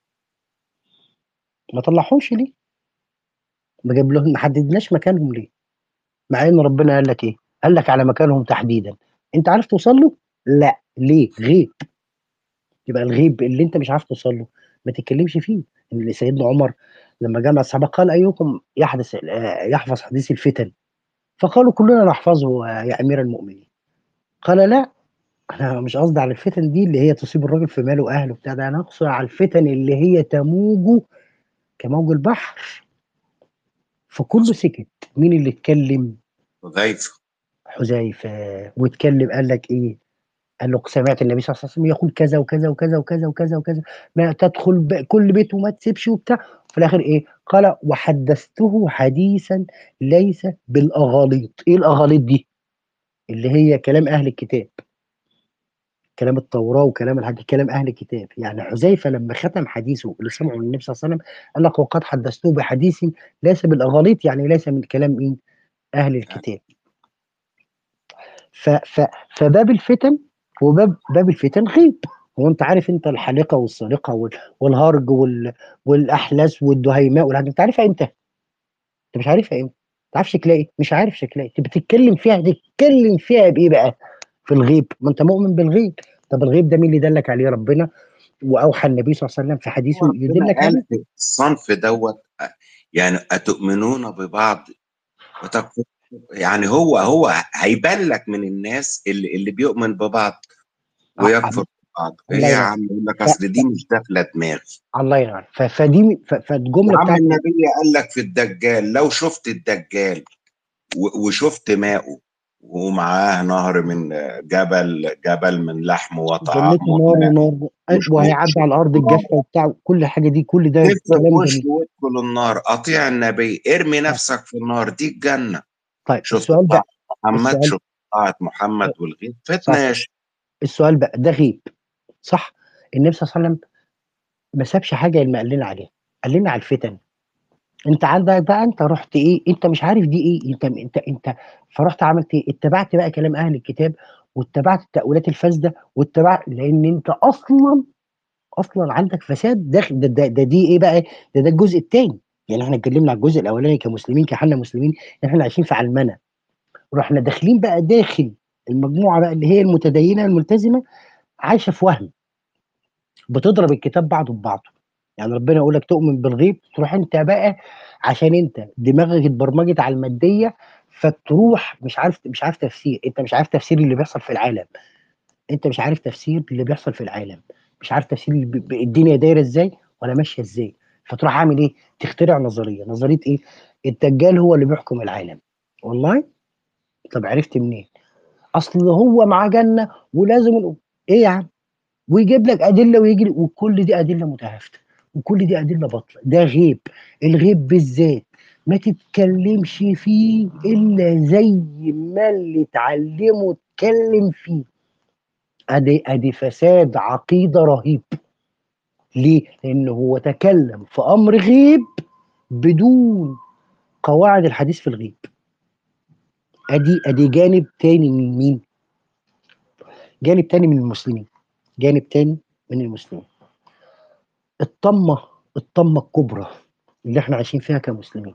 ما طلعهمش ليه ما جاب لهم ما حددناش مكانهم ليه مع ان ربنا قال لك ايه قال لك على مكانهم تحديدا انت عارف توصل له لا ليه غيب يبقى الغيب اللي انت مش عارف توصل له ما تتكلمش فيه ان سيدنا عمر لما جمع الصحابه قال ايكم يحدث آه، يحفظ حديث الفتن فقالوا كلنا نحفظه آه، يا امير المؤمنين قال لا انا مش قصدي على الفتن دي اللي هي تصيب الراجل في ماله واهله بتاع ده انا اقصد على الفتن اللي هي تموج كموج البحر فكله سكت مين اللي اتكلم حذيفه حذيفه واتكلم قال لك ايه قال له سمعت النبي صلى الله عليه وسلم يقول كذا وكذا وكذا وكذا وكذا وكذا ما تدخل ب- كل بيت وما تسيبش وبتاع في الاخر ايه قال وحدثته حديثا ليس بالاغاليط ايه الاغاليط دي اللي هي كلام اهل الكتاب كلام التوراه وكلام الحديث كلام اهل الكتاب يعني حذيفه لما ختم حديثه اللي سمعه من النبي صلى الله عليه وسلم قال لك وقد حدثته بحديث ليس بالاغاليط يعني ليس من كلام مين اهل الكتاب ف ف فباب الفتن هو باب باب الفتن غيب هو انت عارف انت الحالقه والسارقه وال- والهرج وال والاحلاس والدهيماء والحاجات انت عارفها امتى؟ انت مش عارفها امتى؟ ما تعرفش شكلها ايه؟ مش عارف شكلها ايه؟ انت بتتكلم فيها تتكلم فيها بايه بقى؟ في الغيب ما انت مؤمن بالغيب طب الغيب ده مين اللي دلك عليه ربنا واوحى النبي صلى الله عليه وسلم في حديثه ربنا يدلك قال عليه في الصنف دوت يعني أتؤمنون ببعض وتكفرون يعني هو هو هيبان لك من الناس اللي اللي بيؤمن ببعض ويكفر ببعض ايه الله يا ينور. عم يقول لك اصل دي مش داخله دماغي الله ينور ف- فدي ف- فالجمله يا عم بتاعت النبي قال لك في الدجال لو شفت الدجال و- وشفت ماءه ومعاه نهر من جبل جبل من لحم وطعام جنته نار وماء ونار وش- وهيعدي على الارض الجافه وبتاع كل حاجه دي كل ده كيف كلام وش جميل وادخل النار اطيع النبي ارمي نفسك في النار دي الجنه طيب شفت السؤال بقى طاعة محمد السؤال شفت طاعة محمد والغيب صح فتنة يا شيخ السؤال بقى ده غيب صح النبي صلى الله عليه وسلم ما سابش حاجه الا ما قال لنا عليها قال لنا على الفتن انت عندك بقى انت رحت ايه انت مش عارف دي ايه انت انت انت فرحت عملت ايه اتبعت بقى كلام اهل الكتاب واتبعت التاويلات الفاسده واتبعت لان انت اصلا اصلا عندك فساد داخل ده, ده, ده دي ايه بقى ده ده الجزء الثاني يعني احنا اتكلمنا على الجزء الاولاني كمسلمين كحنا مسلمين احنا عايشين في علمنه رحنا داخلين بقى داخل المجموعه بقى اللي هي المتدينه الملتزمه عايشه في وهم بتضرب الكتاب بعضه ببعضه يعني ربنا يقول لك تؤمن بالغيب تروح انت بقى عشان انت دماغك اتبرمجت على الماديه فتروح مش عارف مش عارف تفسير انت مش عارف تفسير اللي بيحصل في العالم انت مش عارف تفسير اللي بيحصل في العالم مش عارف تفسير اللي ب- ب- الدنيا دايره ازاي ولا ماشيه ازاي فتروح عامل ايه تخترع نظريه نظريه ايه الدجال هو اللي بيحكم العالم والله طب عرفت منين اصل هو معاه جنه ولازم ال- ايه يا عم ويجيب لك ادله ويجري وكل دي ادله متهافته وكل دي ادله باطله ده غيب الغيب بالذات ما تتكلمش فيه الا زي ما اللي اتعلمه اتكلم فيه ادي ادي فساد عقيده رهيب ليه؟ لان هو تكلم في امر غيب بدون قواعد الحديث في الغيب ادي ادي جانب تاني من مين؟ جانب تاني من المسلمين جانب تاني من المسلمين الطمه الطمه الكبرى اللي احنا عايشين فيها كمسلمين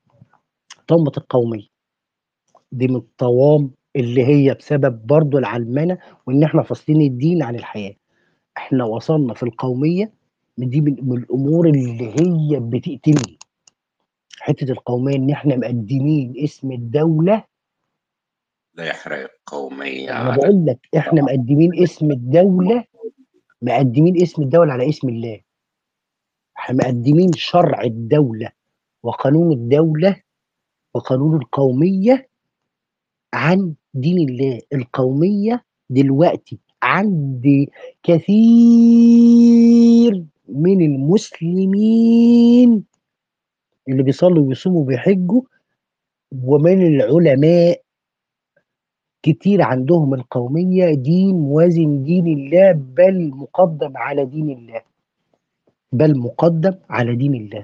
طمه القوميه دي من الطوام اللي هي بسبب برضو العلمنه وان احنا فاصلين الدين عن الحياه احنا وصلنا في القوميه من دي من, من الامور اللي هي بتقتلني حته القوميه ان احنا مقدمين اسم الدوله لا يحرق قومية انا على بقول لك احنا مقدمين اسم الدوله مقدمين اسم الدوله على اسم الله احنا مقدمين شرع الدوله وقانون الدوله وقانون القوميه عن دين الله القوميه دلوقتي عند كثير من المسلمين اللي بيصلوا ويصوموا وبيحجوا ومن العلماء كتير عندهم القومية دين موازن دين الله بل مقدم على دين الله بل مقدم على دين الله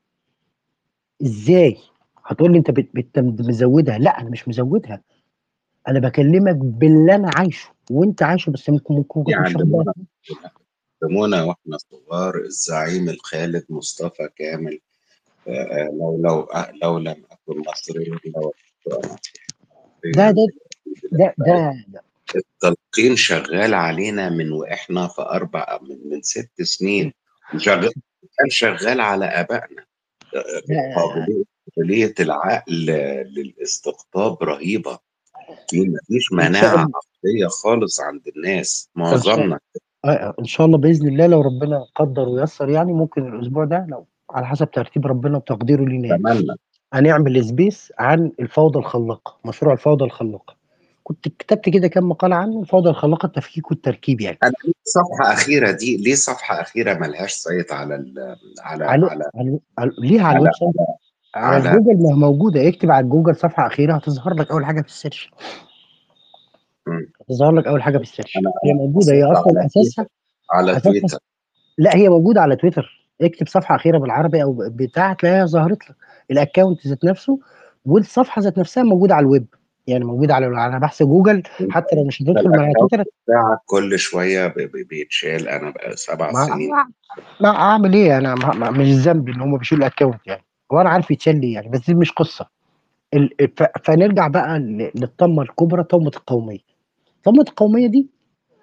ازاي هتقول لي انت بت- بت- مزودها لا انا مش مزودها انا بكلمك باللي انا عايشه وانت عايشه بس ممكن ممكن كنت مش واخد بالك يعلمونا يعلمونا واحنا صغار الزعيم الخالد مصطفى كامل آه، لو لو آه، لو لم اكن مصريا لو ده ده ده ده, ده. التلقين شغال علينا من واحنا في اربع من, من ست سنين وشغال كان شغال على ابائنا ده قابليه قابليه العقل للاستقطاب رهيبه في مفيش ان شاء مناعه الله عقليه خالص عند الناس ان شاء الله معظمنا آه، ان شاء الله باذن الله لو ربنا قدر ويسر يعني ممكن الاسبوع ده لو على حسب ترتيب ربنا وتقديره لينا يعني اتمنى هنعمل سبيس عن الفوضى الخلاقه مشروع الفوضى الخلاقه كنت كتبت كده كام مقاله عنه فاضل خلاقه التفكيك والتركيب يعني انا ليه صفحه اخيره دي ليه صفحه اخيره ملهاش سايت على ال على على, على على, على ليها على على الويب سايت على على جوجل ما هي موجوده اكتب على جوجل صفحه اخيره هتظهر لك اول حاجه في السيرش مم. هتظهر لك اول حاجه في السيرش انا هي موجوده هي وصلت اصلا على اساسها على اساسها تويتر لا هي موجوده على تويتر اكتب صفحه اخيره بالعربي او بتاع تلاقيها ظهرت لك الاكونت ذات نفسه والصفحه ذات نفسها موجوده على الويب يعني موجوده على على بحث جوجل حتى لو مش هتدخل مع الاكونت تويتر بتاعك كل شويه ب- ب- بيتشال انا بقى سبع ما سنين ما اعمل ايه انا ما ما- مش ذنبي ان هم بيشيلوا الاكونت يعني وانا عارف يتشال ليه يعني بس دي مش قصه ال- ف- فنرجع بقى ل- للطمه الكبرى طمه القوميه طمه القوميه دي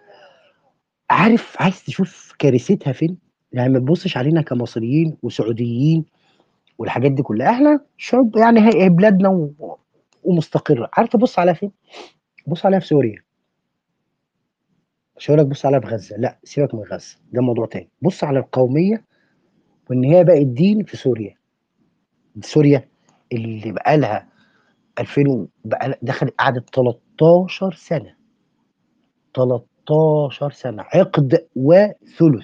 عارف عايز تشوف كارثتها فين يعني ما تبصش علينا كمصريين وسعوديين والحاجات دي كلها احنا شعوب يعني هي هي بلادنا و- ومستقره عارف تبص عليها فين بص عليها في سوريا مش هقول لك بص عليها في غزه لا سيبك من غزه ده موضوع تاني بص على القوميه وان هي بقت دين في سوريا سوريا اللي بقى لها 2000 و- بقى لها- دخلت قعدت 13 سنه 13 سنه عقد وثلث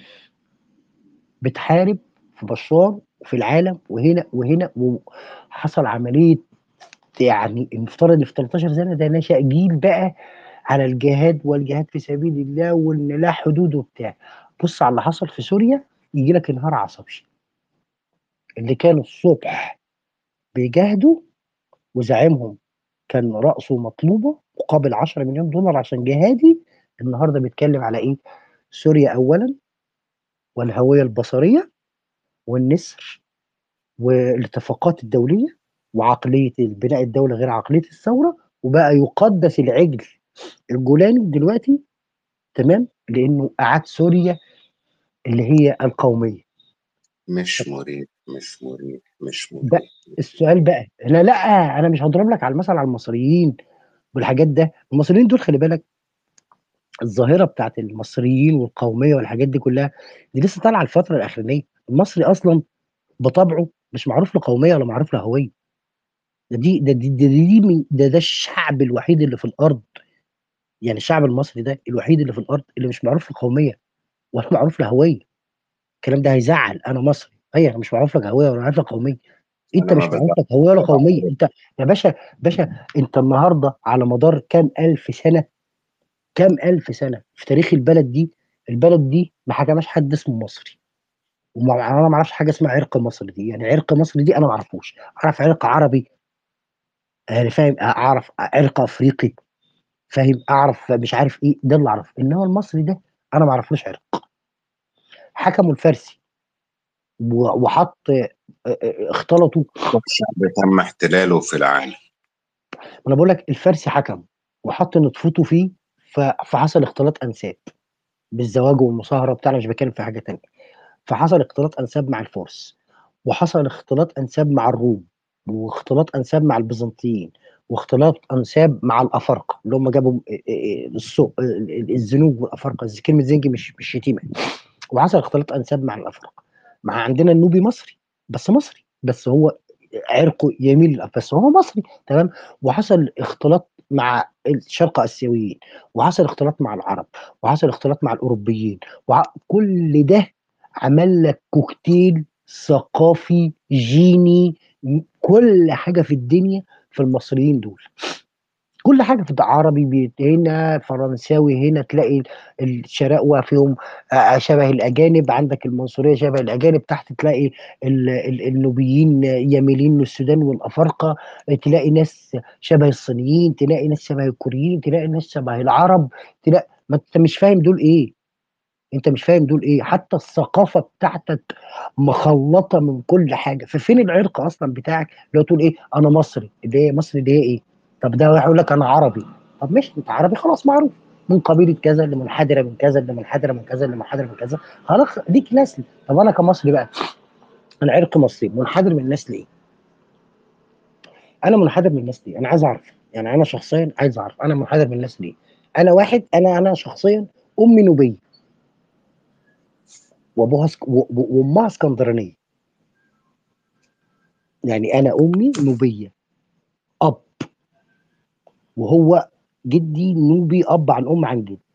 بتحارب في بشار وفي العالم وهنا وهنا وحصل عمليه يعني المفترض ان في 13 سنه ده نشا جيل بقى على الجهاد والجهاد في سبيل الله وان لا حدود وبتاع بص على اللي حصل في سوريا يجي لك انهار عصبي اللي كانوا الصبح بيجاهدوا وزعيمهم كان رأسه مطلوبة مقابل 10 مليون دولار عشان جهادي النهارده بيتكلم على ايه؟ سوريا اولا والهوية البصرية والنسر والاتفاقات الدولية وعقلية بناء الدولة غير عقلية الثورة وبقى يقدس العجل الجولاني دلوقتي تمام لانه اعاد سوريا اللي هي القومية مش مريح مش مريح مش ده مريح السؤال بقى لا لا انا مش هضرب لك على المثل على المصريين والحاجات ده المصريين دول خلي بالك الظاهره بتاعت المصريين والقوميه والحاجات دي كلها دي لسه طالعه الفتره الاخرانيه المصري اصلا بطبعه مش معروف له قوميه ولا معروف له هويه ده دي ده دي ده, دي من- ده ده الشعب الوحيد اللي في الارض يعني الشعب المصري ده الوحيد اللي في الارض اللي مش معروف له قوميه ولا معروف له هويه الكلام ده هيزعل انا مصري ايوه انا مش معروف لك هويه ولا معروف لك قوميه انت انا مش ما معروف بزعلش لك هويه ولا قوميه انت يا باشا باشا انت النهارده على مدار كام الف سنه كام الف سنه في تاريخ البلد دي البلد دي ما حكمهاش حد اسمه مصري وما انا ما اعرفش حاجه اسمها عرق مصري دي يعني عرق مصري دي انا ما اعرفوش اعرف عرق عربي يعني فاهم اعرف عرق افريقي فاهم اعرف مش عارف ايه ده اللي اعرفه انما المصري ده انا ما اعرفلوش عرق حكموا الفارسي و- وحط اه، اه، اختلطوا الشعب تم احتلاله في العالم انا بقول لك الفارسي حكم وحط نطفته فيه ف- فحصل اختلاط انساب بالزواج والمصاهره بتاع أنا مش بتكلم في حاجه تانية فحصل اختلاط انساب مع الفرس وحصل اختلاط انساب مع الروم واختلاط انساب مع البيزنطيين واختلاط انساب مع الافارقه اللي هم جابوا اه، اه، السوق اه، الزنوج والافارقه كلمه زنج مش مش شتيمه وحصل اختلاط انساب مع الافارقه مع عندنا النوبي مصري بس مصري بس هو عرقه يميل بس هو مصري تمام وحصل اختلاط مع الشرق اسيويين وحصل اختلاط مع العرب وحصل اختلاط مع الاوروبيين وكل ده عمل لك كوكتيل ثقافي جيني كل حاجه في الدنيا في المصريين دول كل حاجه في عربي بيت هنا فرنساوي هنا تلاقي الشراقوه فيهم آه، شبه الاجانب عندك المنصوريه شبه الاجانب تحت تلاقي ال- ال- النوبيين يميلين للسودان والافارقه تلاقي ناس شبه الصينيين تلاقي ناس شبه الكوريين تلاقي ناس شبه العرب تلاقي ما انت مش فاهم دول ايه انت مش فاهم دول ايه حتى الثقافه بتاعتك مخلطه من كل حاجه ففين العرق اصلا بتاعك اللي هو تقول ايه انا مصري اللي هي مصري اللي هي ايه طب ده واحد يقول لك انا عربي طب ماشي انت عربي خلاص معروف من قبيله كذا اللي منحدره من كذا اللي منحدره من كذا اللي منحدره من كذا خلاص ليك نسل طب انا كمصري بقى انا عرق مصري منحدر من الناس ليه؟ انا منحدر من الناس ليه؟ انا عايز اعرف يعني انا شخصيا عايز اعرف انا منحدر من الناس ليه؟ انا واحد انا انا شخصيا امي نوبيه وابوها سك... و- و- وامها اسكندرانيه يعني انا امي نوبيه اب وهو جدي نوبي اب عن ام عن جد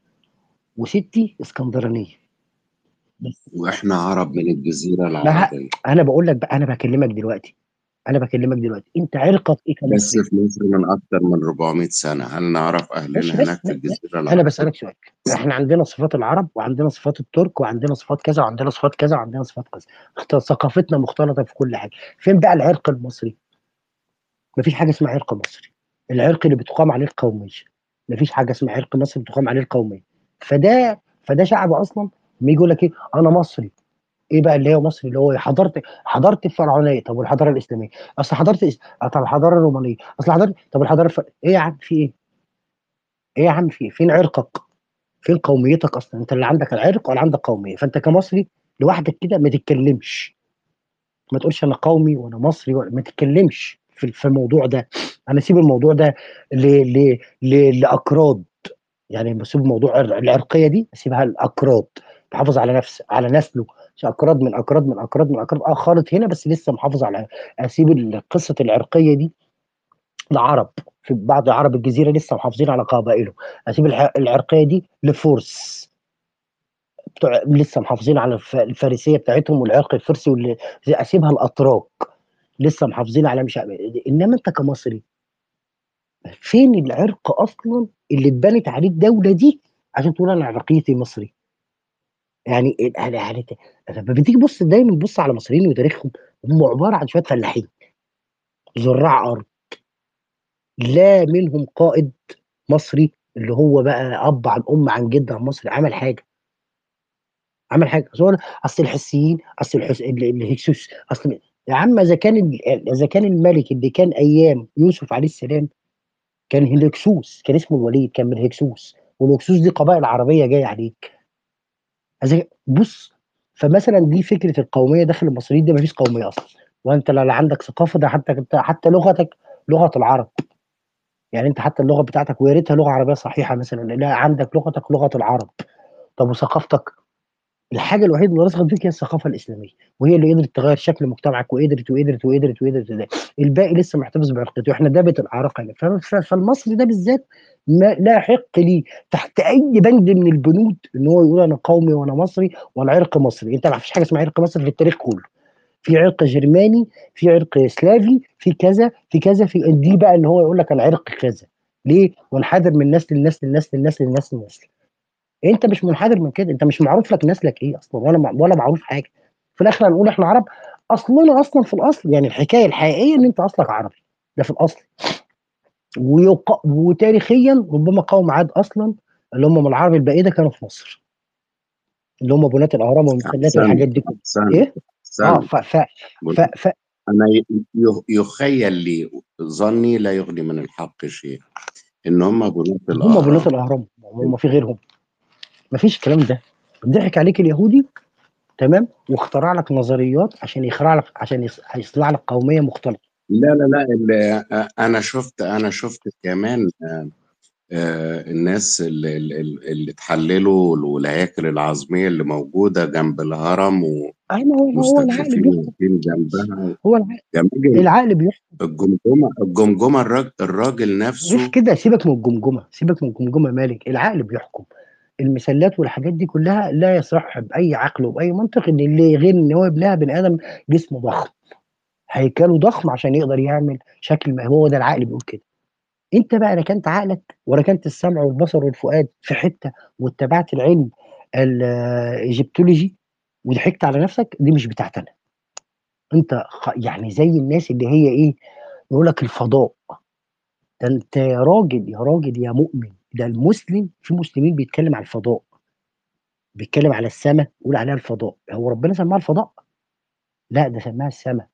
وستي اسكندرانيه بس واحنا عرب من الجزيره ما ه- العربيه انا بقول لك بقى انا بكلمك دلوقتي انا بكلمك دلوقتي انت عرقك ايه بس كمصري في مصر من اكتر من 400 سنه هل نعرف اهلنا ماشي بس هناك في م- م- الجزيره انا العربيه بسالك سؤال احنا عندنا صفات العرب وعندنا صفات الترك وعندنا صفات كذا وعندنا صفات كذا وعندنا صفات كذا اخت- ثقافتنا مختلطه في كل حاجه فين بقى العرق المصري مفيش حاجه اسمها عرق مصري العرق اللي بتقام عليه القوميه مفيش حاجه اسمها عرق مصري بتقام عليه القوميه فده فده شعب اصلا لما يجي يقول لك ايه انا مصري ايه بقى اللي هو مصري اللي هو حضرت حضرت الفرعونيه طب والحضاره الاسلاميه اصل حضرت الإس- آه، طب الحضاره الرومانيه اصل حضرت طب الحضاره الف... ايه يا عم في ايه ايه يا عم في ايه فين عرقك فين قوميتك اصلا انت اللي عندك العرق ولا عندك قوميه فانت كمصري لوحدك كده ما تتكلمش ما تقولش انا قومي وانا مصري ولا ما تتكلمش في في الموضوع ده انا اسيب الموضوع ده ل... ل... ل... لاكراد يعني بسيب موضوع الع- العرقيه دي اسيبها لاكراد محافظ على نفس على نسله مش اكراد من اكراد من اكراد من اكراد اه خالط هنا بس لسه محافظ على اسيب ال- قصه العرقيه دي لعرب في بعض عرب الجزيره لسه محافظين على قبائلهم اسيب الح- العرقيه دي لفرس بتوع لسه محافظين على الف- الفارسيه بتاعتهم والعرق الفرسي واللي اسيبها الاتراك لسه محافظين على مش عارف- انما انت كمصري فين العرق اصلا اللي اتبنت عليه الدوله دي عشان تقول انا عرقيتي مصري يعني يعني يعني لما بتيجي تبص دايما تبص على المصريين وتاريخهم هم عباره عن شويه فلاحين زراع ارض لا منهم قائد مصري اللي هو بقى اب عن ام عن جد عن مصري عمل حاجه عمل حاجه اصل هو- اصل الحسيين اصل الحس... ال- الهكسوس اصل يا عم اذا كان ال- اذا كان الملك اللي كان ايام يوسف عليه السلام كان الهكسوس كان اسمه الوليد كان من الهكسوس والهكسوس دي قبائل عربيه جايه عليك إذا- بص فمثلا دي فكره القوميه داخل المصريين دي مفيش قوميه اصلا وانت لا لا عندك ثقافه ده حتى حتى لغتك لغه العرب يعني انت حتى اللغه بتاعتك ويا ريتها لغه عربيه صحيحه مثلا لا عندك لغتك لغه العرب طب وثقافتك الحاجه الوحيده اللي راسخه فيك هي الثقافه الاسلاميه وهي اللي قدرت تغير شكل مجتمعك وقدرت وقدرت وقدرت وقدرت, وقدرت. الباقي لسه محتفظ بعرقته احنا دابت الاعراق يعني ف- ف- فالمصري ده بالذات ما لا يحق لي تحت اي بند من البنود ان هو يقول انا قومي وانا مصري وانا عرق مصري انت ما فيش حاجه اسمها عرق مصري في التاريخ كله في عرق جرماني في عرق سلافي في كذا في كذا في دي بقى اللي هو يقول لك انا عرق كذا ليه منحدر من نسل لنسل لنسل لنسل لنسل لنسل انت مش منحدر من كده انت مش معروف لك نسلك ايه اصلا ولا مع- ولا معروف حاجه في الاخر هنقول احنا عرب اصلنا اصلا في الاصل يعني الحكايه الحقيقيه ان انت اصلك عربي ده في الاصل ويق... وتاريخيا ربما قوم عاد اصلا اللي هم من العرب البعيده كانوا في مصر اللي هم بنات الاهرام والمسلات احسنت والحاجات دي كلها احسنت ايه اه احسنت ف ف ف, ف... انا ي- ي- يخيل لي ظني لا يغني من الحق شيء ان هم بنات هم بنات الاهرام الاهرام هم في غيرهم مفيش الكلام ده ضحك عليك اليهودي تمام واخترع لك نظريات عشان يخرع لك عشان يص- يصنع لك قوميه مختلطه لا لا لا ال- انا شفت انا شفت كمان آه، آه، الناس اللي, اللي اللي اتحللوا والهياكل العظميه اللي موجوده جنب الهرم ايوه هو هو العقل ومستكشفين بيحكم واقفين جنبها هو العقل, جماجم العقل بيحكم الجمجمه الجمجمه الراجل, الراجل مش نفسه كده سيبك من الجمجمه سيبك من الجمجمه مالك العقل بيحكم المثلات والحاجات دي كلها لا يصح باي عقل وباي منطق ان اللي غير ان هو يبنيها بني ادم جسمه ضخم هيكله ضخم عشان يقدر يعمل شكل ما هو ده العقل بيقول كده انت بقى ركنت عقلك وركنت السمع والبصر والفؤاد في حته واتبعت العلم الايجيبتولوجي وضحكت على نفسك دي مش بتاعتنا انت خ- يعني زي الناس اللي هي ايه يقول لك الفضاء ده انت يا راجل يا راجل يا مؤمن ده المسلم في مسلمين بيتكلم على الفضاء بيتكلم على السماء يقول عليها الفضاء هو ربنا سماها الفضاء لا ده سماها السماء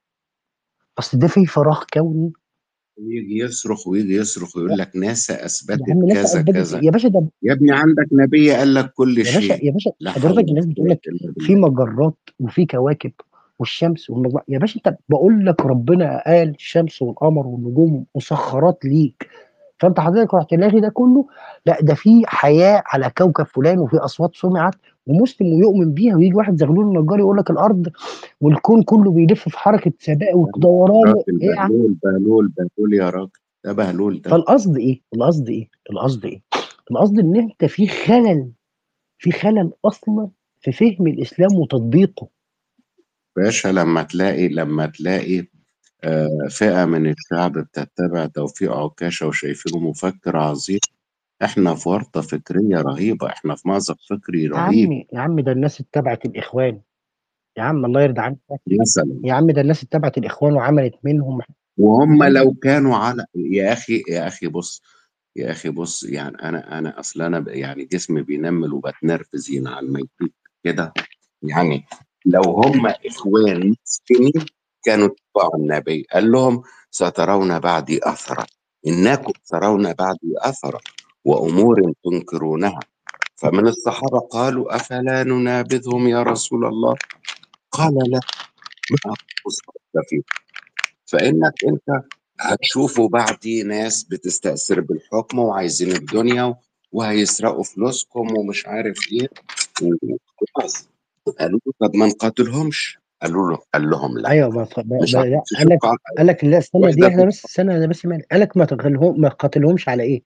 اصل ده فيه فراغ كوني يجي يصرخ ويجي يصرخ ويقول لك ناسا يا اثبتت عم ناس كذا اثبتت كذا يا باشا ده يا ابني عندك نبي قال لك كل يا باشا شيء يا باشا لا حول حضرتك ولا الناس بتقول قوه لك الا في بالله مجرات وفي كواكب والشمس والمجموعة يا باشا انت بقول لك ربنا قال الشمس والقمر والنجوم مسخرات ليك فانت حضرتك رحت لاغي ده كله لا ده في حياه على كوكب فلان وفي اصوات سمعت ومسلم ويؤمن بيها ويجي واحد زغلول النجار يقول لك الارض والكون كله بيلف في حركه سباق ودوران راجل ايه يا عم بهلول بهلول بهلول يا راجل ده بهلول ده فالقصد ايه القصد ايه القصد ايه القصد ان انت في خلل في خلل اصلا في فهم الاسلام وتطبيقه باشا لما تلاقي لما تلاقي آه، فئة من الشعب بتتبع توفيق عكاشة وشايفينه مفكر عظيم احنا في ورطة فكرية رهيبة احنا في مأزق فكري يا رهيب عمي يا عم ده الناس اتبعت الاخوان يا عم الله يرضى عنك مثلا يا عم ده الناس اتبعت الاخوان وعملت منهم وهم لو كانوا على يا اخي يا اخي بص يا اخي بص يعني انا انا اصل انا ب- يعني جسمي بينمل وبتنرفز هنا على الميتين كده يعني لو هم اخوان مسلمين كانوا اتبعوا النبي قال لهم سترون بعدي اثرا انكم ترون بعدي اثرا وامور تنكرونها فمن الصحابه قالوا افلا ننابذهم يا رسول الله قال لا ما أصبت فيه فانك انت هتشوفوا بعدي ناس بتستأثر بالحكم وعايزين الدنيا و- وهيسرقوا فلوسكم ومش عارف ايه وخلاص قالوا له طب ما نقاتلهمش قالوا له قال لهم لا ايوه ما ما مش ما لا هتخش قال لك قاعدة قال لك لا استنى واحدة دي احنا في بس استنى انا بس مالك قال لك ما تقتلهم ما قاتلهمش على ايه؟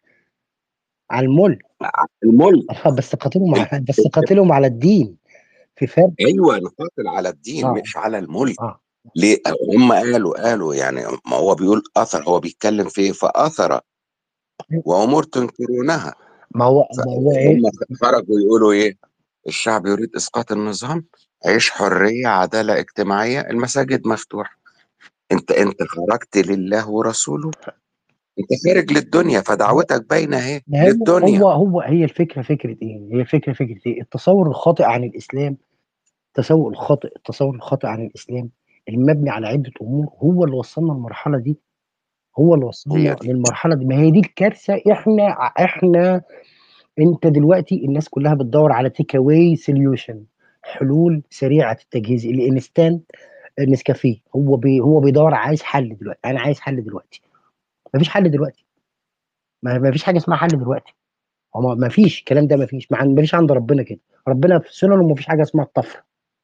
على الملك الملك اه بس قاتلهم على بس قاتلهم على الدين في فرق ايوه نقاتل على الدين اه مش على الملك اه ليه هم قالوا قالوا يعني ما هو بيقول اثر هو بيتكلم في ايه فاثر وامور تنكرونها ما هو ما هو ايه هم خرجوا يقولوا ايه الشعب يريد اسقاط النظام عيش حريه عداله اجتماعيه المساجد مفتوحه انت انت خرجت لله ورسوله انت خارج للدنيا فدعوتك باينه اهي ما هو للدنيا هو هو هي الفكره فكره ايه؟ هي الفكره فكره ايه؟ التصور الخاطئ عن الاسلام التصور الخاطئ التصور الخاطئ عن الاسلام المبني على عده امور هو اللي وصلنا للمرحله دي هو اللي هي وصلنا دي للمرحله دي ما هي دي الكارثه احنا احنا انت دلوقتي الناس كلها بتدور على تيك اواي سوليوشن حلول سريعه التجهيز الانستانت نسكافيه هو بي هو بيدور عايز حل دلوقتي انا عايز حل دلوقتي مفيش حل دلوقتي ما ما فيش حاجه اسمها حل دلوقتي هو ما ما فيش الكلام ده ما فيش ما عن- ما فيش عند ربنا كده ربنا في سننه ما فيش حاجه اسمها طفره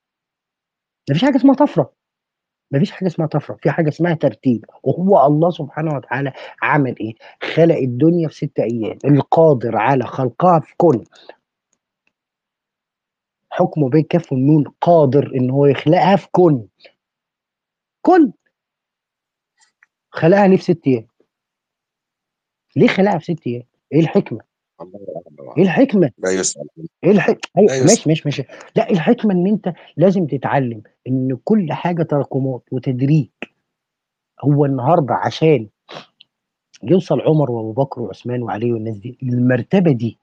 ما فيش حاجه اسمها طفره ما فيش حاجه اسمها طفره في حاجه اسمها ترتيب وهو الله سبحانه وتعالى عمل ايه خلق الدنيا في ست ايام القادر على خلقها في كون حكمه بين كف والنون قادر ان هو يخلقها في كون كن خلقها ليه في ست ايام ليه خلقها في ست ايام ايه الحكمه الله أعلم. ايه الحكمه لا يسأل ايه الحكمه لا ايوه يسأل ماشي ماشي ماشي لا الحكمه ان انت لازم تتعلم ان كل حاجه تراكمات وتدريج هو النهارده عشان يوصل عمر وابو بكر وعثمان وعلي والناس دي للمرتبه دي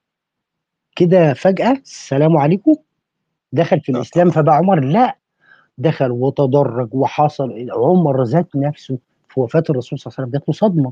كده فجاه السلام عليكم دخل في لا الاسلام طبعا فبقى عمر لا دخل وتدرج وحصل عمر ذات نفسه في وفاه الرسول صلى الله عليه وسلم جات له صدمه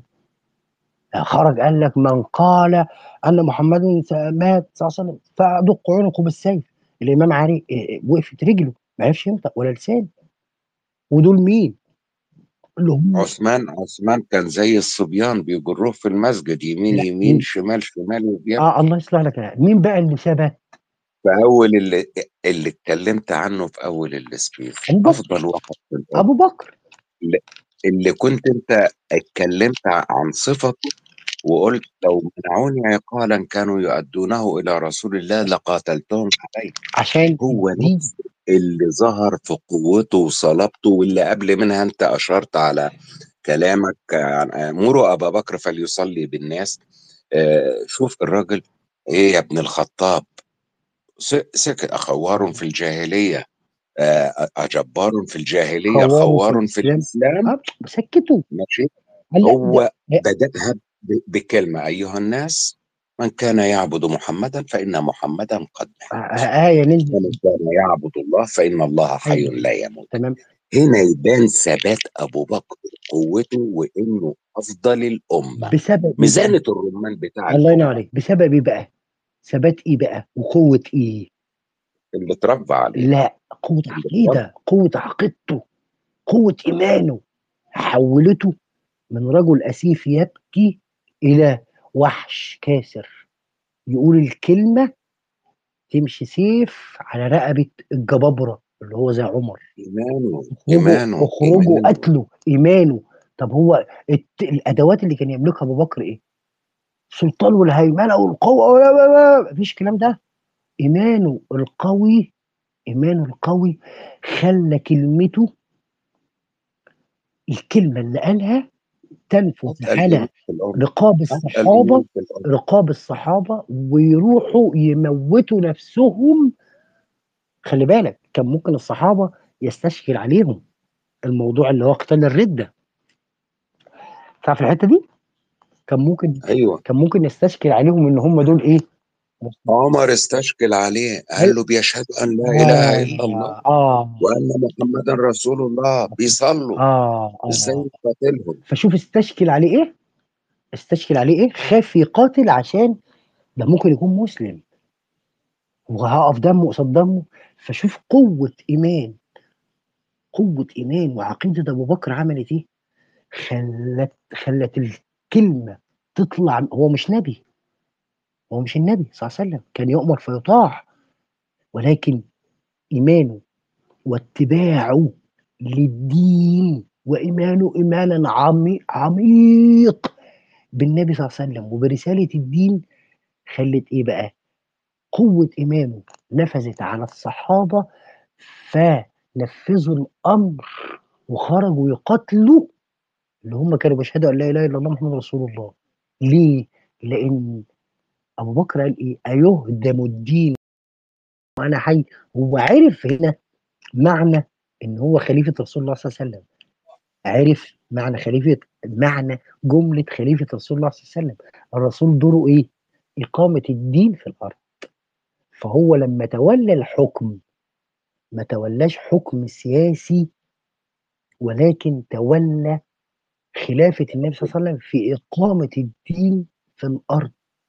خرج قال لك من قال ان محمد مات صلى الله عليه وسلم فادق عنقه بالسيف الامام علي إيه، وقفت رجله ما عرفش ينطق ولا لسان ودول مين؟ اللي هم عثمان عثمان كان زي الصبيان بيجروه في المسجد يمين لا يمين مين؟ شمال شمال وبيبكي اه الله يصلح لك يعني. مين بقى اللي ثبت؟ في اول اللي اللي اتكلمت عنه في اول السبيس ابو بكر افضل واحد في الارض ابو بكر اللي اللي كنت انت اتكلمت عن صفته وقلت لو منعوني عقالا كانوا يؤدونه الى رسول الله لقاتلتهم عليه عشان هو الدين نفس اللي ظهر في قوته وصلابته واللي قبل منها انت اشرت على كلامك عن مروا ابا بكر فليصلي بالناس آه، شوف الراجل ايه يا ابن الخطاب س- سكت اخوار في الجاهليه آه، أجبار في الجاهلية خواره في خوار في الاسلام الإسلام اه سكتوا ماشي قال لا ده هو ده- بدأها ب- بكلمة أيها الناس من كان يعبد محمدا فإن محمدا قد آه، مات آه، آية نزلت ومن كان يعبد الله فإن الله حي ايوه لا يموت تمام هنا يبان ثبات أبو بكر قوته وإنه أفضل الأمة بسبب ايه بقى؟ ميزانة الرمان بتاع الله ينور الأمة عليك بسبب ايه بقى؟ ثبات ايه بقى؟ وقوة ايه؟ اللي اتربى عليه لا قوة اللي اتربى عقيدة قوة عقيدته قوة إيمانه حولته من رجل أسيف يبكي إلى وحش كاسر يقول الكلمة تمشي سيف على رقبة الجبابرة اللي هو زي عمر إيمانه اخرجوا إيمانه اخرجوا إيمانه قتلوا إيمانه طب هو الت- الادوات اللي كان يملكها ابو بكر ايه؟ السلطان والهيمنه والقوه ولا- ولا- ولا- مفيش الكلام ده ايمانه القوي ايمانه القوي خلى كلمته الكلمه اللي قالها تنفذ أتقل على إيمان في الأرض رقاب أتقل الصحابه إيمان في الأرض رقاب الصحابه ويروحوا يموتوا نفسهم خلي بالك كان ممكن الصحابه يستشكل عليهم الموضوع اللي هو قتال الرده تعرف الحته دي كان ممكن أيوه كان ممكن يستشكل عليهم ان هم دول ايه عمر استشكل عليه قال له بيشهد أن لا إله إلا الله اه اه وأن محمدا رسول الله بيصلوا اه, إزاي آه. يقاتلهم فشوف استشكل عليه ايه استشكل عليه ايه خاف يقاتل عشان ده ممكن يكون مسلم وهقف دمه قصاد دمه فشوف قوة إيمان قوة إيمان وعقيدة أبو بكر عملت إيه؟ خلت خلت الكلمة تطلع هو مش نبي هو مش النبي صلى الله عليه وسلم كان يؤمر فيطاع ولكن إيمانه واتباعه للدين وإيمانه إيمانا عميق, عميق بالنبي صلى الله عليه وسلم وبرسالة الدين خلت إيه بقى؟ قوة إيمانه نفذت على الصحابة فنفذوا الأمر وخرجوا يقاتلوا اللي هم كانوا بيشهدوا أن لا إله إلا الله محمد رسول الله ليه؟ لأن أبو بكر قال إيه؟ أيهدم الدين وأنا حي هو عرف هنا معنى إن هو خليفة رسول الله صلى الله عليه وسلم عرف معنى خليفة معنى جملة خليفة رسول الله صلى الله عليه وسلم الرسول دوره إيه؟ إقامة الدين في الأرض فهو لما تولى الحكم ما تولاش حكم سياسي ولكن تولى خلافة النبي صلى الله عليه وسلم في إقامة الدين في الأرض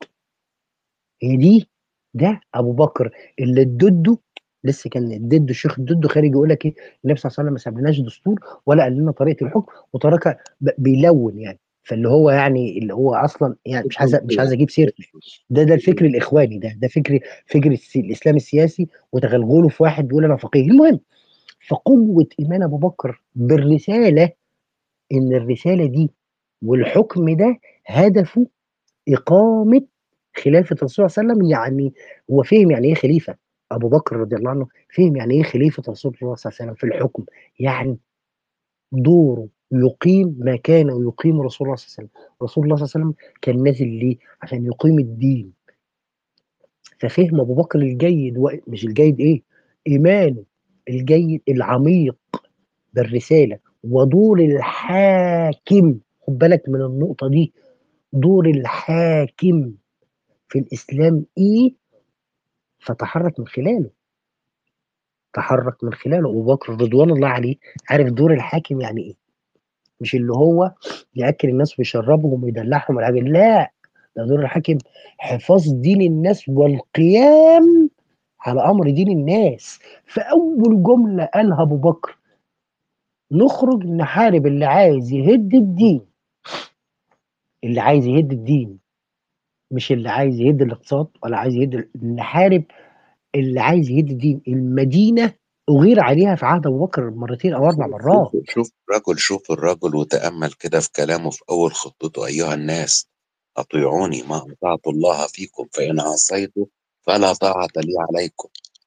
هي دي ده أبو بكر اللي ادده لسه كان ادده الشيخ ادده خارج يقول لك ايه النبي صلى الله عليه وسلم ما سابلناش دستور ولا قال لنا طريقه الحكم وترك ب- بيلون يعني فاللي هو يعني اللي هو اصلا يعني مش عايز مش عايز اجيب سيرته ده ده الفكر الاخواني ده ده فكر فكر السي- الاسلام السياسي وتغلغله في واحد بيقول انا فقيه المهم فقوه ايمان ابو بكر بالرساله ان الرساله دي والحكم ده هدفه اقامه خلافه الرسول صلى الله عليه وسلم يعني هو فهم يعني ايه خليفه ابو بكر رضي الله عنه فهم يعني ايه خليفه رسول الله صلى الله عليه وسلم في الحكم يعني دوره يقيم ما كان يقيم رسول الله صلى الله عليه وسلم رسول الله صلى الله عليه وسلم كان نازل ليه عشان يقيم الدين ففهم ابو بكر الجيد و... مش الجيد ايه ايمانه الجيد العميق بالرساله ودور الحاكم خد بالك من النقطه دي دور الحاكم في الاسلام ايه فتحرك من خلاله تحرك من خلاله ابو بكر رضوان الله عليه عارف دور الحاكم يعني ايه مش اللي هو ياكل الناس ويشربهم ويدلعهم ولا حاجه لا ده دور الحاكم حفاظ دين الناس والقيام على امر دين الناس فاول جمله قالها ابو بكر نخرج نحارب اللي عايز يهد الدين اللي عايز يهد الدين مش اللي عايز يهد الاقتصاد ولا عايز يهد نحارب اللي عايز يهد الدين المدينه اغير عليها في عهد ابو بكر مرتين او اربع مرات شوف شوف الرجل شوف الرجل وتأمل كده في كلامه في أول خطته أيها الناس أطيعوني ما أطعت الله فيكم فإن عصيته فلا طاعة لي عليكم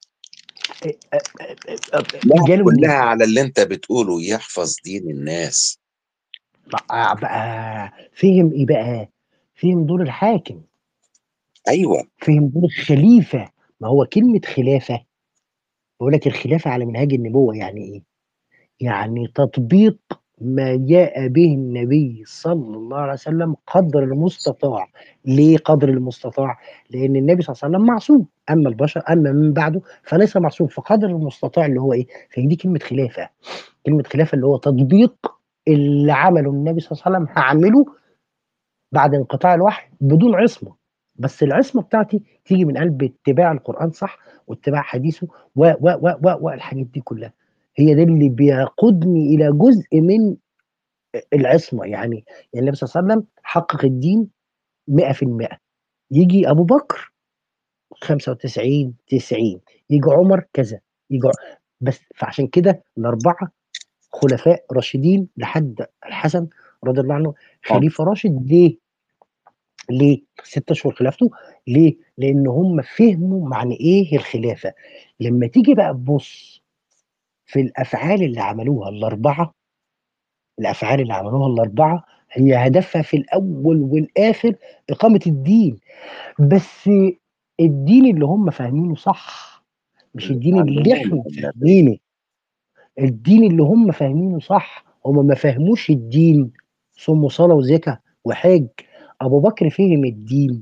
لا جاله كلها منين؟ على اللي أنت بتقوله يحفظ دين الناس بقى, بقى فهم ايه بقى؟ فهم دور الحاكم أيوه فهم دور الخليفه ما هو كلمه خلافه بقول لك الخلافه على منهاج النبوه يعني ايه؟ يعني تطبيق ما جاء به النبي صلى الله عليه وسلم قدر المستطاع ليه قدر المستطاع لان النبي صلى الله عليه وسلم معصوم اما البشر اما من بعده فليس معصوم فقدر المستطاع اللي هو ايه فهي دي كلمه خلافه كلمه خلافه اللي هو تطبيق اللي عمله النبي صلى الله عليه وسلم هعمله بعد انقطاع الوحي بدون عصمه بس العصمه بتاعتي تيجي من قلب اتباع القران صح واتباع حديثه و و و و والحاجات دي كلها هي ده اللي بيقودني الى جزء من العصمه يعني يعني النبي صلى الله عليه وسلم حقق الدين 100% يجي ابو بكر 95 90 يجي عمر كذا يجي ع- بس فعشان كده الاربعه خلفاء راشدين لحد الحسن رضي الله عنه خليفه راشد ليه؟ ليه؟ ست اشهر خلافته ليه؟ لان هم فهموا معنى ايه الخلافه لما تيجي بقى تبص في الافعال اللي عملوها الاربعه الافعال اللي عملوها الاربعه هي هدفها في الاول والاخر اقامه الدين بس الدين اللي هم فاهمينه صح مش الدين اللي احنا فاهمينه الدين اللي هم فاهمينه صح هم ما فهموش الدين صوم وصلاه وزكاه وحج ابو بكر فهم الدين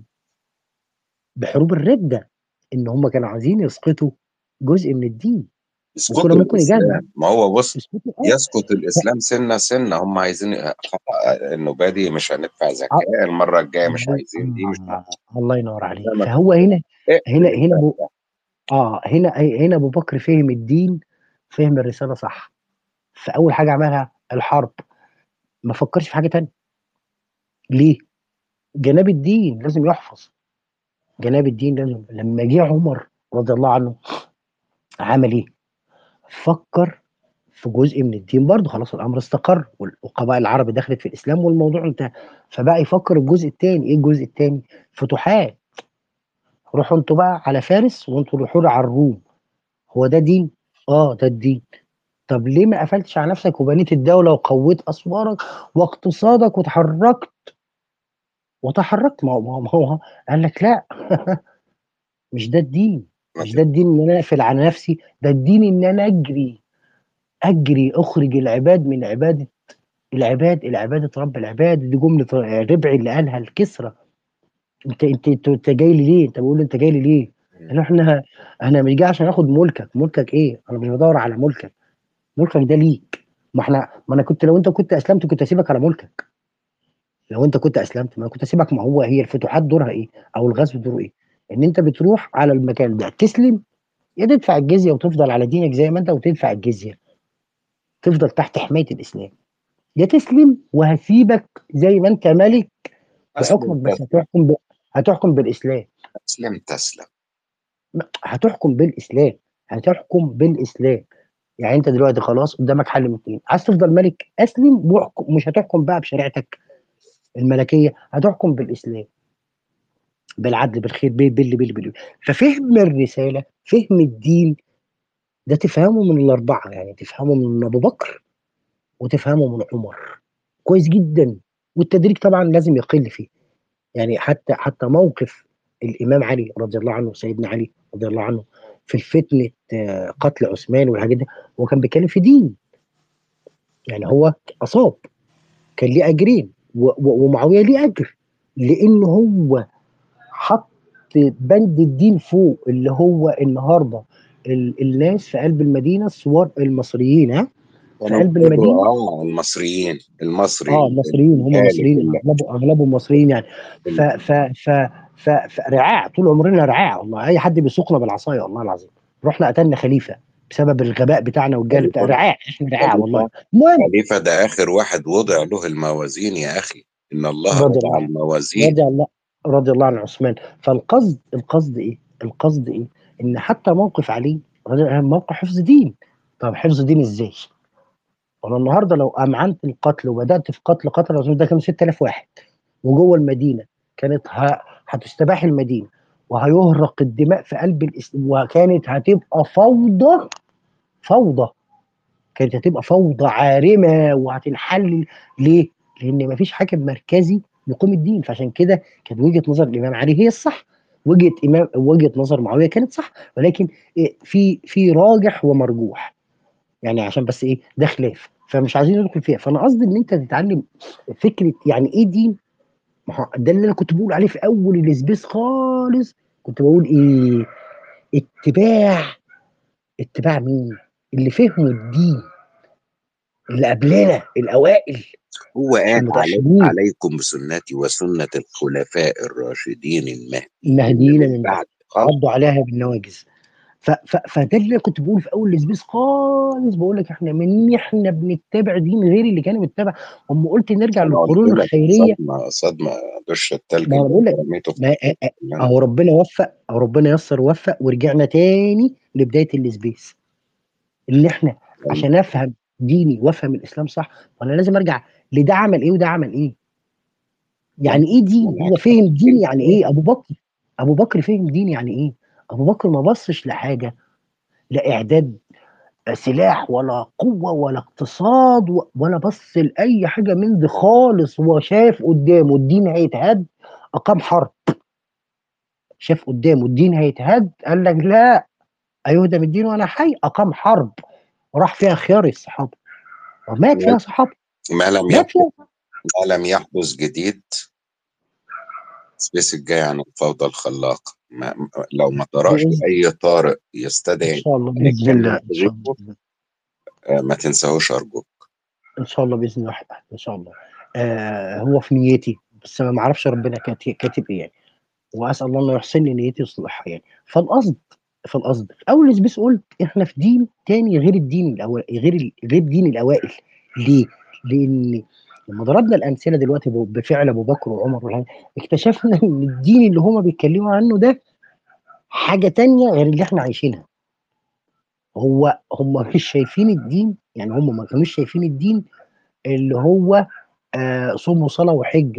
بحروب الرده ان هم كانوا عايزين يسقطوا جزء من الدين يسقطوا وكنا ممكن يجهز الاسلام ما هو بص يسقطوا اه يسقط الاسلام سنه سنه هم عايزين انه بادي مش هندفع زكاه المره الجايه مش عايزين دي مش آه، الله ينور عليك قدامك فهو هنا اقفل هنا هنا الباب بو ده. اه هنا هنا ابو بكر فهم الدين فهم الرساله صح فاول حاجه عملها الحرب ما فكرش في حاجه تانية ليه جناب الدين لازم يحفظ جناب الدين لازم لما جه عمر رضي الله عنه عمل ايه فكر في جزء من الدين برضه خلاص الامر استقر والقبائل العرب دخلت في الاسلام والموضوع انتهى فبقى يفكر الجزء الثاني ايه الجزء الثاني فتوحات روحوا انتوا بقى على فارس وانتوا روحوا على الروم هو ده دين اه ده الدين طب ليه ما قفلتش على نفسك وبنيت الدوله وقويت اسوارك واقتصادك وتحركت وتحركت ما هو ما هو قال لك لا مش ده الدين ما مش ده الدين ان انا اقفل على نفسي ده الدين ان انا اجري اجري اخرج العباد من عباده العباد الى عباده رب العباد دي جمله ربعي اللي قالها الكسرى انت انت انت, انت جاي لي ليه؟ انت بقول انت جاي لي ليه؟ قال له احنا انا مش جاي عشان اخد ملكك، ملكك ايه؟ انا مش بدور على ملكك، ملكك ده ليك ما احنا ما انا كنت لو انت كنت اسلمت كنت اسيبك على ملكك لو انت كنت اسلمت ما أنا كنت اسيبك ما هو هي الفتوحات دورها ايه؟ او الغزو دوره ايه؟ ان انت بتروح على المكان ده تسلم يا تدفع الجزيه وتفضل على دينك زي ما انت وتدفع الجزيه تفضل تحت حمايه الاسلام يا تسلم وهسيبك زي ما انت ملك بحكمك اسلم بس تسلم هتحكم ب... هتحكم بالاسلام اسلم تسلم هتحكم بالاسلام هتحكم بالاسلام يعني انت دلوقتي خلاص قدامك حل من اتنين عايز تفضل ملك اسلم واحكم مش هتحكم بقى بشريعتك الملكيه هتحكم بالاسلام بالعدل بالخير بال بال بال بال ففهم الرساله فهم الدين ده تفهمه من الاربعه يعني تفهمه من ابو بكر وتفهمه من عمر كويس جدا والتدريج طبعا لازم يقل فيه يعني حتى حتى موقف الامام علي رضي الله عنه سيدنا علي رضي الله عنه في الفتنه آه، قتل عثمان والحاجات دي هو كان بيتكلم في دين يعني هو اصاب كان ليه اجرين و- و- ومعاويه ليه اجر لان هو حط بند الدين فوق اللي هو النهارده ال- الناس في قلب المدينه الثوار المصريين ها في كانوا قلب بيقولوا المدينه اه المصريين المصري اه مصريين هم الآلي مصريين كله اغلبهم اغلبهم مصريين يعني ف ف ف ف ف رعاع طول عمرنا رعاع والله اي حد بيسوقنا بالعصايه والله العظيم رحنا قتلنا خليفه بسبب الغباء بتاعنا والجهل بتاع خليفة رعاع احنا رعاع والله خليفة المهم خليفة ده آخر واحد وضع له الموازين يا أخي إن الله رضي وضع الله الموازين رضي الله رضي الله عن عثمان فالقصد القصد ايه؟ القصد ايه؟ ان حتى موقف علي رضي الله عنه موقف حفظ دين طب حفظ دين ازاي؟ وانا النهارده لو امعنت القتل وبدات في قتل قتل الرسول ده كانوا 6000 واحد وجوه المدينه كانت ه... هتستباح المدينه وهيهرق الدماء في قلب الاسلام وكانت هتبقى فوضى فوضى كانت هتبقى فوضى عارمه وهتنحل ليه؟ لان مفيش حاكم مركزي يقوم الدين فعشان كده كانت وجهه نظر الامام علي هي الصح وجهه امام وجهه نظر معاويه كانت صح ولكن إيه، في في راجح ومرجوح يعني عشان بس ايه ده خلاف فمش عايزين ندخل فيها فانا قصدي ان انت تتعلم فكره يعني ايه دين ما هو ده اللي انا كنت بقول عليه في اول الاسبيس خالص كنت بقول ايه اتباع اتباع مين اللي فهموا الدين اللي قبلنا الاوائل هو قال علي المتأخرين عليكم بسنتي وسنة الخلفاء الراشدين المهديين المهديين من من بعد بعد خلاص عضوا عليها بالنواجذ ف ف فده اللي أنا كنت بقول في اول الاسبيس خالص بقول لك احنا من احنا بنتبع دين غير اللي كان بيتبع اما قلت نرجع أنا قلت للقرون لك الخيريه صدمة صدمة دش التلج ما انا اللي بقول لك انت رميته في ما الحتة اللي أنا اهو ربنا وفق او ربنا يسر ووفق ورجعنا تاني لبدايه الاسبيس اللي احنا يعني عشان افهم ديني وافهم الاسلام صح وانا لازم ارجع لده عمل ايه وده عمل ايه يعني ايه دين هو فهم دين يعني ايه ابو بكر ابو بكر فهم دين يعني ايه ابو بكر ما بصش لحاجه لا اعداد سلاح ولا قوه ولا اقتصاد و- ولا بص لاي حاجه من دي خالص هو شاف قدامه الدين هيتهد اقام حرب شاف قدامه الدين هيتهد قال لك لا ايهدم الدين وانا حي اقام حرب راح فيها خيار الصحابه ومات فيها صحابه ما لم مات يحدث فيها ما لم يحدث جديد سبيس الجاي عن الفوضى الخلاقة ما لو ما طرأش بإذن- أي طارئ ان يستدعي شاء الله باذن نتكلم الله ان شاء في الله ضيفه آه، ما تنساهوش أرجوك ان شاء الله باذن الله ان شاء الله آه هو في نيتي بس ما اعرفش ربنا كاتب كاتب ايه يعني واسال الله انه يحسن لي نيتي يصلحها يعني فالقصد فالقصد في اول اسبيس قلت احنا في دين تاني غير الدين الاوائل غير ال- غير دين الاوائل ليه؟ لان لما ضربنا الامثله دلوقتي ب- بفعل ابو بكر وعمر والحاجات دي، اكتشفنا ان الدين اللي هما بيتكلموا عنه ده حاجه تانية غير اللي احنا عايشينها هو هم مش شايفين الدين يعني هم ما كانوش شايفين الدين اللي هو آه صوم وصلاه وحج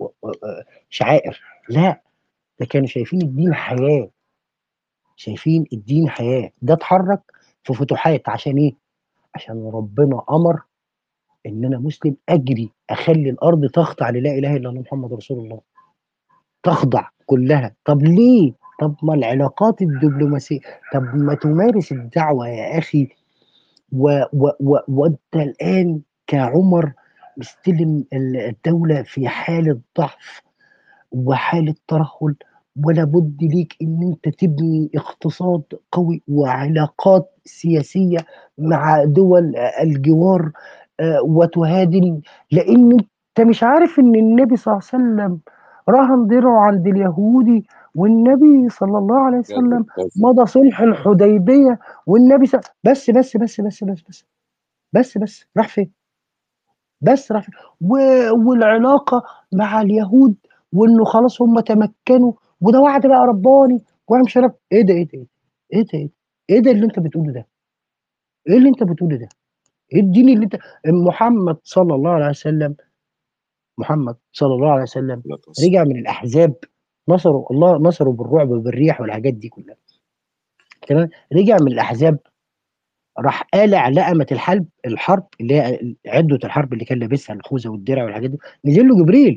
وشعائر لا ده كانوا شايفين الدين حياه شايفين الدين حياه ده اتحرك في فتوحات عشان ايه؟ عشان ربنا امر ان انا مسلم اجري اخلي الارض تخضع للا اله الا الله محمد رسول الله تخضع كلها طب ليه؟ طب ما العلاقات الدبلوماسيه طب ما تمارس الدعوه يا اخي و و و وانت الان كعمر مستلم ال- الدوله في حاله ضعف وحاله ترهل ولا بد ليك ان انت تبني اقتصاد قوي وعلاقات سياسيه مع دول آه، الجوار آه، وتهادن لان انت مش عارف ان النبي صلى الله عليه وسلم رهن درعه عند اليهودي والنبي صلى الله عليه وسلم مضى صلح الحديبيه والنبي صلى بس بس بس بس بس بس بس بس راح فين؟ بس راح فين؟ و... والعلاقه مع اليهود وانه خلاص هم تمكنوا وده وعد بقى رباني واحنا مش عارف ايه ده ايه ده ايه ده ايه ده ايه ده اللي انت بتقوله ده؟ ايه اللي انت بتقوله ده؟ ايه الدين اللي انت محمد صلى الله عليه وسلم محمد صلى الله عليه وسلم رجع من الاحزاب نصروا الله نصروا بالرعب وبالريح والحاجات دي كلها تمام رجع من الاحزاب راح قالع لقمه الحرب الحرب اللي هي عده الحرب اللي كان لابسها الخوذه والدرع والحاجات دي نزل له جبريل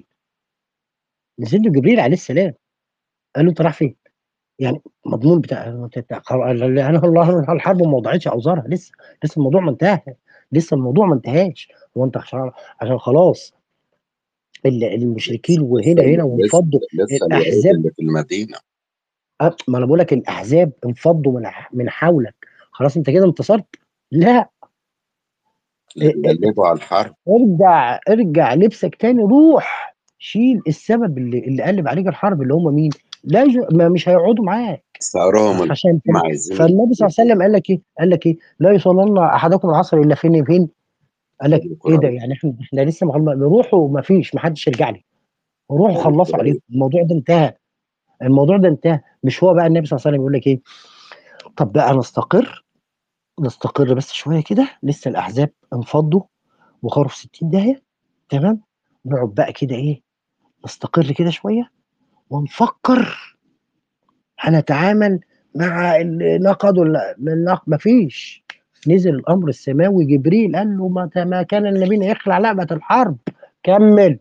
نزل له جبريل عليه السلام قال له انت رايح فين؟ يعني مضمون بتاع انا الله الحرب ما وضعتش اوزارها لسه لسه الموضوع ما انتهى لسه الموضوع ما انتهاش هو انت عشان عشان خلاص ال- المشركين وهنا هنا وانفضوا لسه اليهود الأحزاب. اللي في المدينة أه، ما انا بقول لك الاحزاب انفضوا من من حولك خلاص انت كده انتصرت لا اللي بيقلبوا على الحرب ارجع ارجع لبسك تاني روح شيل السبب اللي اللي قلب عليك الحرب اللي هم مين لا يج- ما مش هيقعدوا معاك ثارهم عشان هم عايزين فالنبي صلى الله عليه وسلم قال لك ايه قال لك ايه لا يصلين احدكم العصر الا فين فين قال لك ايه ده يعني احنا احنا لسه ما روحوا ما فيش ما حدش يرجع لي روحوا خلصوا عليه الموضوع ده انتهى الموضوع ده انتهى مش هو بقى النبي صلى الله عليه وسلم يقول لك ايه طب بقى نستقر نستقر بس شويه كده لسه الاحزاب انفضوا وخروا في 60 داهيه تمام نقعد بقى كده ايه نستقر كده شويه ونفكر هنتعامل مع اللي نقضوا ال- ما فيش نزل الامر السماوي جبريل قال له متى ما كان النبي يخلع لعبه الحرب كمل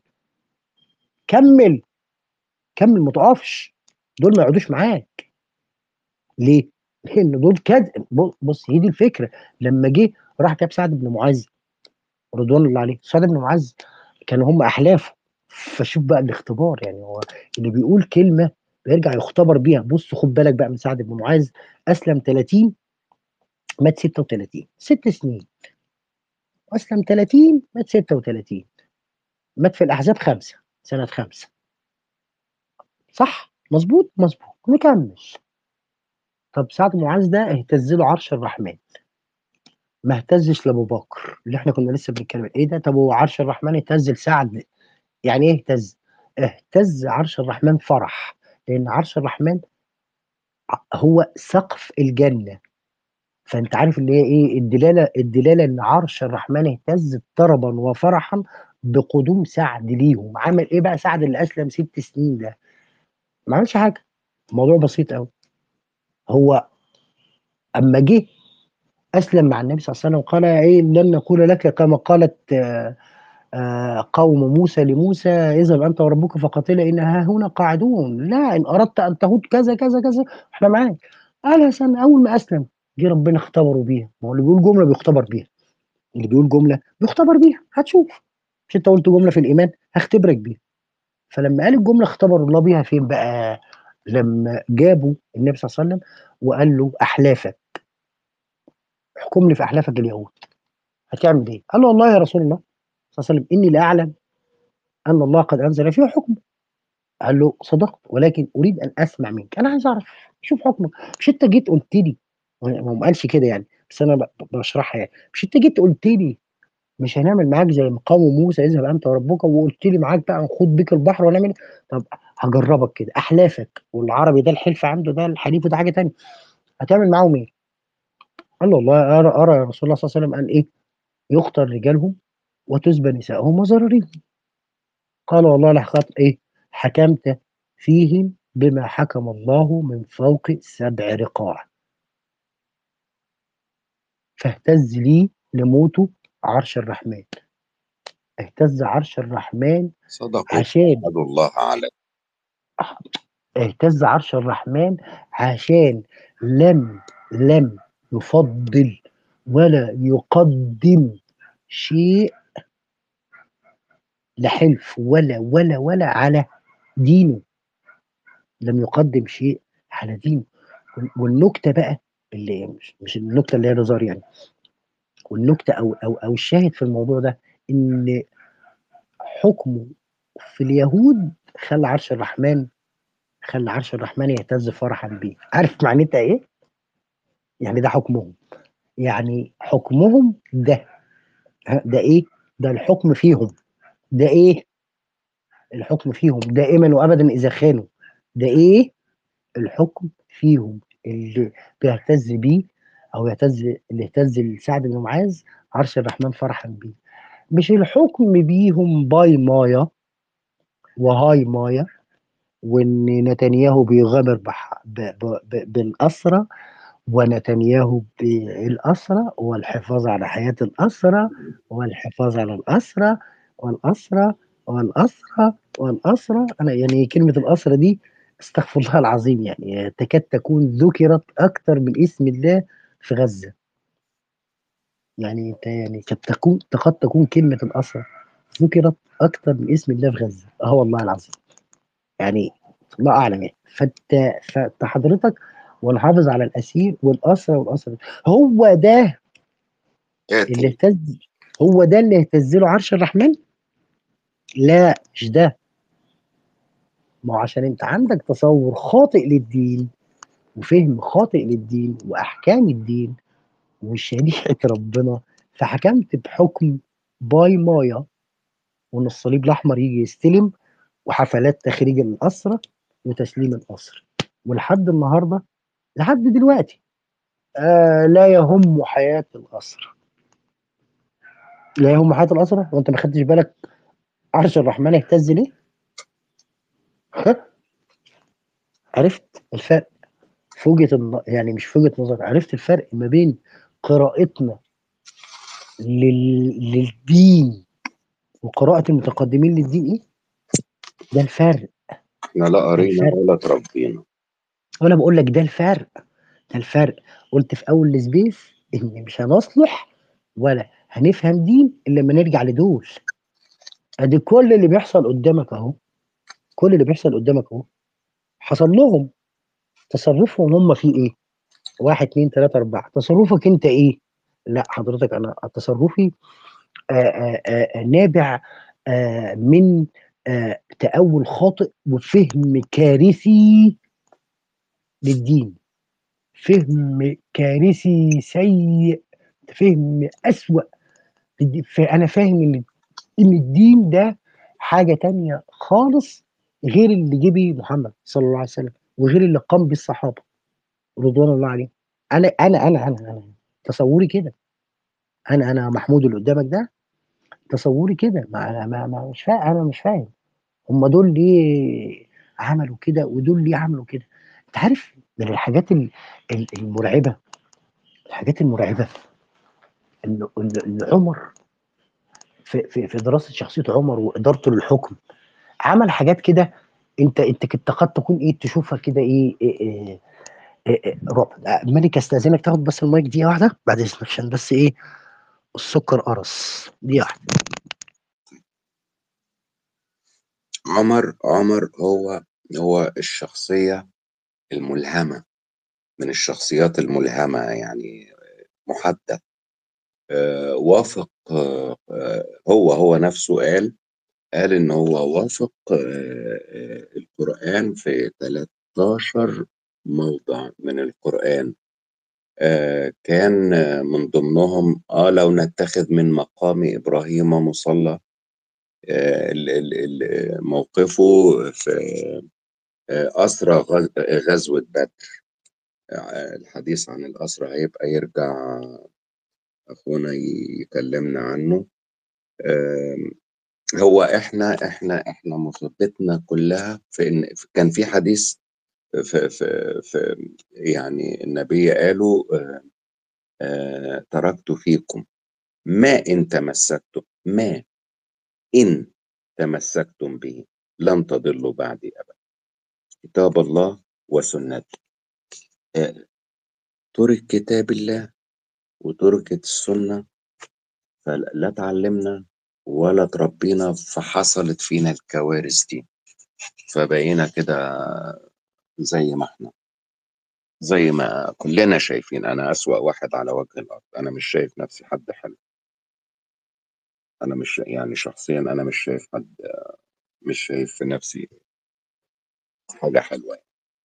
كمل كمل ما تقفش دول ما يقعدوش معاك ليه؟ لان دول كد بص هي دي الفكره لما جه راح جاب سعد بن معاذ رضوان الله عليه سعد بن معاذ كانوا هم احلافه فشوف بقى الاختبار يعني هو اللي بيقول كلمه بيرجع يختبر بيها بص خد بالك بقى من سعد بن معاذ اسلم 30 مات 36 ست سنين اسلم 30 مات 36 مات في الاحزاب خمسه سنه خمسه صح مظبوط مظبوط نكمل طب سعد بن معاذ ده اهتز له عرش الرحمن ما اهتزش لابو بكر اللي احنا كنا لسه بنتكلم ايه ده طب هو عرش الرحمن اهتز لسعد يعني ايه اهتز اهتز عرش الرحمن فرح لان عرش الرحمن هو سقف الجنه فانت عارف اللي هي ايه الدلاله الدلاله ان عرش الرحمن اهتز طربا وفرحا بقدوم سعد ليهم عمل ايه بقى سعد اللي اسلم ست سنين ده ما عملش حاجه الموضوع بسيط قوي هو اما جه اسلم مع النبي صلى الله عليه وسلم قال ايه لن نقول لك كما قالت آه، آه، قوم موسى لموسى اذهب انت وربك فقاتلا ان ها هنا قاعدون لا ان اردت ان تهود كذا كذا كذا احنا معاك قال يا سنة اول ما اسلم جه ربنا اختبره بيها ما هو اللي بيقول جمله بيختبر بيها اللي بيقول جمله بيختبر بيها هتشوف مش انت قلت جمله في الايمان هختبرك بيها فلما قال الجمله اختبر الله بيها فين بقى لما جابوا النبي صلى الله عليه وسلم وقال له احلافك احكم لي في احلافك اليهود هتعمل ايه؟ قال له والله يا رسول الله صلى الله عليه وسلم اني لا اعلم ان الله قد انزل فيه حكم قال له صدقت ولكن اريد ان اسمع منك انا عايز اعرف شوف حكمك مش انت جيت قلت لي هو ما قالش كده يعني بس انا ب- بشرحها يعني مش انت جيت قلت لي مش هنعمل معاك زي ما قوم موسى اذهب انت وربك وقلت لي معاك بقى نخوض بك البحر ونعمل طب هجربك كده احلافك والعربي ده الحلف عنده ده الحليف ده حاجه تانية هتعمل معاهم ايه؟ قال له والله ارى ارى يا رسول الله صلى الله عليه وسلم قال ايه؟ يقتل رجالهم وتسبى نساءهم وزراريهم قال والله لقد ايه؟ حكمت فيهم بما حكم الله من فوق سبع رقاع فاهتز لي لموت عرش الرحمن اهتز عرش الرحمن صدقوا عشان أحد الله على اهتز عرش الرحمن عشان لم لم يفضل ولا يقدم شيء لحلف ولا ولا ولا على دينه لم يقدم شيء على دينه وال- والنكته بقى اللي مش, مش النكته اللي هي نظر يعني والنكته او او او الشاهد في الموضوع ده ان حكمه في اليهود خلى عرش الرحمن خلى عرش الرحمن يهتز فرحا بيه عارف معناتها ايه يعني ده حكمهم يعني حكمهم ده ها، ده ايه ده الحكم فيهم ده ايه الحكم فيهم دائما وابدا اذا خانوا ده ايه الحكم فيهم اللي بيهتز بيه او يهتز اللي اهتز لسعد بن معاذ عرش الرحمن فرحا بيه مش الحكم بيهم باي مايا وهاي مايا وان نتنياهو بيغامر بح... ب... ب... ب... بالاسرى ونتنياهو بالاسرى والحفاظ على حياه الاسرى والحفاظ على الاسرى والاسرى والاسرى والاسرى انا يعني كلمه الاسرى دي استغفر الله العظيم يعني تكاد تكون ذكرت اكثر من اسم الله في غزه يعني انت يعني قد تكون قد تكون كلمه الاسرى ذكرت اكثر من اسم الله في غزه اه والله العظيم يعني الله اعلم يعني فانت فانت حضرتك ونحافظ على الاسير والاسرى والاسرى هو ده اللي قاتل اهتز هو ده اللي اهتز له عرش الرحمن لا مش ده ما هو عشان انت عندك تصور خاطئ للدين وفهم خاطئ للدين واحكام الدين وشريعه ربنا فحكمت بحكم باي مايا وان الصليب الاحمر يجي يستلم وحفلات تخريج الاسرى وتسليم الاسرى ولحد النهارده لحد دلوقتي آه لا يهم حياه الاسرى لا يهم حياه الاسرى وانت ما خدتش بالك عرش الرحمن اهتز ليه؟ ها؟ عرفت الفرق في وجهه الن- يعني مش في وجهه نظر عرفت الفرق ما بين قراءتنا لل... للدين وقراءة المتقدمين للدين ايه؟ ده الفرق احنا لا قرينا الفرق. ولا تربينا وانا بقول لك ده الفرق ده الفرق قلت في اول السبيس ان مش هنصلح ولا هنفهم دين الا لما نرجع لدول ادي كل اللي بيحصل قدامك اهو كل اللي بيحصل قدامك اهو حصل لهم تصرفهم هم فيه ايه؟ واحد اتنين تلاته اربعه تصرفك انت ايه؟ لا حضرتك انا تصرفي آه، آه، آه، نابع آه، من آه، تأول خاطئ وفهم كارثي للدين فهم كارثي سيء فهم أسوأ للدين. فأنا فاهم إن إن الدين ده حاجة تانية خالص غير اللي جه بيه محمد صلى الله عليه وسلم وغير اللي قام بيه الصحابة رضوان الله عليهم أنا أنا أنا أنا, أنا تصوري كده أنا أنا محمود اللي قدامك ده تصوري كده ما انا ما ما مش فاهم انا مش فاهم هم دول ليه عملوا كده ودول ليه عملوا كده انت عارف من الحاجات ال- ال- المرعبه الحاجات المرعبه ان ان إن عمر في في في دراسه شخصيه عمر وادارته للحكم عمل حاجات كده انت انت كنت قد تكون ايه تشوفها كده ايه, إيه, إيه, إيه, إيه رعب آه، ملك استاذنك تاخد بس المايك دقيقه واحده بعد اذنك عشان بس ايه السكر قرص دقيقه واحده عمر عمر هو هو الشخصية الملهمة من الشخصيات الملهمة يعني محدد آه، وافق آه، آه، هو هو نفسه قال قال إن هو وافق آه، آه، القرآن في 13 موضع من القرآن آه، كان آه، من ضمنهم آه لو نتخذ من مقام إبراهيم مصلى آه، ال- ال- ال- موقفه في آه، أسرى غز- غزوة بدر آه، الحديث عن الأسرى هيبقى يرجع أخونا يكلمنا عنه آم، هو إحنا إحنا إحنا مصيبتنا كلها في إن كان في حديث في في في يعني النبي قالوا آه، آه، تركت فيكم ما إن تمسكتم ما إن تمسكتم به لن تضلوا بعدي أبدا كتاب الله وسنتي آه، ترك كتاب الله وتركت السنة فلا تعلمنا ولا تربينا فحصلت فينا الكوارث دي فبقينا كده زي ما احنا زي ما كلنا شايفين انا اسوأ واحد على وجه الارض انا مش شايف نفسي حد حلو انا مش يعني شخصيا انا مش شايف حد مش شايف في نفسي حاجة حلوة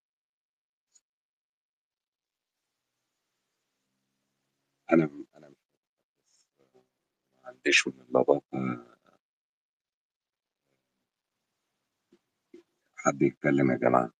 انا انا ما عنديش من اللباقة حد يتكلم يا جماعة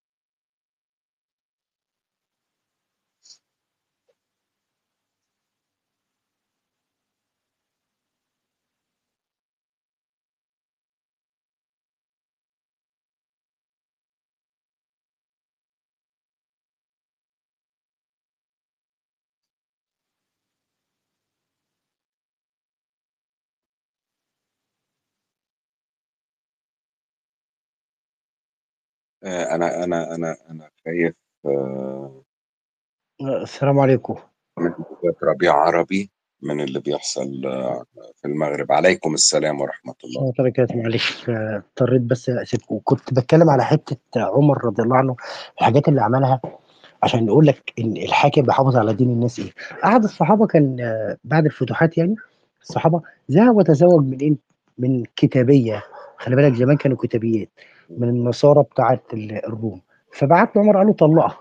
آه، انا انا انا انا خايف آه، السلام عليكم من حاجات ربيع عربي من اللي بيحصل آه، في المغرب عليكم السلام ورحمة الله الله وبركاته معلش آه، اضطريت بس اسيبكم كنت بتكلم على حته عمر رضي الله عنه الحاجات اللي عملها عشان نقول لك ان الحاكم بيحافظ على دين الناس ايه احد الصحابه كان آه، بعد الفتوحات يعني الصحابه ذهب وتزوج من ايه من كتابيه خلي بالك زمان كانوا كتابيات من النصارى بتاعه ال- الروم فبعت له عمر قال له طلقها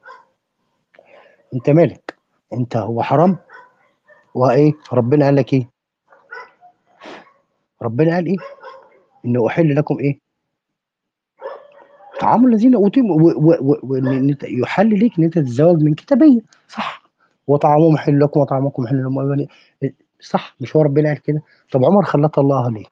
انت مالك انت هو حرام وايه ربنا قال لك ايه ربنا قال ايه انه احل لكم ايه طعام الذين اوتوا و- و- و- وان إنت- يحل ليك ان انت تتزوج من كتابيه صح وطعامهم حل لكم وطعامكم حل لهم أيوة. صح مش هو ربنا قال كده طب عمر خلاه طلقها ليه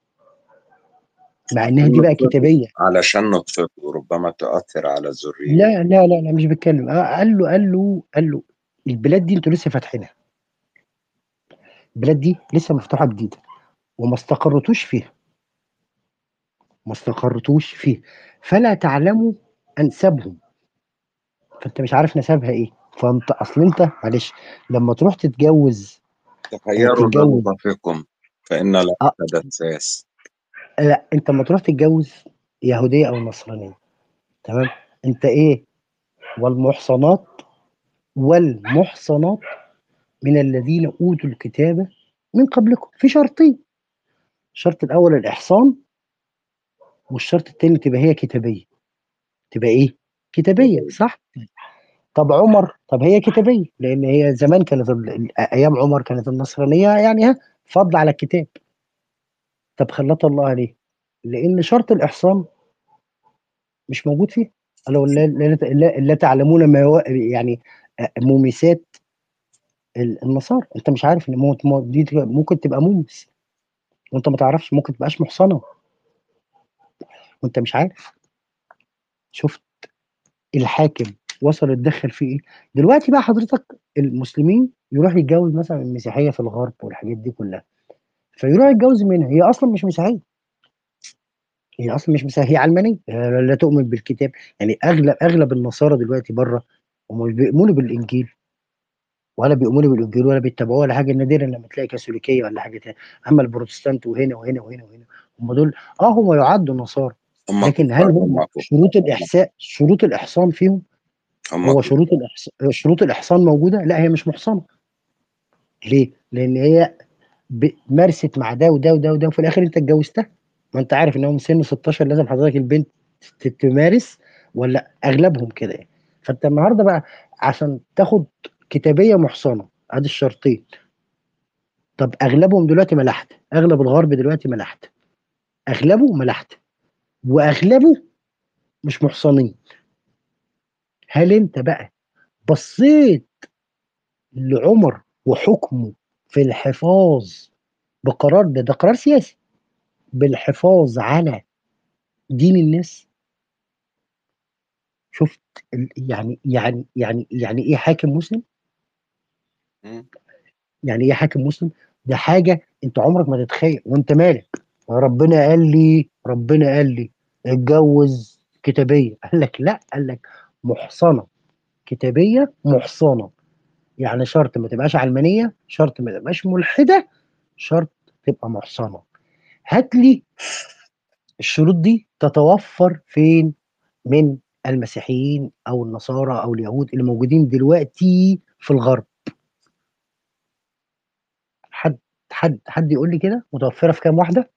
مع انها دي بقى كتابيه علشان نطفئ وربما تؤثر على الذرية لا لا لا لا مش بتكلم آه، قال له قال له قال له البلاد دي انتوا لسه فاتحينها البلاد دي لسه مفتوحه جديده وما استقرتوش فيها ما استقرتوش فيها فلا تعلموا انسابهم فانت مش عارف نسبها ايه فانت اصل انت معلش لما تروح تتجوز تخيروا تتجوز. لنطفئكم فإن لا آه. تدساس لا انت لما تروح تتجوز يهوديه او نصرانيه تمام انت ايه والمحصنات والمحصنات من الذين اوتوا الكتاب من قبلكم في شرطين الشرط الاول الاحصان والشرط الثاني تبقى هي كتابيه تبقى ايه كتابيه صح طب عمر طب هي كتابيه لان هي زمان كانت ال- ال- ايام عمر كانت النصرانيه يعني ها فضل على الكتاب طب خلت الله عليه لان شرط الاحصان مش موجود فيه لو لا, لا, لا, لا تعلمون ما هو يعني آه، مومسات ال- النصارى انت مش عارف ان موت موت دي تبقى- ممكن تبقى مومس وانت ما تعرفش ممكن تبقاش محصنه وانت مش عارف شفت الحاكم وصل اتدخل في ايه دلوقتي بقى حضرتك المسلمين يروح يتجوز مثلا المسيحيه في الغرب والحاجات دي كلها فيروح يتجوز منها هي اصلا مش مسيحيه هي اصلا مش مسيحيه هي علمانيه لا لا تؤمن بالكتاب يعني اغلب اغلب النصارى دلوقتي بره هم مش بيؤمنوا بالانجيل ولا بيؤمنوا بالانجيل ولا بيتبعوه ولا حاجه نادرا لما تلاقي كاثوليكيه ولا حاجه تانية اما البروتستانت وهنا وهنا وهنا وهنا هم دول اه هم يعدوا نصارى هم لكن هل هم هم شروط الاحساء شروط الاحصان فيهم هم هو شروط الإحصان شروط الإحصان موجودة؟ لا هي مش محصنة. ليه؟ لأن هي ب- مارست مع ده وده وده وده وفي الآخر أنت اتجوزتها. ما أنت عارف إن هو من سن 16 لازم حضرتك البنت ت- تمارس ولا أغلبهم كده يعني. فأنت النهارده بقى عشان تاخد كتابية محصنة أدي الشرطين. طب أغلبهم دلوقتي ملاحدة، أغلب الغرب دلوقتي ملاحدة. أغلبه ملاحدة وأغلبه مش محصنين. هل أنت بقى بصيت لعمر وحكمه في الحفاظ بقرار ده ده قرار سياسي بالحفاظ على دين الناس شفت ال- يعني يعني يعني يعني ايه حاكم مسلم مم. يعني ايه حاكم مسلم ده حاجه انت عمرك ما تتخيل وانت مالك ربنا قال لي ربنا قال لي اتجوز كتابيه قال لك لا قال لك محصنه كتابيه محصنه يعني شرط ما تبقاش علمانيه شرط ما تبقاش ملحده شرط تبقى محصنه هات لي الشروط دي تتوفر فين من المسيحيين او النصارى او اليهود اللي موجودين دلوقتي في الغرب حد حد حد يقول لي كده متوفره في كام واحده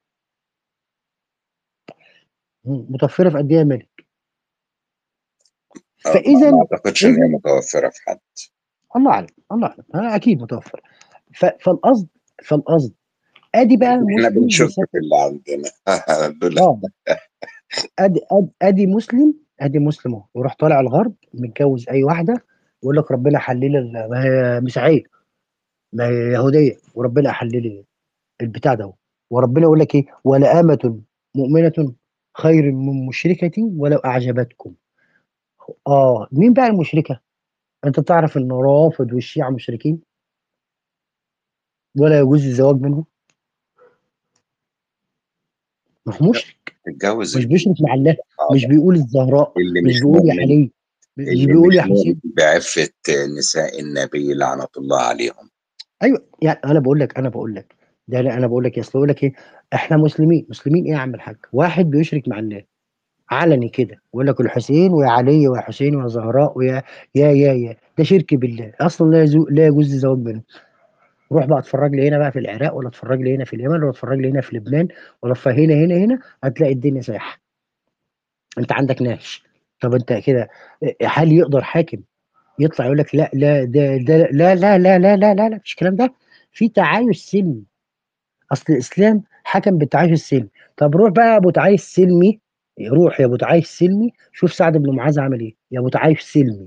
مم، متوفره في قد ايه يا مالك آه، ما فاذا ما اعتقدش ان هي اذا متوفره في حد الله اعلم الله اعلم انا اكيد متوفر ف- فالقصد فالقصد ادي بقى احنا مسلم بنشك بيسافر في اللي عندنا دول اه ادي ادي ادي مسلم ادي مسلم اهو يروح طالع الغرب متجوز اي واحده يقول لك ربنا حلل ال- ما هي مسيحيه ما هي يهوديه وربنا حلل لي البتاع ده وربنا يقول لك ايه ولا امة مؤمنة خير من مشركة ولو اعجبتكم اه مين بقى المشركة انت تعرف ان الرافض والشيعة مشركين ولا يجوز الزواج منهم ما هو مشرك تتجوز مش اللي بيشرك مع الله آه، مش بيقول الزهراء اللي مش مش بيقول يا مؤمن علي مش اللي بيقول مش يا مؤمن حسين بعفة نساء النبي لعنة الله عليهم ايوه يعني انا بقول لك انا بقول لك ده انا أنا بقول لك يا اصل بقول لك ايه احنا مسلمين مسلمين ايه يا عم الحاج واحد بيشرك مع الله علني كده يقول لك الحسين ويا علي ويا حسين ويا زهراء ويا يا يا يا ده شرك بالله اصلا لا يزو لا يجوز الزواج منه روح بقى اتفرج لي هنا بقى في العراق ولا اتفرج لي هنا في اليمن ولا اتفرج لي هنا في لبنان ولا في هنا هنا هنا هتلاقي الدنيا سايحه انت عندك ناس طب انت كده هل يقدر حاكم يطلع يقول لك لا لا ده ده لا لا لا لا لا لا لا مش الكلام ده في تعايش سلمي اصل الاسلام حكم بالتعايش السلمي طب روح بقى يا ابو تعايش سلمي روح يا ابو تعايش سلمي شوف سعد بن معاذ عمل ايه يا ابو تعايش سلمي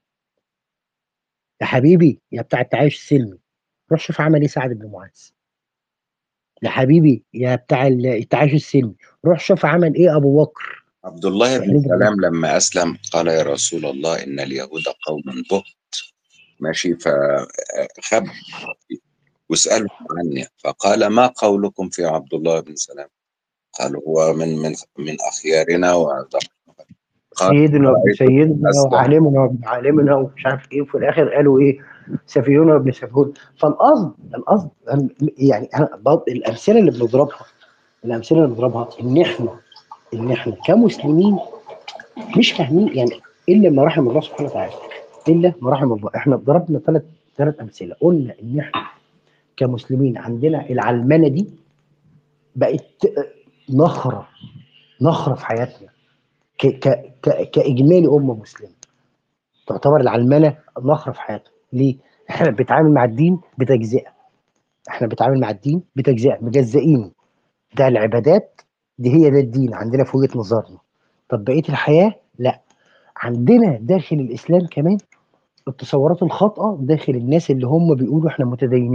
يا حبيبي يا بتاع التعايش السلمي روح شوف عمل ايه سعد بن معاذ يا حبيبي يا بتاع ال- التعايش السلمي روح شوف عمل ايه ابو بكر عبد الله في بن حروب الردة سلام لما أسلم قال يا رسول الله إن اليهود قوم بهت ماشي فخب واسألهم عني فقال ما قولكم في عبد الله بن سلام قالوا هو من من من أخيارنا وعذر قال سيدنا وابن رأيت سيدنا أسلم وعالمنا وابن عالمنا ومش عارف ايه وفي الاخر قالوا ايه سفيهون وابن سفيهون فالقصد القصد يعني أنا بض- الامثله اللي بنضربها الامثله اللي بنضربها ان احنا ان احنا كمسلمين مش فاهمين يعني الا ما رحم الله سبحانه وتعالى الا ما رحم الله احنا ضربنا ثلاث ثلاث امثله قلنا ان احنا كمسلمين عندنا العلمنه دي بقت نخره نخره في حياتنا ك ك ك كاجمالي امه مسلمه تعتبر العلمنه نخره في حياتنا ليه؟ احنا بنتعامل مع الدين بتجزئه احنا بنتعامل مع الدين بتجزئه مجزئين ده العبادات دي هي ده الدين عندنا في وجهه نظرنا طب بقيه الحياه لا عندنا داخل الاسلام كمان التصورات الخاطئه داخل الناس اللي هم بيقولوا احنا متدينين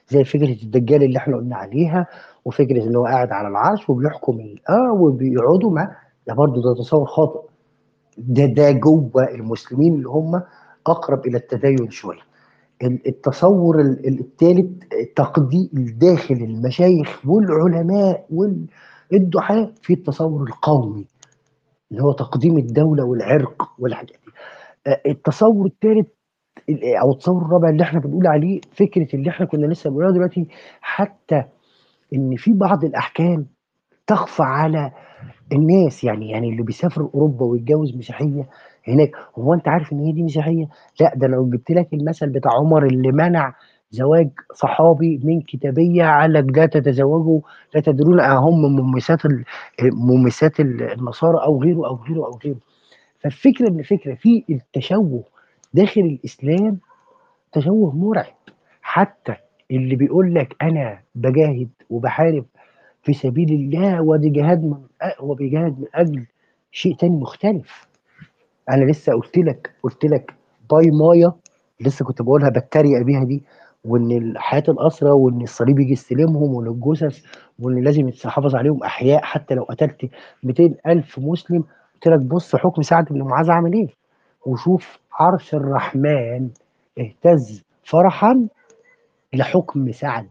زي فكره الدجال اللي احنا قلنا عليها وفكره ان هو قاعد على العرش وبيحكم ال- اه وبيقعدوا معاه ده برضه ده تصور خاطئ ده ده جوه المسلمين اللي هم اقرب الى التدين شويه ال- التصور ال- ال- الثالث تقديم داخل المشايخ والعلماء والدعاء في التصور القومي اللي هو تقديم الدوله والعرق والحاجات دي آه، التصور الثالث ال- او التصور الرابع اللي احنا بنقول عليه فكره اللي احنا كنا لسه بنقولها دلوقتي حتى ان في بعض الاحكام تخفى على الناس يعني يعني اللي بيسافر اوروبا ويتجوز مسيحيه هناك هو انت عارف ان هي دي مسيحيه؟ لا ده لو جبت لك المثل بتاع عمر اللي منع زواج صحابي من كتابيه قال لك لا تتزوجوا لا تدرون هم ممسات ال- ممسات ال- النصارى او غيره او غيره او غيره فالفكره ان فكره في التشوه داخل الاسلام تشوه مرعب حتى اللي بيقول لك انا بجاهد وبحارب في سبيل الله ودي جهاد من هو بيجاهد من اجل شيء تاني مختلف انا لسه قلت لك قلت لك باي مايا لسه كنت بقولها بتريق بيها دي وان حياه الاسرى وان الصليب يجي يستلمهم وان الجثث وان لازم يتحافظ عليهم احياء حتى لو قتلت 200 الف مسلم قلت لك بص حكم سعد بن معاذ عمل ايه وشوف عرش الرحمن اهتز فرحا لحكم سعد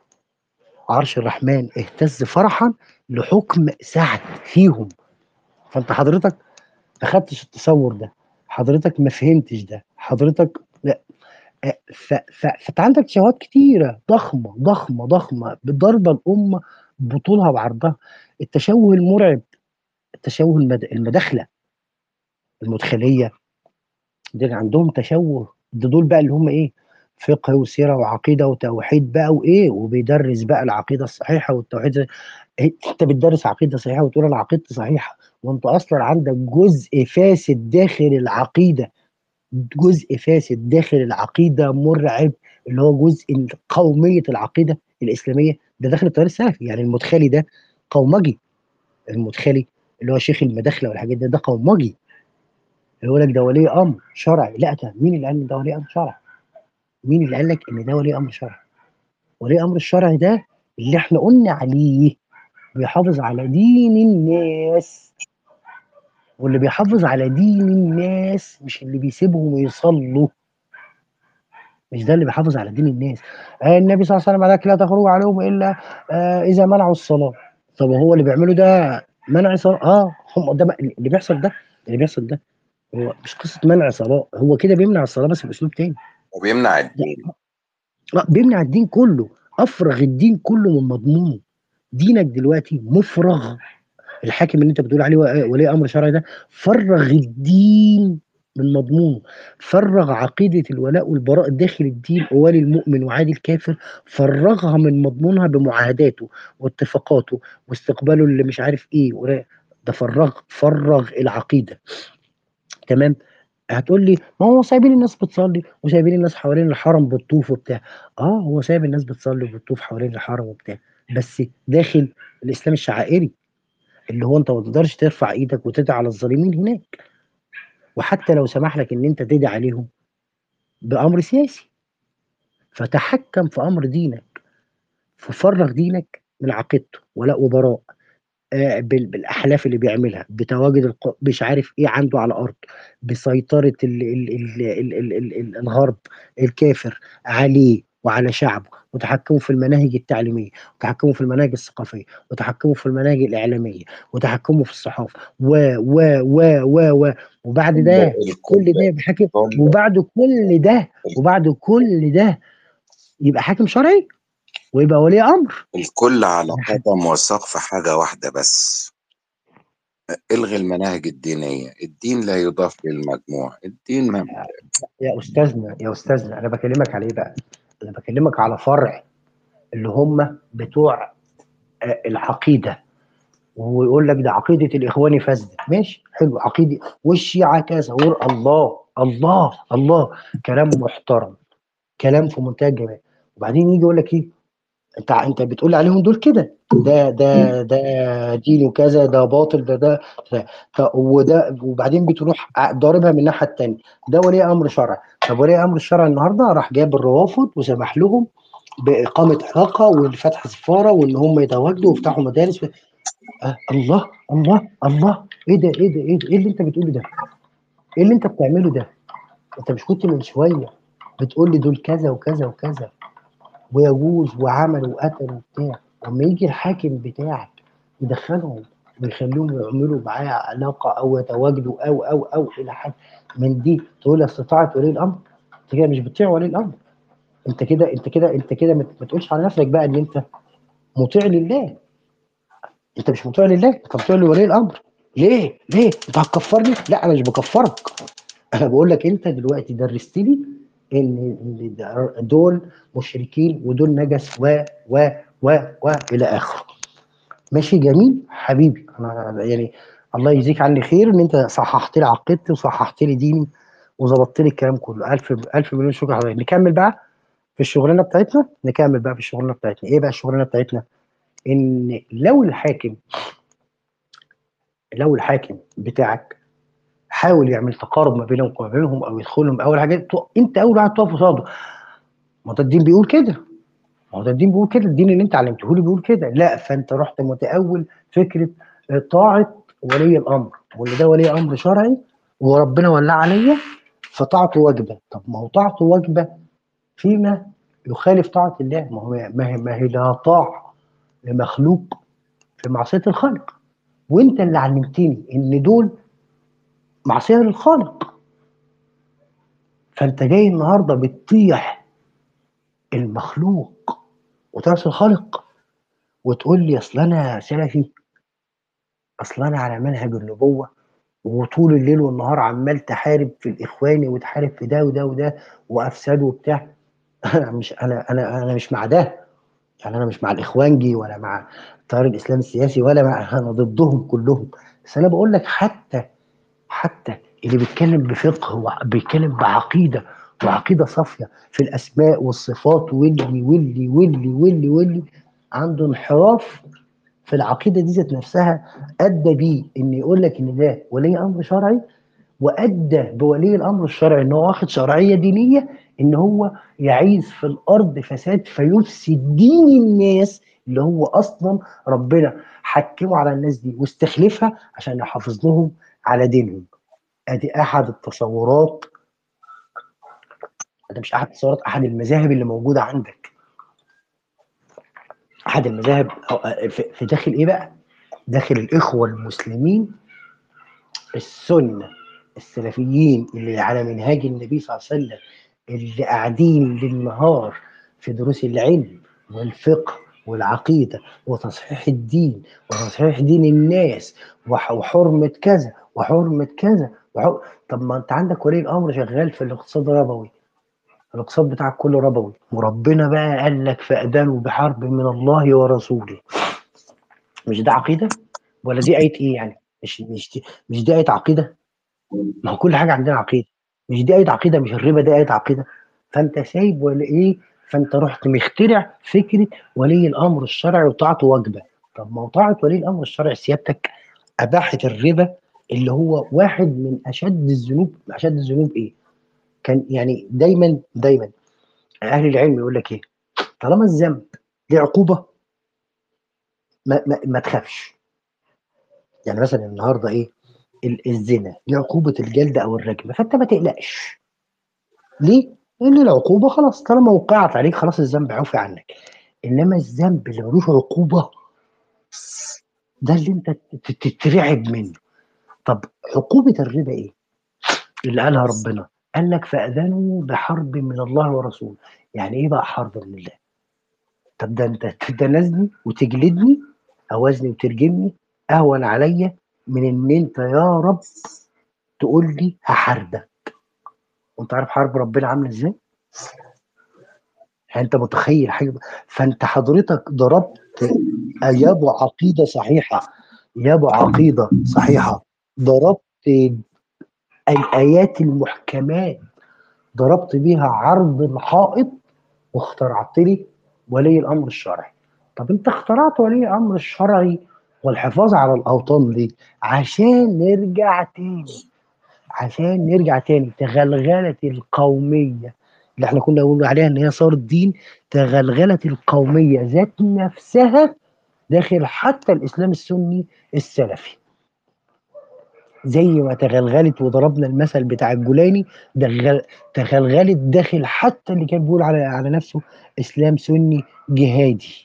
عرش الرحمن اهتز فرحا لحكم سعد فيهم فانت حضرتك ما خدتش التصور ده حضرتك ما فهمتش ده حضرتك لا أ- ف... ف... فانت عندك شهوات كتيره ضخمه ضخمه ضخمه بضربه الامه بطولها وعرضها التشوه المرعب التشوه المد... المداخله المدخليه دول عندهم تشوه ده دول بقى اللي هم ايه فقه وسيره وعقيده وتوحيد بقى وايه وبيدرس بقى العقيده الصحيحه والتوحيد إيه، انت بتدرس عقيده صحيحه وتقول انا عقيدتي صحيحه وانت اصلا عندك جزء فاسد داخل العقيده جزء فاسد داخل العقيده مرعب اللي هو جزء قوميه العقيده الاسلاميه ده داخل التيار السلفي يعني المدخلي ده قومجي المدخلي اللي هو شيخ المداخله والحاجات ده ده قومجي يقول لك ده ولي امر شرعي لا ده مين اللي قال ان ده ولي امر شرعي؟ مين اللي قال لك ان ده ولي امر شرعي؟ ولي امر الشرعي ده اللي احنا قلنا عليه بيحافظ على دين الناس واللي بيحافظ على دين الناس مش اللي بيسيبهم يصلوا مش ده اللي بيحافظ على دين الناس آه النبي صلى الله عليه وسلم قال لك لا تخرجوا عليهم الا آه اذا منعوا الصلاه طب هو اللي بيعمله ده منع صلاه اه هم ده بقى- اللي بيحصل ده اللي بيحصل ده هو مش قصه منع صلاه هو كده بيمنع الصلاه بس باسلوب تاني وبيمنع الدين لا بيمنع الدين كله افرغ الدين كله من مضمونه دينك دلوقتي مفرغ الحاكم اللي انت بتقول عليه ولي امر شرعي ده فرغ الدين من مضمونه فرغ عقيده الولاء والبراء داخل الدين والي المؤمن وعادي الكافر فرغها من مضمونها بمعاهداته واتفاقاته واستقباله اللي مش عارف ايه ولا- ده فرغ فرغ العقيده تمام هتقول لي ما هو سايبين الناس بتصلي وسايبين الناس حوالين الحرم بتطوف وبتاع اه هو سايب الناس بتصلي وبتطوف حوالين الحرم وبتاع بس داخل الاسلام الشعائري اللي هو انت ما تقدرش ترفع ايدك وتدعي على الظالمين هناك وحتى لو سمح لك ان انت تدعي عليهم بامر سياسي فتحكم في امر دينك ففرغ دينك من عقيدته ولاء وبراء آه، بال- بالاحلاف اللي بيعملها بتواجد الق... مش عارف ايه عنده على الارض بسيطره ال... ال... ال... ال... ال... ال... ال... الغرب الكافر عليه وعلى شعبه وتحكمه في المناهج التعليميه وتحكمه في المناهج الثقافيه وتحكمه في المناهج الاعلاميه وتحكمه في الصحافه و و و و و وبعد ده كل ده يبقى حاكم كل- وبعد كل ده وبعد كل ده يبقى حاكم شرعي ويبقى ولي امر الكل على قدم وساق في حاجة واحدة بس الغي المناهج الدينية الدين لا يضاف للمجموع الدين ما يا استاذنا يا استاذنا انا بكلمك على ايه بقى؟ انا بكلمك على فرع اللي هم بتوع آه، العقيده ويقول لك ده عقيده الاخوان فاسده ماشي حلو عقيده والشيعه كذا ويقول الله الله الله كلام محترم كلام في منتهى الجمال وبعدين يجي يقول لك ايه انت انت بتقول عليهم دول كده ده ده ده دين وكذا ده باطل ده ده, ده, ده وده وبعدين بتروح ضاربها من الناحيه الثانيه ده ولي امر شرعي طب ولي امر الشرع النهارده راح جاب الروافض وسمح لهم باقامه علاقه والفتح سفاره وان هم يتواجدوا ويفتحوا مدارس آه الله الله الله ايه ده ايه ده ايه ده ايه اللي انت بتقوله ده؟ ايه اللي انت بتعمله ده؟ انت مش كنت من شويه بتقول لي دول كذا وكذا وكذا ويجوز وعمل وقتل وبتاع لما يجي الحاكم بتاعك يدخلهم ويخليهم يعملوا معاه علاقه او يتواجدوا او او او الى حد من دي تقول استطاعت ولي الامر انت كده مش بتطيع ولي الامر انت كده انت كده انت كده ما ما تقولش على نفسك بقى ان انت مطيع لله انت مش مطيع لله انت مطيع لولي الامر ليه ليه انت هتكفرني لا انا مش بكفرك انا بقول لك انت دلوقتي درست لي ان إن ده- دول مشركين ودول نجس و و و و الى اخره ماشي جميل حبيبي انا يعني الله يجزيك عني خير ان انت صححت لي عقيدتي وصححت لي ديني وظبطت لي الكلام كله الف الف مليون شكر حضرتك نكمل بقى في الشغلانه بتاعتنا نكمل بقى في الشغلانه بتاعتنا ايه بقى الشغلانه بتاعتنا ان لو الحاكم لو الحاكم بتاعك حاول يعمل تقارب ما بينك وما بينهم او يدخلهم اول حاجه تو- انت اول واحد تقف قصاده ما ده الدين بيقول كده ما هو ده الدين بيقول كده الدين اللي انت علمته لي بيقول كده لا فانت رحت متأول فكره طاعه ولي الامر واللي ده ولي امر شرعي وربنا ولاه عليا فطاعته واجبه طب ما هو طاعته واجبه فيما يخالف طاعه الله ما هو ما هي ما هي لا طاعه لمخلوق في معصيه الخالق وانت اللي علمتني ان دول معصيه للخالق فانت جاي النهارده بتطيح المخلوق وتعصي الخالق وتقول لي اصل انا سلفي اصل انا على منهج النبوه وطول الليل والنهار عمال تحارب في الاخواني وتحارب في ده وده وده وافساد وبتاع انا مش انا انا انا مش مع ده يعني انا مش مع الاخوانجي ولا مع التيار الاسلامي السياسي ولا مع انا ضدهم كلهم بس انا بقول لك حتى حتى اللي بيتكلم بفقه وبيتكلم بعقيده وعقيده صافيه في الاسماء والصفات واللي واللي واللي واللي واللي عنده انحراف في العقيده دي ذات نفسها ادى بيه ان يقول لك ان ده ولي امر شرعي وادى بولي الامر الشرعي ان هو واخد شرعيه دينيه ان هو يعيث في الارض فساد فيفسد دين الناس اللي هو اصلا ربنا حكمه على الناس دي واستخلفها عشان يحافظ لهم على دينهم ادي احد التصورات ده مش احد التصورات احد المذاهب اللي موجوده عندك احد المذاهب أو- في في داخل ايه بقى داخل الاخوه المسلمين السنه السلفيين اللي على منهاج النبي صلى الله عليه وسلم اللي قاعدين للنهار في دروس العلم والفقه والعقيده وتصحيح الدين وتصحيح دين الناس وح- وحرمه كذا وحرمه كذا وحر... طب ما انت عندك ولي الامر شغال في الاقتصاد الربوي الاقتصاد بتاعك كله ربوي وربنا بقى قال لك فأذنوا بحرب من الله ورسوله مش ده عقيده ولا دي آية ايه يعني مش مش دي مش دي آية عقيده ما هو كل حاجه عندنا عقيده مش دي آية عقيده مش الربا دي آية عقيده فانت سايب ولا ايه فانت رحت مخترع فكره ولي الامر الشرعي وطاعته واجبه طب ما هو طاعه ولي الامر الشرعي سيادتك اباحت الربا اللي هو واحد من اشد الذنوب اشد الذنوب ايه كان يعني دايما دايما اهل العلم يقول لك ايه طالما الذنب ليه عقوبه ما, ما, ما تخافش يعني مثلا النهارده ايه ال- الزنا ليه عقوبه الجلد او الرجم فانت ما تقلقش ليه؟ لان العقوبه خلاص طالما وقعت عليك خلاص الذنب عفي عنك انما الذنب اللي ملوش عقوبه ده اللي انت ت- ت- تترعب منه طب عقوبه الربا ايه؟ اللي قالها ربنا قال لك فاذنوا بحرب من الله ورسوله يعني ايه بقى حرب من الله؟ طب ده انت تتنازلي وتجلدني اوزني وترجمني اهون عليا من ان انت يا رب تقول لي هحاربك وانت عارف حرب ربنا عامله ازاي؟ يعني انت متخيل حاجه فانت حضرتك ضربت يا ابو عقيده صحيحه يا ابو عقيده صحيحه ضربت الايات المحكمات ضربت بيها عرض الحائط واخترعت لي ولي الامر الشرعي طب انت اخترعت ولي الامر الشرعي والحفاظ على الاوطان دي عشان نرجع تاني عشان نرجع تاني تغلغلة القومية اللي احنا كنا بنقول عليها ان هي صارت دين تغلغلت القوميه ذات نفسها داخل حتى الاسلام السني السلفي زي ما تغلغلت وضربنا المثل بتاع الجولاني دغل- تغلغلت داخل حتى اللي كان بيقول على على نفسه اسلام سني جهادي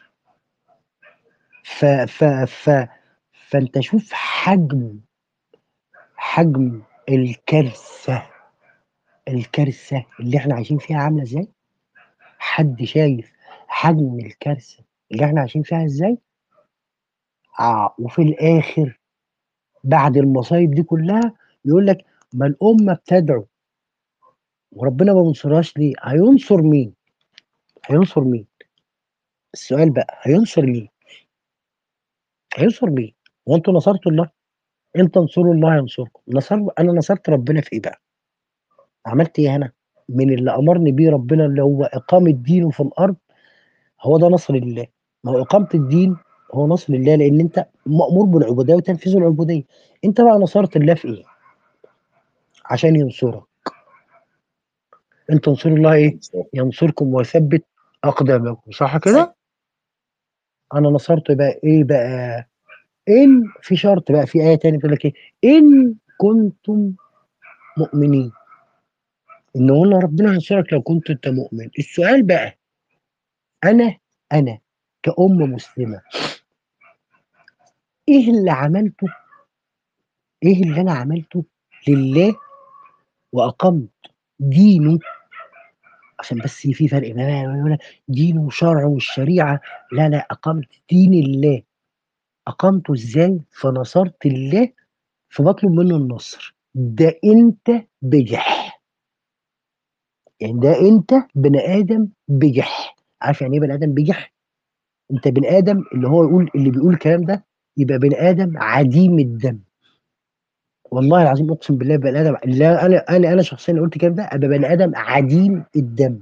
ف ف ف فانت شوف حجم حجم الكارثه الكارثه اللي احنا عايشين فيها عامله ازاي حد شايف حجم الكارثه اللي احنا عايشين فيها ازاي آه وفي الاخر بعد المصايب دي كلها يقول لك ما الامه بتدعو وربنا ما بينصرهاش ليه هينصر مين هينصر مين السؤال بقى هينصر مين هينصر مين وانتوا نصرتوا الله ان تنصروا الله ينصركم نصر انا نصرت ربنا في ايه بقى عملت ايه انا من اللي امرني بيه ربنا اللي هو اقامه دينه في الارض هو ده نصر لله ما هو اقامه الدين هو نصر لله لان انت مامور بالعبوديه وتنفيذ العبوديه انت بقى نصرت الله في ايه عشان ينصرك ان تنصروا الله ايه ينصركم ويثبت اقدامكم صح كده انا نصرت بقى ايه بقى ان في شرط بقى في ايه تاني بتقول لك ايه ان كنتم مؤمنين ان قلنا ربنا ينصرك لو كنت انت مؤمن السؤال بقى انا انا كأم مسلمة ايه اللي عملته ايه اللي انا عملته لله واقمت دينه عشان بس في فرق بين دينه وشرعه والشريعه لا لا اقمت دين الله اقمته ازاي فنصرت الله فبطلب منه النصر ده انت بجح يعني ده انت بني ادم بجح عارف يعني ايه بني ادم بجح انت بني ادم اللي هو يقول اللي بيقول الكلام ده يبقى بني ادم عديم الدم والله العظيم اقسم بالله بني ادم لا انا انا انا شخصيا قلت الكلام ده ابقى بني ادم عديم الدم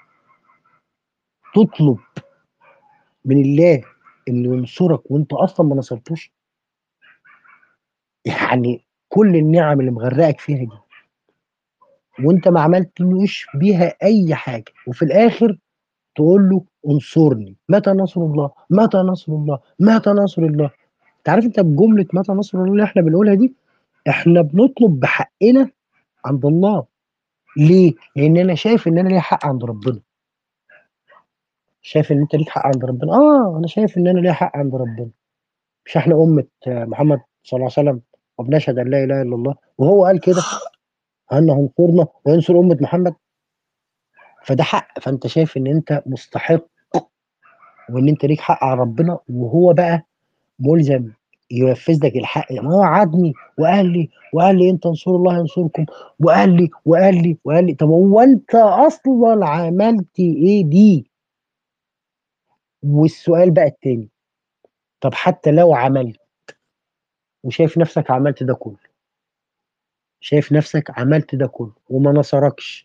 تطلب من الله انه ينصرك وانت اصلا ما نصرتوش يعني كل النعم اللي مغرقك فيها دي وانت ما عملتلوش بيها اي حاجه وفي الاخر تقول له انصرني متى نصر الله متى نصر الله متى نصر الله انت عارف انت بجمله متى نصر الله اللي احنا بنقولها دي احنا بنطلب بحقنا عند الله ليه لان انا شايف ان انا ليا حق عند ربنا شايف ان انت ليك حق عند ربنا اه انا شايف ان انا ليا حق عند ربنا مش احنا امه محمد صلى الله عليه وسلم وبنشهد ان لا اله الا الله وهو قال كده انه هينصرنا وينصر امه محمد فده حق فانت شايف ان انت مستحق وان انت ليك حق على ربنا وهو بقى ملزم ينفذ لك الحق ما هو عدني وقال لي وقال لي انت انصروا الله ينصركم وقال لي وقال لي وقال لي طب هو انت اصلا عملت ايه دي والسؤال بقى التاني طب حتى لو عملت وشايف نفسك عملت ده كله شايف نفسك عملت ده كله وما نصركش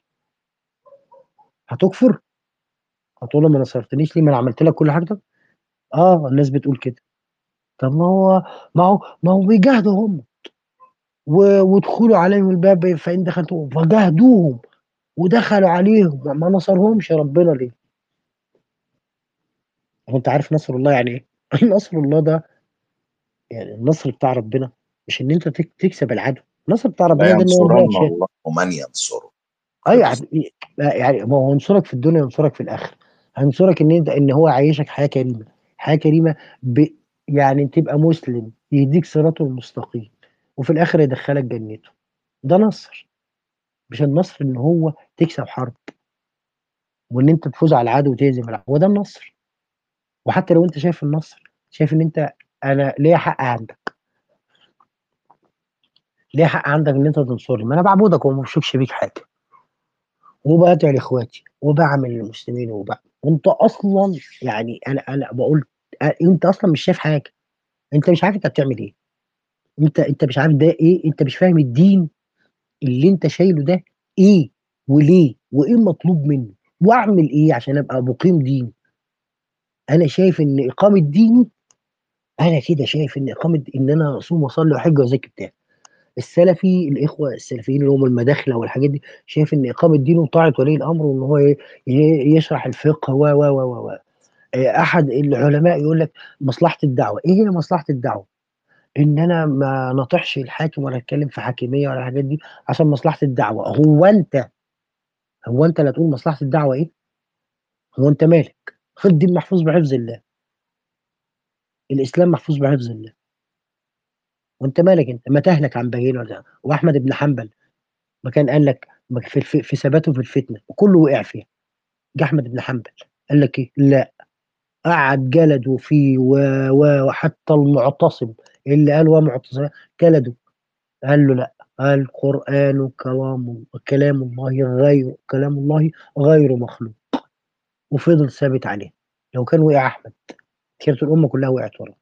هتكفر هتقول له ما نصرتنيش ليه ما انا عملت لك كل حاجه ده اه الناس بتقول كده طب ما هو ما هو ما هو بيجاهدوا هم و- وادخلوا عليهم الباب فان دخلتم فجاهدوهم ودخلوا عليهم ما- ما نصرهمش ربنا ليه؟ هو انت عارف نصر الله يعني ايه؟ نصر الله ده يعني النصر بتاع ربنا مش ان انت تك- تكسب العدو النصر بتاع لا ربنا ده ان هو ينصرن يبقى الله من ينصره اي يعني يعني ما هو ينصرك في الدنيا ينصرك في الاخره هينصرك ان انت ان هو يعيشك حياه كريمه حياه كريمه ب يعني تبقى مسلم يهديك صراطه المستقيم وفي الاخر يدخلك جنته ده نصر مش النصر ان هو تكسب حرب وان انت تفوز على العدو وتهزم العدو هو ده النصر وحتى لو انت شايف النصر شايف ان انت انا ليا حق عندك ليا حق عندك ان انت تنصرني ما انا بعبدك وما بشوفش بيك حاجه وبدعي لاخواتي وبعمل للمسلمين وبعمل وانت اصلا يعني انا انا بقول انت اصلا مش شايف حاجه انت مش عارف انت بتعمل ايه انت انت مش عارف ده ايه انت مش فاهم الدين اللي انت شايله ده ايه وليه وايه المطلوب مني واعمل ايه عشان ابقى مقيم دين انا شايف ان اقامه ديني انا كده شايف ان اقامه ان انا اصوم واصلي واحج وازكي بتاعي السلفي الاخوه السلفيين اللي هم المداخله والحاجات دي شايف ان اقامه دين وطاعه ولي الامر وان هو ي- ي- يشرح الفقه و و و و و. آه، احد العلماء يقول لك مصلحه الدعوه ايه هي مصلحه الدعوه ان انا ما نطحش الحاكم ولا اتكلم في حاكميه ولا الحاجات دي عشان مصلحه الدعوه هو انت هو انت لا تقول مصلحه الدعوه ايه هو انت مالك الدين محفوظ بحفظ الله الاسلام محفوظ بحفظ الله وانت مالك انت ما تهلك عن بهيل ولا واحمد بن حنبل ما كان قال لك ما في, في, في ثباته في الفتنه وكله وقع فيها جه احمد بن حنبل قال لك ايه لا قعد جلده فيه و- و- وحتى المعتصم اللي قال ومعتصم جلده قال له لا القرآن كلام كلام الله غير كلام الله غير مخلوق وفضل ثابت عليه لو كان وقع احمد كانت الامه كلها وقعت وراه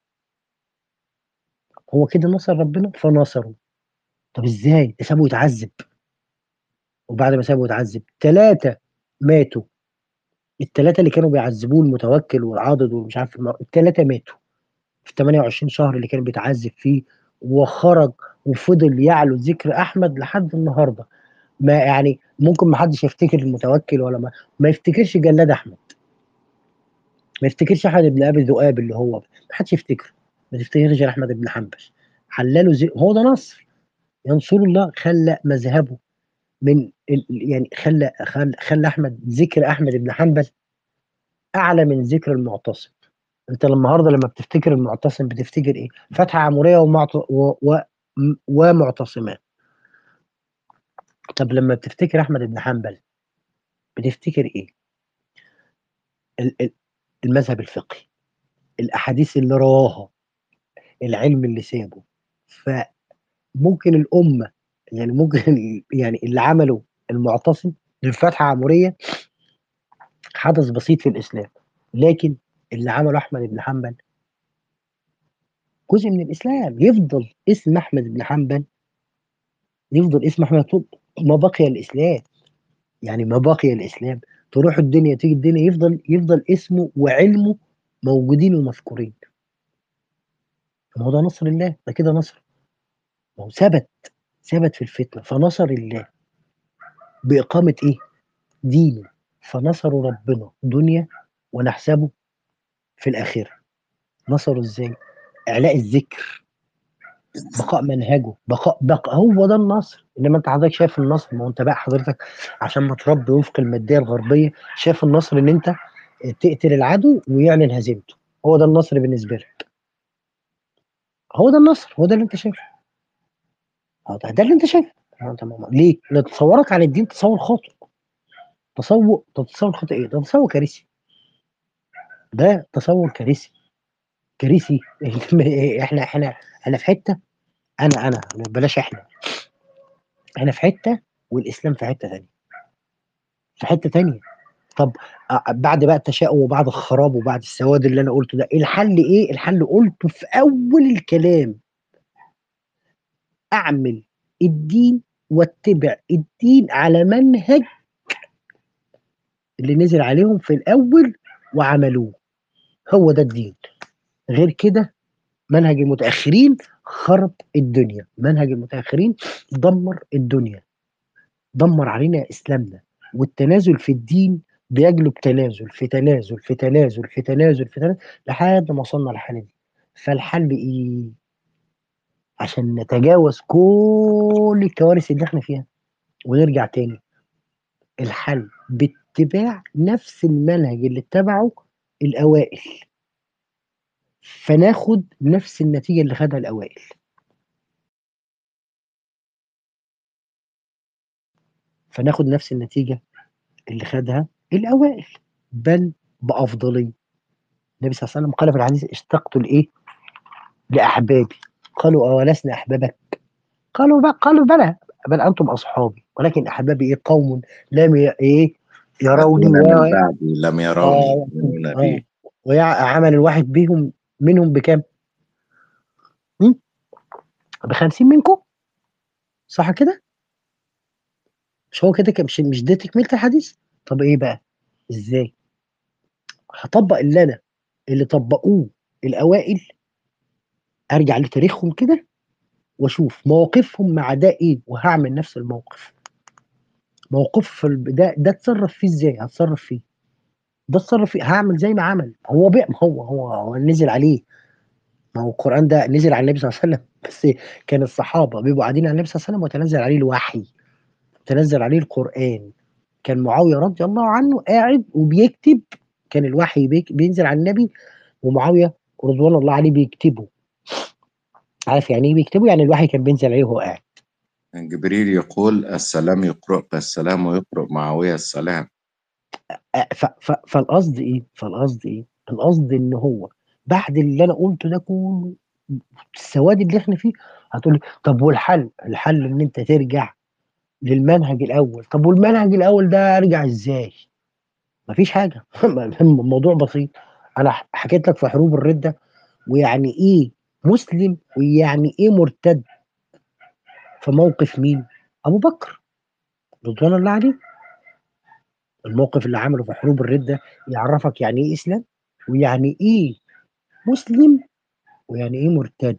هو كده نصر ربنا فنصره طب ازاي ده سابه يتعذب وبعد ما سابه يتعذب ثلاثه ماتوا الثلاثه اللي كانوا بيعذبوه المتوكل والعاضد ومش عارف الم- الثلاثه ماتوا في 28 شهر اللي كان بيتعذب فيه وخرج وفضل يعلو ذكر احمد لحد النهارده ما يعني ممكن ما حدش يفتكر المتوكل ولا ما ما يفتكرش جلاد احمد ما يفتكرش احمد بن ابي ذؤاب اللي هو ما حدش يفتكره ما تفتكرش غير احمد بن حنبل حلله زي هو ده نصر ينصر الله خلى مذهبه من ال- يعني خلى خلى, خلى احمد ذكر احمد بن حنبل اعلى من ذكر المعتصم انت النهارده لما بتفتكر المعتصم بتفتكر ايه فتحه عموريه ومعت... و... و... م- ومعتصمان طب لما بتفتكر احمد بن حنبل بتفتكر ايه ال- ال- المذهب الفقهي الاحاديث اللي رواها العلم اللي سابه فممكن الامه يعني ممكن ال- يعني اللي عمله المعتصم للفتحه عموريه حدث بسيط في الاسلام لكن اللي عمله احمد بن حنبل جزء من الاسلام يفضل اسم احمد بن حنبل يفضل اسم احمد طول ما بقي الاسلام يعني ما بقي الاسلام تروح الدنيا تيجي الدنيا يفضل يفضل اسمه وعلمه موجودين ومذكورين ما هو ده نصر الله ده كده نصر ما هو ثبت ثبت في الفتنه فنصر الله باقامه ايه؟ دينه فنصروا ربنا دنيا ونحسبه في الاخره نصروا ازاي؟ اعلاء الذكر بقاء منهجه بقاء بقاء هو ده النصر انما انت حضرتك شايف النصر ما هو انت بقى حضرتك عشان ما تربي وفق الماديه الغربيه شايف النصر ان انت تقتل العدو ويعلن هزيمته هو ده النصر بالنسبه لك هو ده النصر هو ده اللي انت شايفه هو ده, ده اللي انت شايفه هو انت ما- ليه؟ لأن تصورك عن الدين تصور خاطئ تصور تصور خاطئ ايه؟ ده تصور كارثي ده تصور كارثي كارثي احنا احنا احنا في حته انا انا بلاش احنا احنا في حته والاسلام في حته ثانيه في حته ثانيه طب أ- بعد بقى التشاؤم وبعد الخراب وبعد السواد اللي انا قلته ده الحل ايه الحل قلته في اول الكلام اعمل الدين واتبع الدين على منهج اللي نزل عليهم في الاول وعملوه هو ده الدين غير كده منهج المتاخرين خرب الدنيا منهج المتاخرين دمر الدنيا دمر علينا اسلامنا والتنازل في الدين بيجلب تنازل في تنازل في تنازل في تنازل في تنازل لحد ما وصلنا للحاله دي فالحل ايه عشان نتجاوز كل الكوارث اللي احنا فيها ونرجع تاني الحل باتباع نفس المنهج اللي اتبعه الاوائل فناخد نفس النتيجه اللي خدها الاوائل فناخد نفس النتيجه اللي خدها الاوائل بل بافضليه النبي صلى الله عليه وسلم قال في الحديث اشتقت لايه لاحبابي قالوا اولسنا احبابك قالوا بقى قالوا بلى بل انتم اصحابي ولكن احبابي ايه قوم لم ي- ايه يروني يأتون و... من بعدي لم يروني آه، يؤمنون آه. بي وعمل الواحد بهم منهم بكام؟ ب 50 منكم صح كده؟ مش هو كده مش مش دي تكمله الحديث؟ طب ايه بقى؟ ازاي؟ هطبق اللي انا اللي طبقوه الاوائل ارجع لتاريخهم كده واشوف مواقفهم مع ده ايه وهعمل نفس الموقف موقف في الب- ده ده اتصرف فيه ازاي هتصرف فيه ده اتصرف فيه هعمل زي ما عمل هو بقى هو هو هو نزل عليه ما هو القرآن ده نزل على النبي صلى الله عليه وسلم بس كان الصحابة بيبقوا قاعدين على النبي صلى الله عليه وسلم وتنزل عليه الوحي تنزل عليه القرآن كان معاوية رضي الله عنه قاعد وبيكتب كان الوحي بيك- بينزل على النبي ومعاوية رضوان الله عليه بيكتبه عارف يعني ايه بيكتبه يعني الوحي كان بينزل عليه وهو قاعد جبريل يقول السلام يقرأ السلام ويقرأ معاوية السلام أ- ف- ف- فالقصد ايه فالقصد ايه القصد ان هو بعد اللي انا قلته ده كله السواد اللي احنا فيه هتقولي طب والحل الحل ان انت ترجع للمنهج الاول طب والمنهج الاول ده ارجع ازاي مفيش حاجه الموضوع بسيط انا ح- حكيت لك في حروب الرده ويعني ايه مسلم ويعني ايه مرتد في موقف مين ابو بكر رضوان الله عليه الموقف اللي عمله في حروب الرده يعرفك يعني ايه اسلام ويعني ايه مسلم ويعني ايه مرتد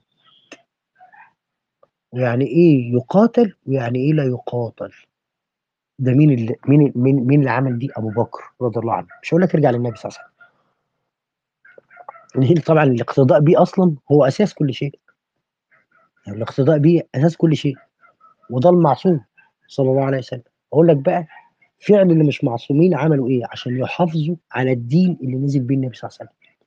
ويعني ايه يقاتل ويعني ايه لا يقاتل ده مين اللي مين مين مين اللي عمل دي ابو بكر رضي الله عنه مش هقول لك ارجع للنبي صلى الله عليه وسلم لأن طبعا الاقتداء بيه اصلا هو اساس كل شيء يعني الاقتداء بيه اساس كل شيء وده المعصوم صلى الله عليه وسلم اقول لك بقى فعل اللي مش معصومين عملوا ايه عشان يحافظوا على الدين اللي نزل بيه النبي صلى الله عليه وسلم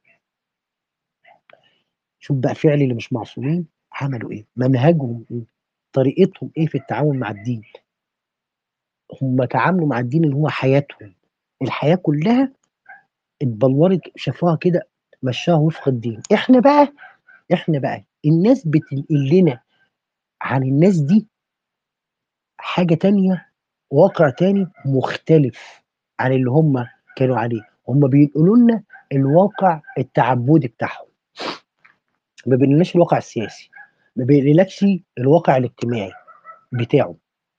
شوف بقى فعل اللي مش معصومين عملوا ايه منهجهم ايه طريقتهم ايه في التعامل مع الدين هم تعاملوا مع الدين اللي هو حياتهم الحياه كلها اتبلورت شافوها كده مشاها وفق الدين احنا بقى احنا بقى الناس بتنقل لنا عن الناس دي حاجه تانية واقع تاني مختلف عن اللي هم كانوا عليه هم بينقلوا لنا الواقع التعبدي بتاعهم ما بينقلناش الواقع السياسي ما بينقلكش الواقع الاجتماعي بتاعه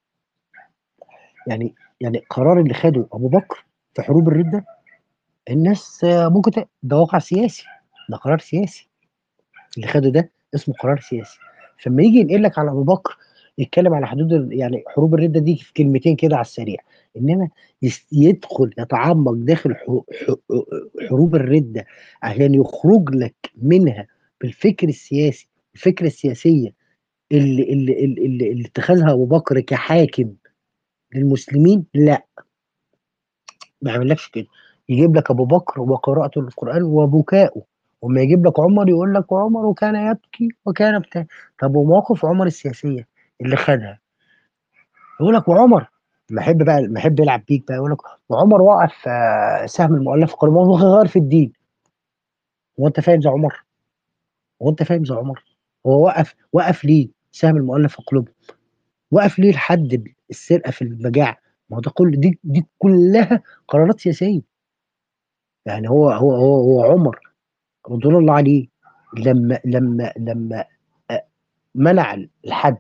يعني يعني القرار اللي خده ابو بكر في حروب الرده الناس آه، ممكن ت- ده واقع سياسي ده قرار سياسي اللي خده ده اسمه قرار سياسي فلما يجي ينقل لك على ابو بكر يتكلم على حدود ال- يعني حروب الرده دي في كلمتين كده على السريع انما يس- يدخل يتعمق داخل ح- ح- حروب الرده عشان يخرج لك منها بالفكر السياسي الفكره السياسيه اللي اللي اللي, اللي, اللي اتخذها ابو بكر كحاكم للمسلمين لا ما يعملكش كده يجيب لك ابو بكر وقراءته للقران وبكائه وما يجيب لك عمر يقول لك وعمر كان يبكي وكان بتاع طب ومواقف عمر السياسيه اللي خدها يقول لك وعمر ما يحب بقى ما يحب يلعب بيك بقى يقول لك وعمر وقف آه، سهم المؤلف في قلوبهم وغير في الدين هو انت فاهم زي عمر هو انت فاهم زي عمر هو وقف وقف ليه سهم المؤلف في قلوبهم وقف ليه لحد السرقه في المجاعه ما هو ده كل دي دي كلها قرارات سياسيه يعني هو هو هو, هو عمر رضوان الله عليه لما لما لما آه، منع الحد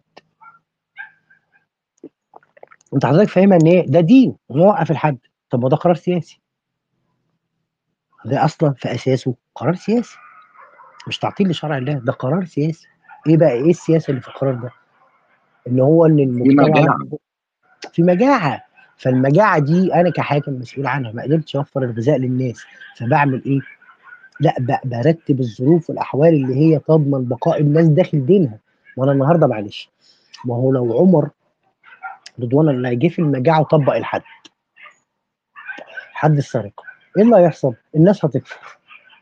انت حضرتك فاهمها ان ايه ده دين وموقف الحد طب ما ده قرار سياسي ده اصلا في اساسه قرار سياسي مش تعطيل لشرع الله ده قرار سياسي ايه بقى ايه السياسه اللي في القرار ده ان هو ان المجتمع مجاعة. في مجاعه فالمجاعه دي انا كحاكم مسؤول عنها ما قدرتش اوفر الغذاء للناس فبعمل ايه لا ب- برتب الظروف والاحوال اللي هي تضمن بقاء الناس داخل دينها وانا النهارده معلش ما هو لو عمر رضوان الله جه في المجاعه وطبق الحد حد السرقه ايه اللي هيحصل؟ الناس هتكفر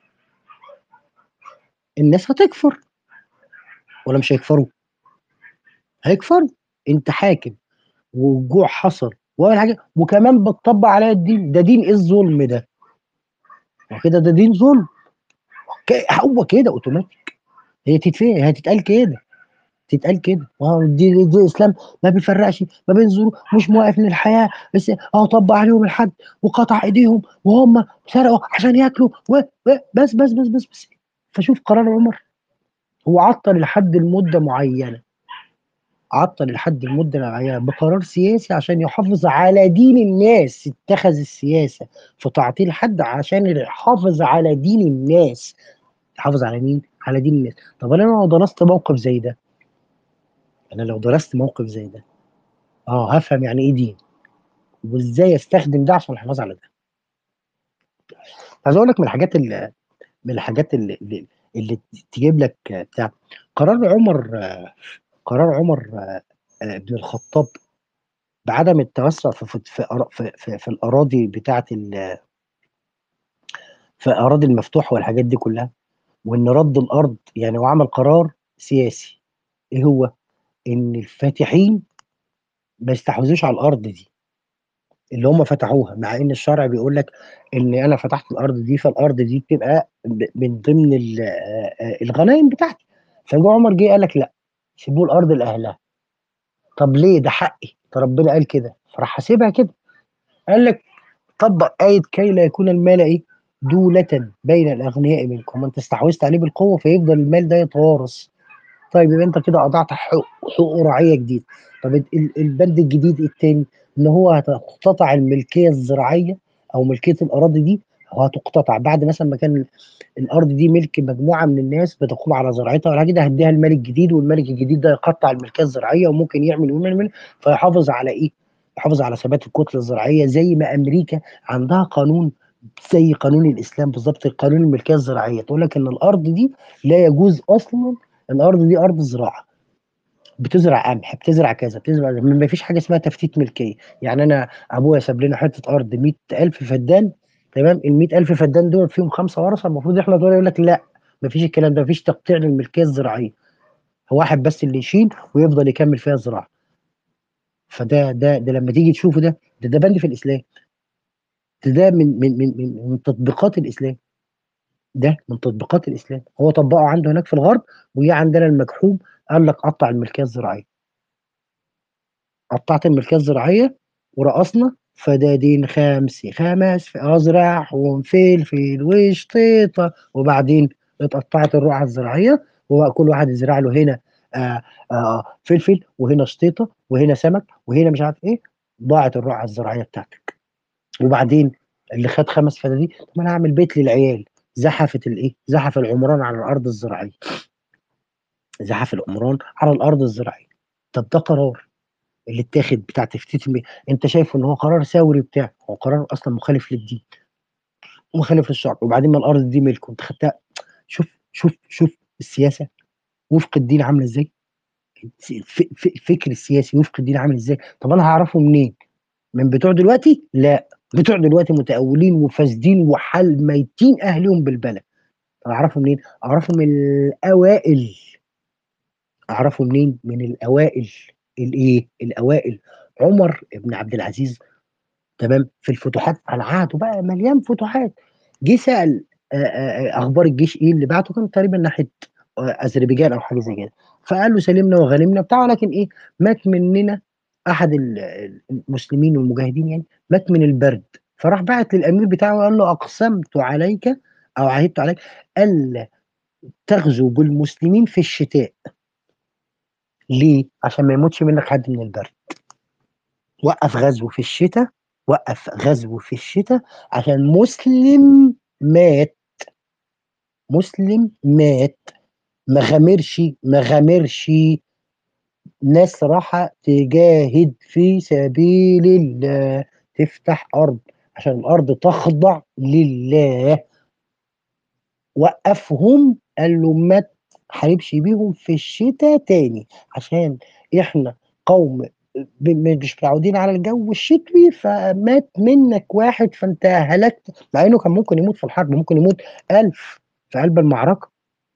الناس هتكفر ولا مش هيكفروا؟ هيكفروا انت حاكم والجوع حصل ولا حاجه وكمان بتطبق عليا الدين ده دين ايه الظلم ده؟ ما كده ده دين ظلم ك- هو كده اوتوماتيك هي تتفهم هي تتقال كده تتقال كده اه دي, دي, دي اسلام ما بيفرقش ما بين ظروف مش موقف من الحياه بس اه طبق عليهم الحد وقطع ايديهم وهم سرقوا عشان ياكلوا و و- بس بس بس بس بس فشوف قرار عمر هو عطل لحد المده معينه عطل لحد المده معينه بقرار سياسي عشان يحافظ على دين الناس اتخذ السياسه في تعطيل حد عشان يحافظ على دين الناس يحافظ على مين؟ على دين الناس طب انا لو درست موقف زي ده انا لو درست موقف زي ده اه هفهم يعني ايه دين وازاي استخدم ده عشان الحفاظ على ده عايز اقول لك من الحاجات اللي من الحاجات اللي اللي, اللي تجيب لك آه، بتاع قرار عمر آه، قرار عمر آه، آه، بن الخطاب بعدم التوسع في في في, أرا- في, في, في الاراضي بتاعه ال- في الاراضي المفتوحه والحاجات دي كلها وان رد الارض يعني وعمل قرار سياسي ايه هو ان الفاتحين ما يستحوذوش على الارض دي اللي هم فتحوها مع ان الشرع بيقول لك ان انا فتحت الارض دي فالارض دي بتبقى ب- من ضمن ال- آه، آه، الغنائم بتاعتي فجو عمر جه قال لك لا سيبوا الارض لاهلها طب ليه ده حقي ده ربنا قال كده فراح حاسبها كده قال لك طبق آية كي لا يكون المال ايه دولة بين الأغنياء منكم أنت استحوذت عليه بالقوة فيفضل المال ده يتوارث طيب يبقى أنت كده أضعت حقوق حقوق رعية جديد طب ال- ال- البند الجديد التاني إن هو هتقتطع الملكية الزراعية أو ملكية الأراضي دي وهتقتطع بعد مثلا ما كان الارض دي ملك مجموعه من الناس بتقوم على زراعتها ولا كده هديها الملك الجديد والملك الجديد ده يقطع الملكيه الزراعيه وممكن يعمل ويعمل فيحافظ على ايه؟ يحافظ على ثبات الكتله الزراعيه زي ما امريكا عندها قانون زي قانون الاسلام بالظبط قانون الملكيه الزراعيه تقول لك ان الارض دي لا يجوز اصلا الارض دي ارض زراعه بتزرع قمح بتزرع كذا بتزرع ما فيش حاجه اسمها تفتيت ملكيه يعني انا ابويا ساب لنا حته ارض 100000 فدان تمام ال 100000 فدان دول فيهم خمسه ورثه المفروض احنا دول يقول لك لا ما فيش الكلام ده ما فيش تقطيع للملكيه الزراعيه هو واحد بس اللي يشيل ويفضل يكمل فيها الزراعه فده ده ده لما تيجي تشوفه ده ده, ده بند في الاسلام ده, ده من من من من, من تطبيقات الاسلام ده من تطبيقات الاسلام هو طبقه عنده هناك في الغرب وجي عندنا المجحوم قال لك قطع الملكيه الزراعيه قطعت الملكيه الزراعيه ورقصنا فدادين خمس خمس ازرع وفلفل وشطيطه وبعدين اتقطعت الرقعه الزراعيه وبقى كل واحد يزرع له هنا آه آه فلفل وهنا شطيطه وهنا سمك وهنا مش عارف ايه ضاعت الرقعه الزراعيه بتاعتك وبعدين اللي خد خمس فدادين طب انا اعمل بيت للعيال زحفت الايه؟ زحف العمران على الارض الزراعيه زحف العمران على الارض الزراعيه طب ده قرار اللي اتاخد بتاع تفتيت المي... انت شايفه ان هو قرار ثوري بتاع هو قرار اصلا مخالف للدين مخالف للشرع وبعدين ما الارض دي ملكه انت خدتها شوف شوف شوف السياسه وفق الدين عامله ازاي ف- ف- الفكر السياسي وفق الدين عامل ازاي طب انا هعرفه منين من بتوع دلوقتي لا بتوع دلوقتي متأولين وفاسدين وحال ميتين اهلهم بالبلد طب اعرفه منين اعرفه من الاوائل اعرفه منين من الاوائل الايه الاوائل عمر بن عبد العزيز تمام في الفتوحات على عهده بقى مليان فتوحات جه سال آه، آه، اخبار الجيش ايه اللي بعته كان تقريبا ناحيه آه، اذربيجان او حاجه زي كده فقال له سلمنا وغنمنا بتاع ولكن ايه مات مننا احد ال- المسلمين والمجاهدين يعني مات من البرد فراح بعت للامير بتاعه وقال له اقسمت عليك او عهدت عليك الا تغزو بالمسلمين في الشتاء ليه؟ عشان ما يموتش منك حد من البرد وقف غزو في الشتاء وقف غزو في الشتاء عشان مسلم مات مسلم مات ما غامرش ما غامرش ناس راحة تجاهد في سبيل الله تفتح أرض عشان الأرض تخضع لله وقفهم قال له ما تحاربش بيهم في الشتاء تاني عشان احنا قوم ب- مش متعودين على الجو الشتوي فمات منك واحد فانت هلكت مع انه كان ممكن يموت في الحرب ممكن يموت ألف في قلب المعركة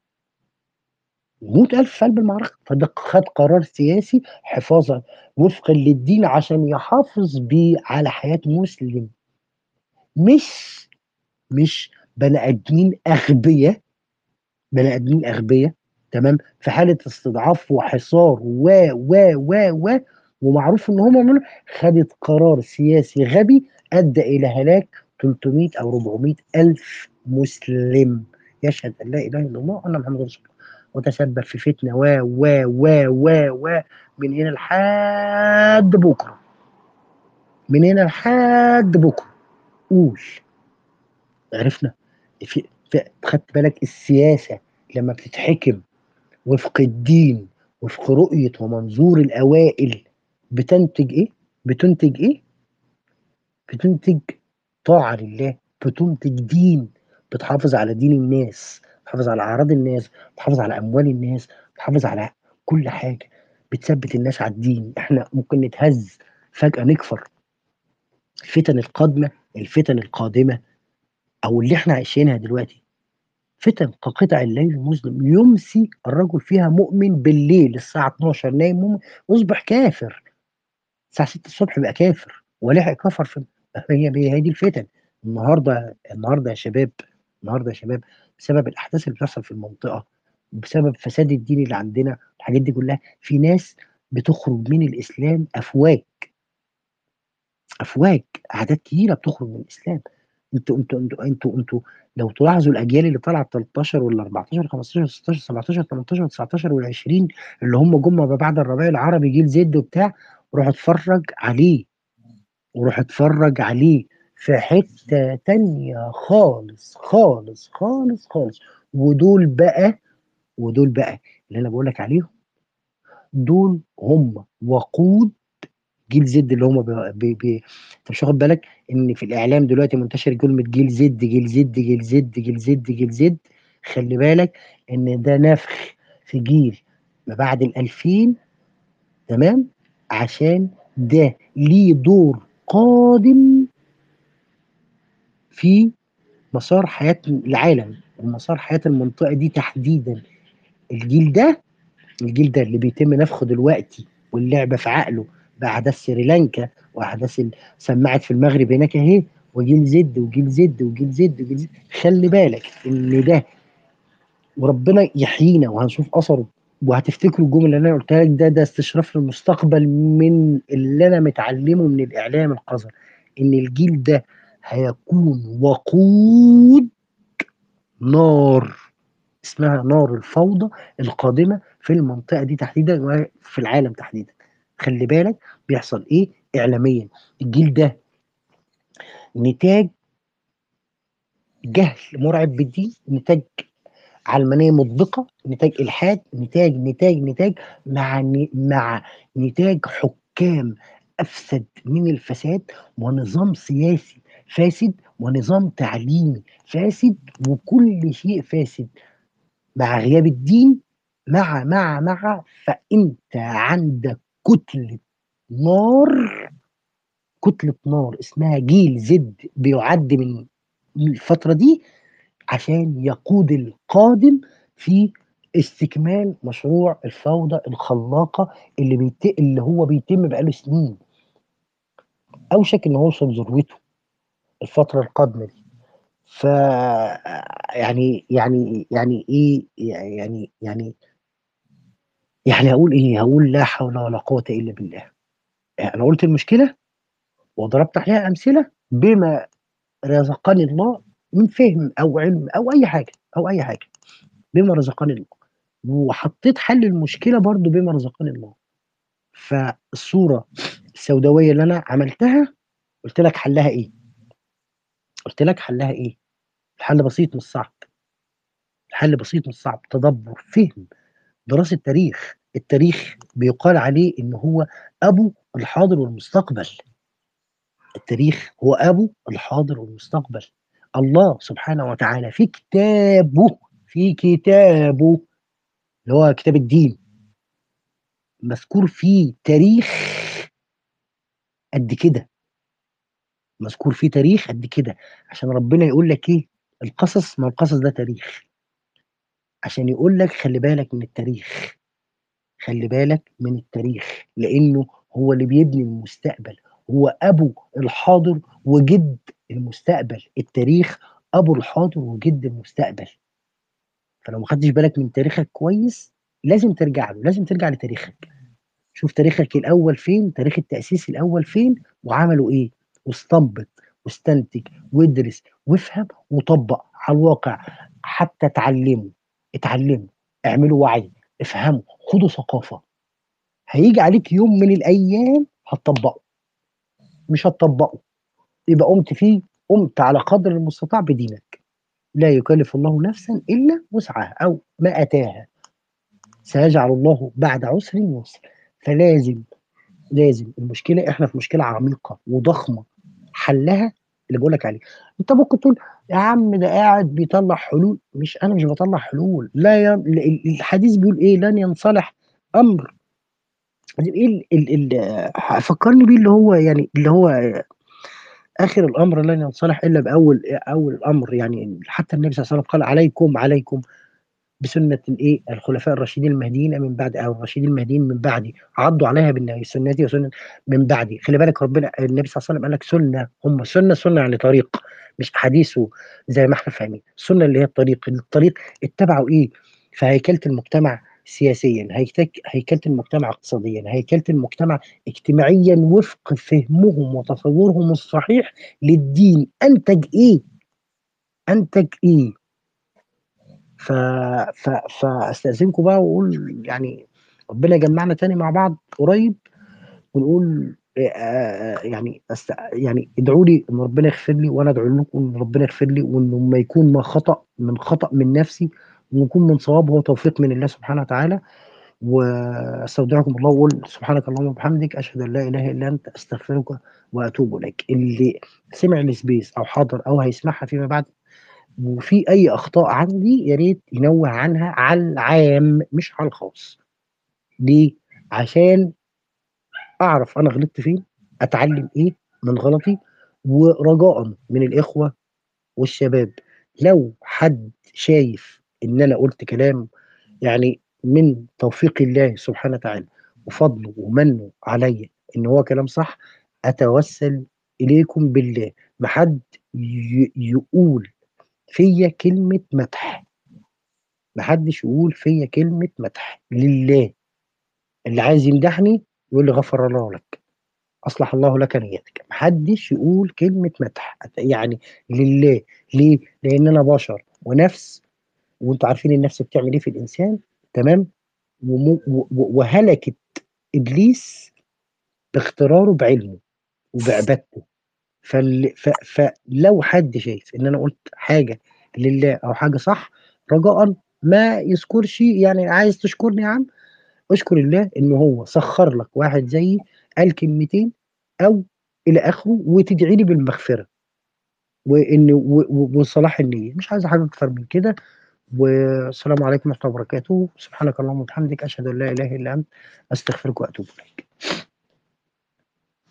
يموت ألف في قلب المعركة فده خد قرار سياسي حفاظا وفقا للدين عشان يحافظ بيه على حياة مسلم مش مش بني ادمين اغبياء بني ادمين اغبياء تمام في حاله استضعاف وحصار و و و و ومعروف ان هم من خدت قرار سياسي غبي ادى الى هلاك 300 او 400 الف مسلم يشهد ان لا اله الا الله وان محمد رسول الله وتسبب في فتنه و و و و و من هنا لحد بكره من هنا لحد بكره قول عرفنا في في خدت بالك السياسه لما بتتحكم وفق الدين وفق رؤية ومنظور الأوائل بتنتج إيه؟ بتنتج إيه؟ بتنتج طاعة لله بتنتج دين بتحافظ على دين الناس بتحافظ على أعراض الناس بتحافظ على أموال الناس بتحافظ على كل حاجة بتثبت الناس على الدين احنا ممكن نتهز فجأة نكفر الفتن القادمة الفتن القادمة أو اللي احنا عايشينها دلوقتي فتن كقطع الليل المظلم يمسي الرجل فيها مؤمن بالليل الساعة 12 نايم مؤمن يصبح كافر الساعة 6 الصبح بقى كافر ولحق كفر في هي هي دي الفتن النهارده النهارده يا شباب النهارده يا شباب بسبب الاحداث اللي بتحصل في المنطقه بسبب فساد الدين اللي عندنا الحاجات دي كلها في ناس بتخرج من الاسلام افواج افواج اعداد كبيره بتخرج من الاسلام انتوا انتوا انتوا انتوا انتوا لو تلاحظوا الاجيال اللي طلعت 13 ولا 14 15 16 17 18 19 وال 20 اللي هم جم ما بعد الربيع العربي جيل زد وبتاع روح اتفرج عليه وروح اتفرج عليه في حتة تانية خالص خالص خالص خالص ودول بقى ودول بقى اللي انا بقول لك عليهم دول هم وقود جيل زد اللي هم بي بي انت مش واخد بالك ان في الاعلام دلوقتي منتشر كلمه جيل زد جيل زد جيل زد جيل زد جيل زد خلي بالك ان ده نفخ في جيل ما بعد ال 2000 تمام عشان ده ليه دور قادم في مسار حياة العالم ومسار حياة المنطقة دي تحديدا الجيل ده الجيل ده اللي بيتم نفخه دلوقتي واللعبة في عقله بأحداث سريلانكا وأحداث ال- سمعت في المغرب هناك أهي وجيل زد وجيل زد وجيل زد وجيل زد خلي بالك إن ده وربنا يحيينا وهنشوف أثره وهتفتكروا الجمله اللي انا قلتها لك ده ده استشراف للمستقبل من اللي انا متعلمه من الاعلام القذر ان الجيل ده هيكون وقود نار اسمها نار الفوضى القادمه في المنطقه دي تحديدا وفي العالم تحديدا خلي بالك بيحصل ايه اعلاميا الجيل ده نتاج جهل مرعب بالدين نتاج علمانيه مطبقه نتاج الحاد نتاج نتاج نتاج مع ن- مع نتاج حكام افسد من الفساد ونظام سياسي فاسد ونظام تعليمي فاسد وكل شيء فاسد مع غياب الدين مع مع مع فانت عندك كتله نار كتله نار اسمها جيل زد بيعد من الفتره دي عشان يقود القادم في استكمال مشروع الفوضى الخلاقه اللي بيت... اللي هو بيتم بقاله سنين اوشك ان هو يوصل ذروته الفتره القادمه دي ف يعني يعني يعني ايه يعني يعني يعني هقول ايه هقول لا حول ولا قوه الا بالله انا قلت المشكله وضربت عليها امثله بما رزقني الله من فهم او علم او اي حاجه او اي حاجه بما رزقني الله وحطيت حل المشكله برضو بما رزقني الله فالصوره السوداويه اللي انا عملتها قلت لك حلها ايه قلت لك حلها ايه الحل بسيط مش صعب الحل بسيط مش صعب تدبر فهم دراسه تاريخ التاريخ بيقال عليه ان هو ابو الحاضر والمستقبل التاريخ هو ابو الحاضر والمستقبل الله سبحانه وتعالى في كتابه في كتابه اللي هو كتاب الدين مذكور فيه تاريخ قد كده مذكور فيه تاريخ قد كده عشان ربنا يقول لك ايه القصص ما القصص ده تاريخ عشان يقول لك خلي بالك من التاريخ خلي بالك من التاريخ لانه هو اللي بيبني المستقبل هو ابو الحاضر وجد المستقبل التاريخ ابو الحاضر وجد المستقبل فلو ما خدتش بالك من تاريخك كويس لازم ترجع له لازم ترجع لتاريخك شوف تاريخك الاول فين تاريخ التاسيس الاول فين وعملوا ايه واستنبط واستنتج وادرس وافهم وطبق على الواقع حتى اتعلموا اتعلموا اعملوا وعي افهموا خدوا ثقافه هيجي عليك يوم من الايام هتطبقه مش هتطبقه يبقى قمت فيه قمت على قدر المستطاع بدينك لا يكلف الله نفسا الا وسعها او ما اتاها سيجعل الله بعد عسر يسر فلازم لازم المشكله احنا في مشكله عميقه وضخمه حلها اللي بقول لك عليه انت ممكن تقول يا عم ده قاعد بيطلع حلول مش انا مش بطلع حلول لا ي... الحديث بيقول ايه لن ينصلح امر ايه ال... ال... ال... فكرني بيه اللي هو يعني اللي هو اخر الامر لن ينصلح الا باول اول الامر يعني حتى النبي صلى الله عليه وسلم قال عليكم عليكم بسنه الايه الخلفاء الراشدين المهديين من بعد او الراشدين المهديين من بعدي عضوا عليها بالنبي سنتي وسنه من بعدي خلي بالك ربنا النبي صلى الله عليه وسلم قال لك سنه هم سنه سنه يعني طريق مش احاديثه زي ما احنا فاهمين السنه اللي هي الطريق الطريق اتبعوا ايه في هيكله المجتمع سياسيا هيكله المجتمع اقتصاديا هيكله المجتمع اجتماعيا وفق فهمهم وتصورهم الصحيح للدين انتج ايه انتج ايه ف... ف... فاستاذنكم بقى واقول يعني ربنا يجمعنا تاني مع بعض قريب ونقول يعني أست... يعني ادعوا لي ان ربنا يغفر لي وانا ادعو لكم ان ربنا يغفر لي وانه ما يكون ما خطا من خطا من نفسي ويكون من صواب هو توفيق من الله سبحانه وتعالى واستودعكم الله واقول سبحانك اللهم وبحمدك اشهد ان لا اله الا انت استغفرك واتوب اليك اللي سمع السبيس او حاضر او هيسمعها فيما بعد وفي اي اخطاء عندي يا ريت ينوه عنها على العام مش على الخاص ليه عشان اعرف انا غلطت فين اتعلم ايه من غلطي ورجاء من الاخوه والشباب لو حد شايف ان انا قلت كلام يعني من توفيق الله سبحانه وتعالى وفضله ومنه عليا ان هو كلام صح اتوسل اليكم بالله ما حد يقول فيا كلمة مدح محدش يقول فيا كلمة مدح لله اللي عايز يمدحني يقول لي غفر الله لك أصلح الله لك نيتك محدش يقول كلمة مدح يعني لله ليه؟ لأن أنا بشر ونفس وانتوا عارفين النفس بتعمل ايه في الإنسان تمام وهلكت إبليس باختراره بعلمه وبعبادته فل... ف... فلو حد شايف ان انا قلت حاجه لله او حاجه صح رجاء ما يذكرش يعني عايز تشكرني يا عم اشكر الله ان هو سخر لك واحد زيي قال كلمتين او الى اخره وتدعي لي بالمغفره وان وصلاح النيه مش عايز حاجه اكتر من كده والسلام عليكم ورحمه الله وبركاته سبحانك اللهم وبحمدك اشهد ان لا اله الا انت استغفرك واتوب اليك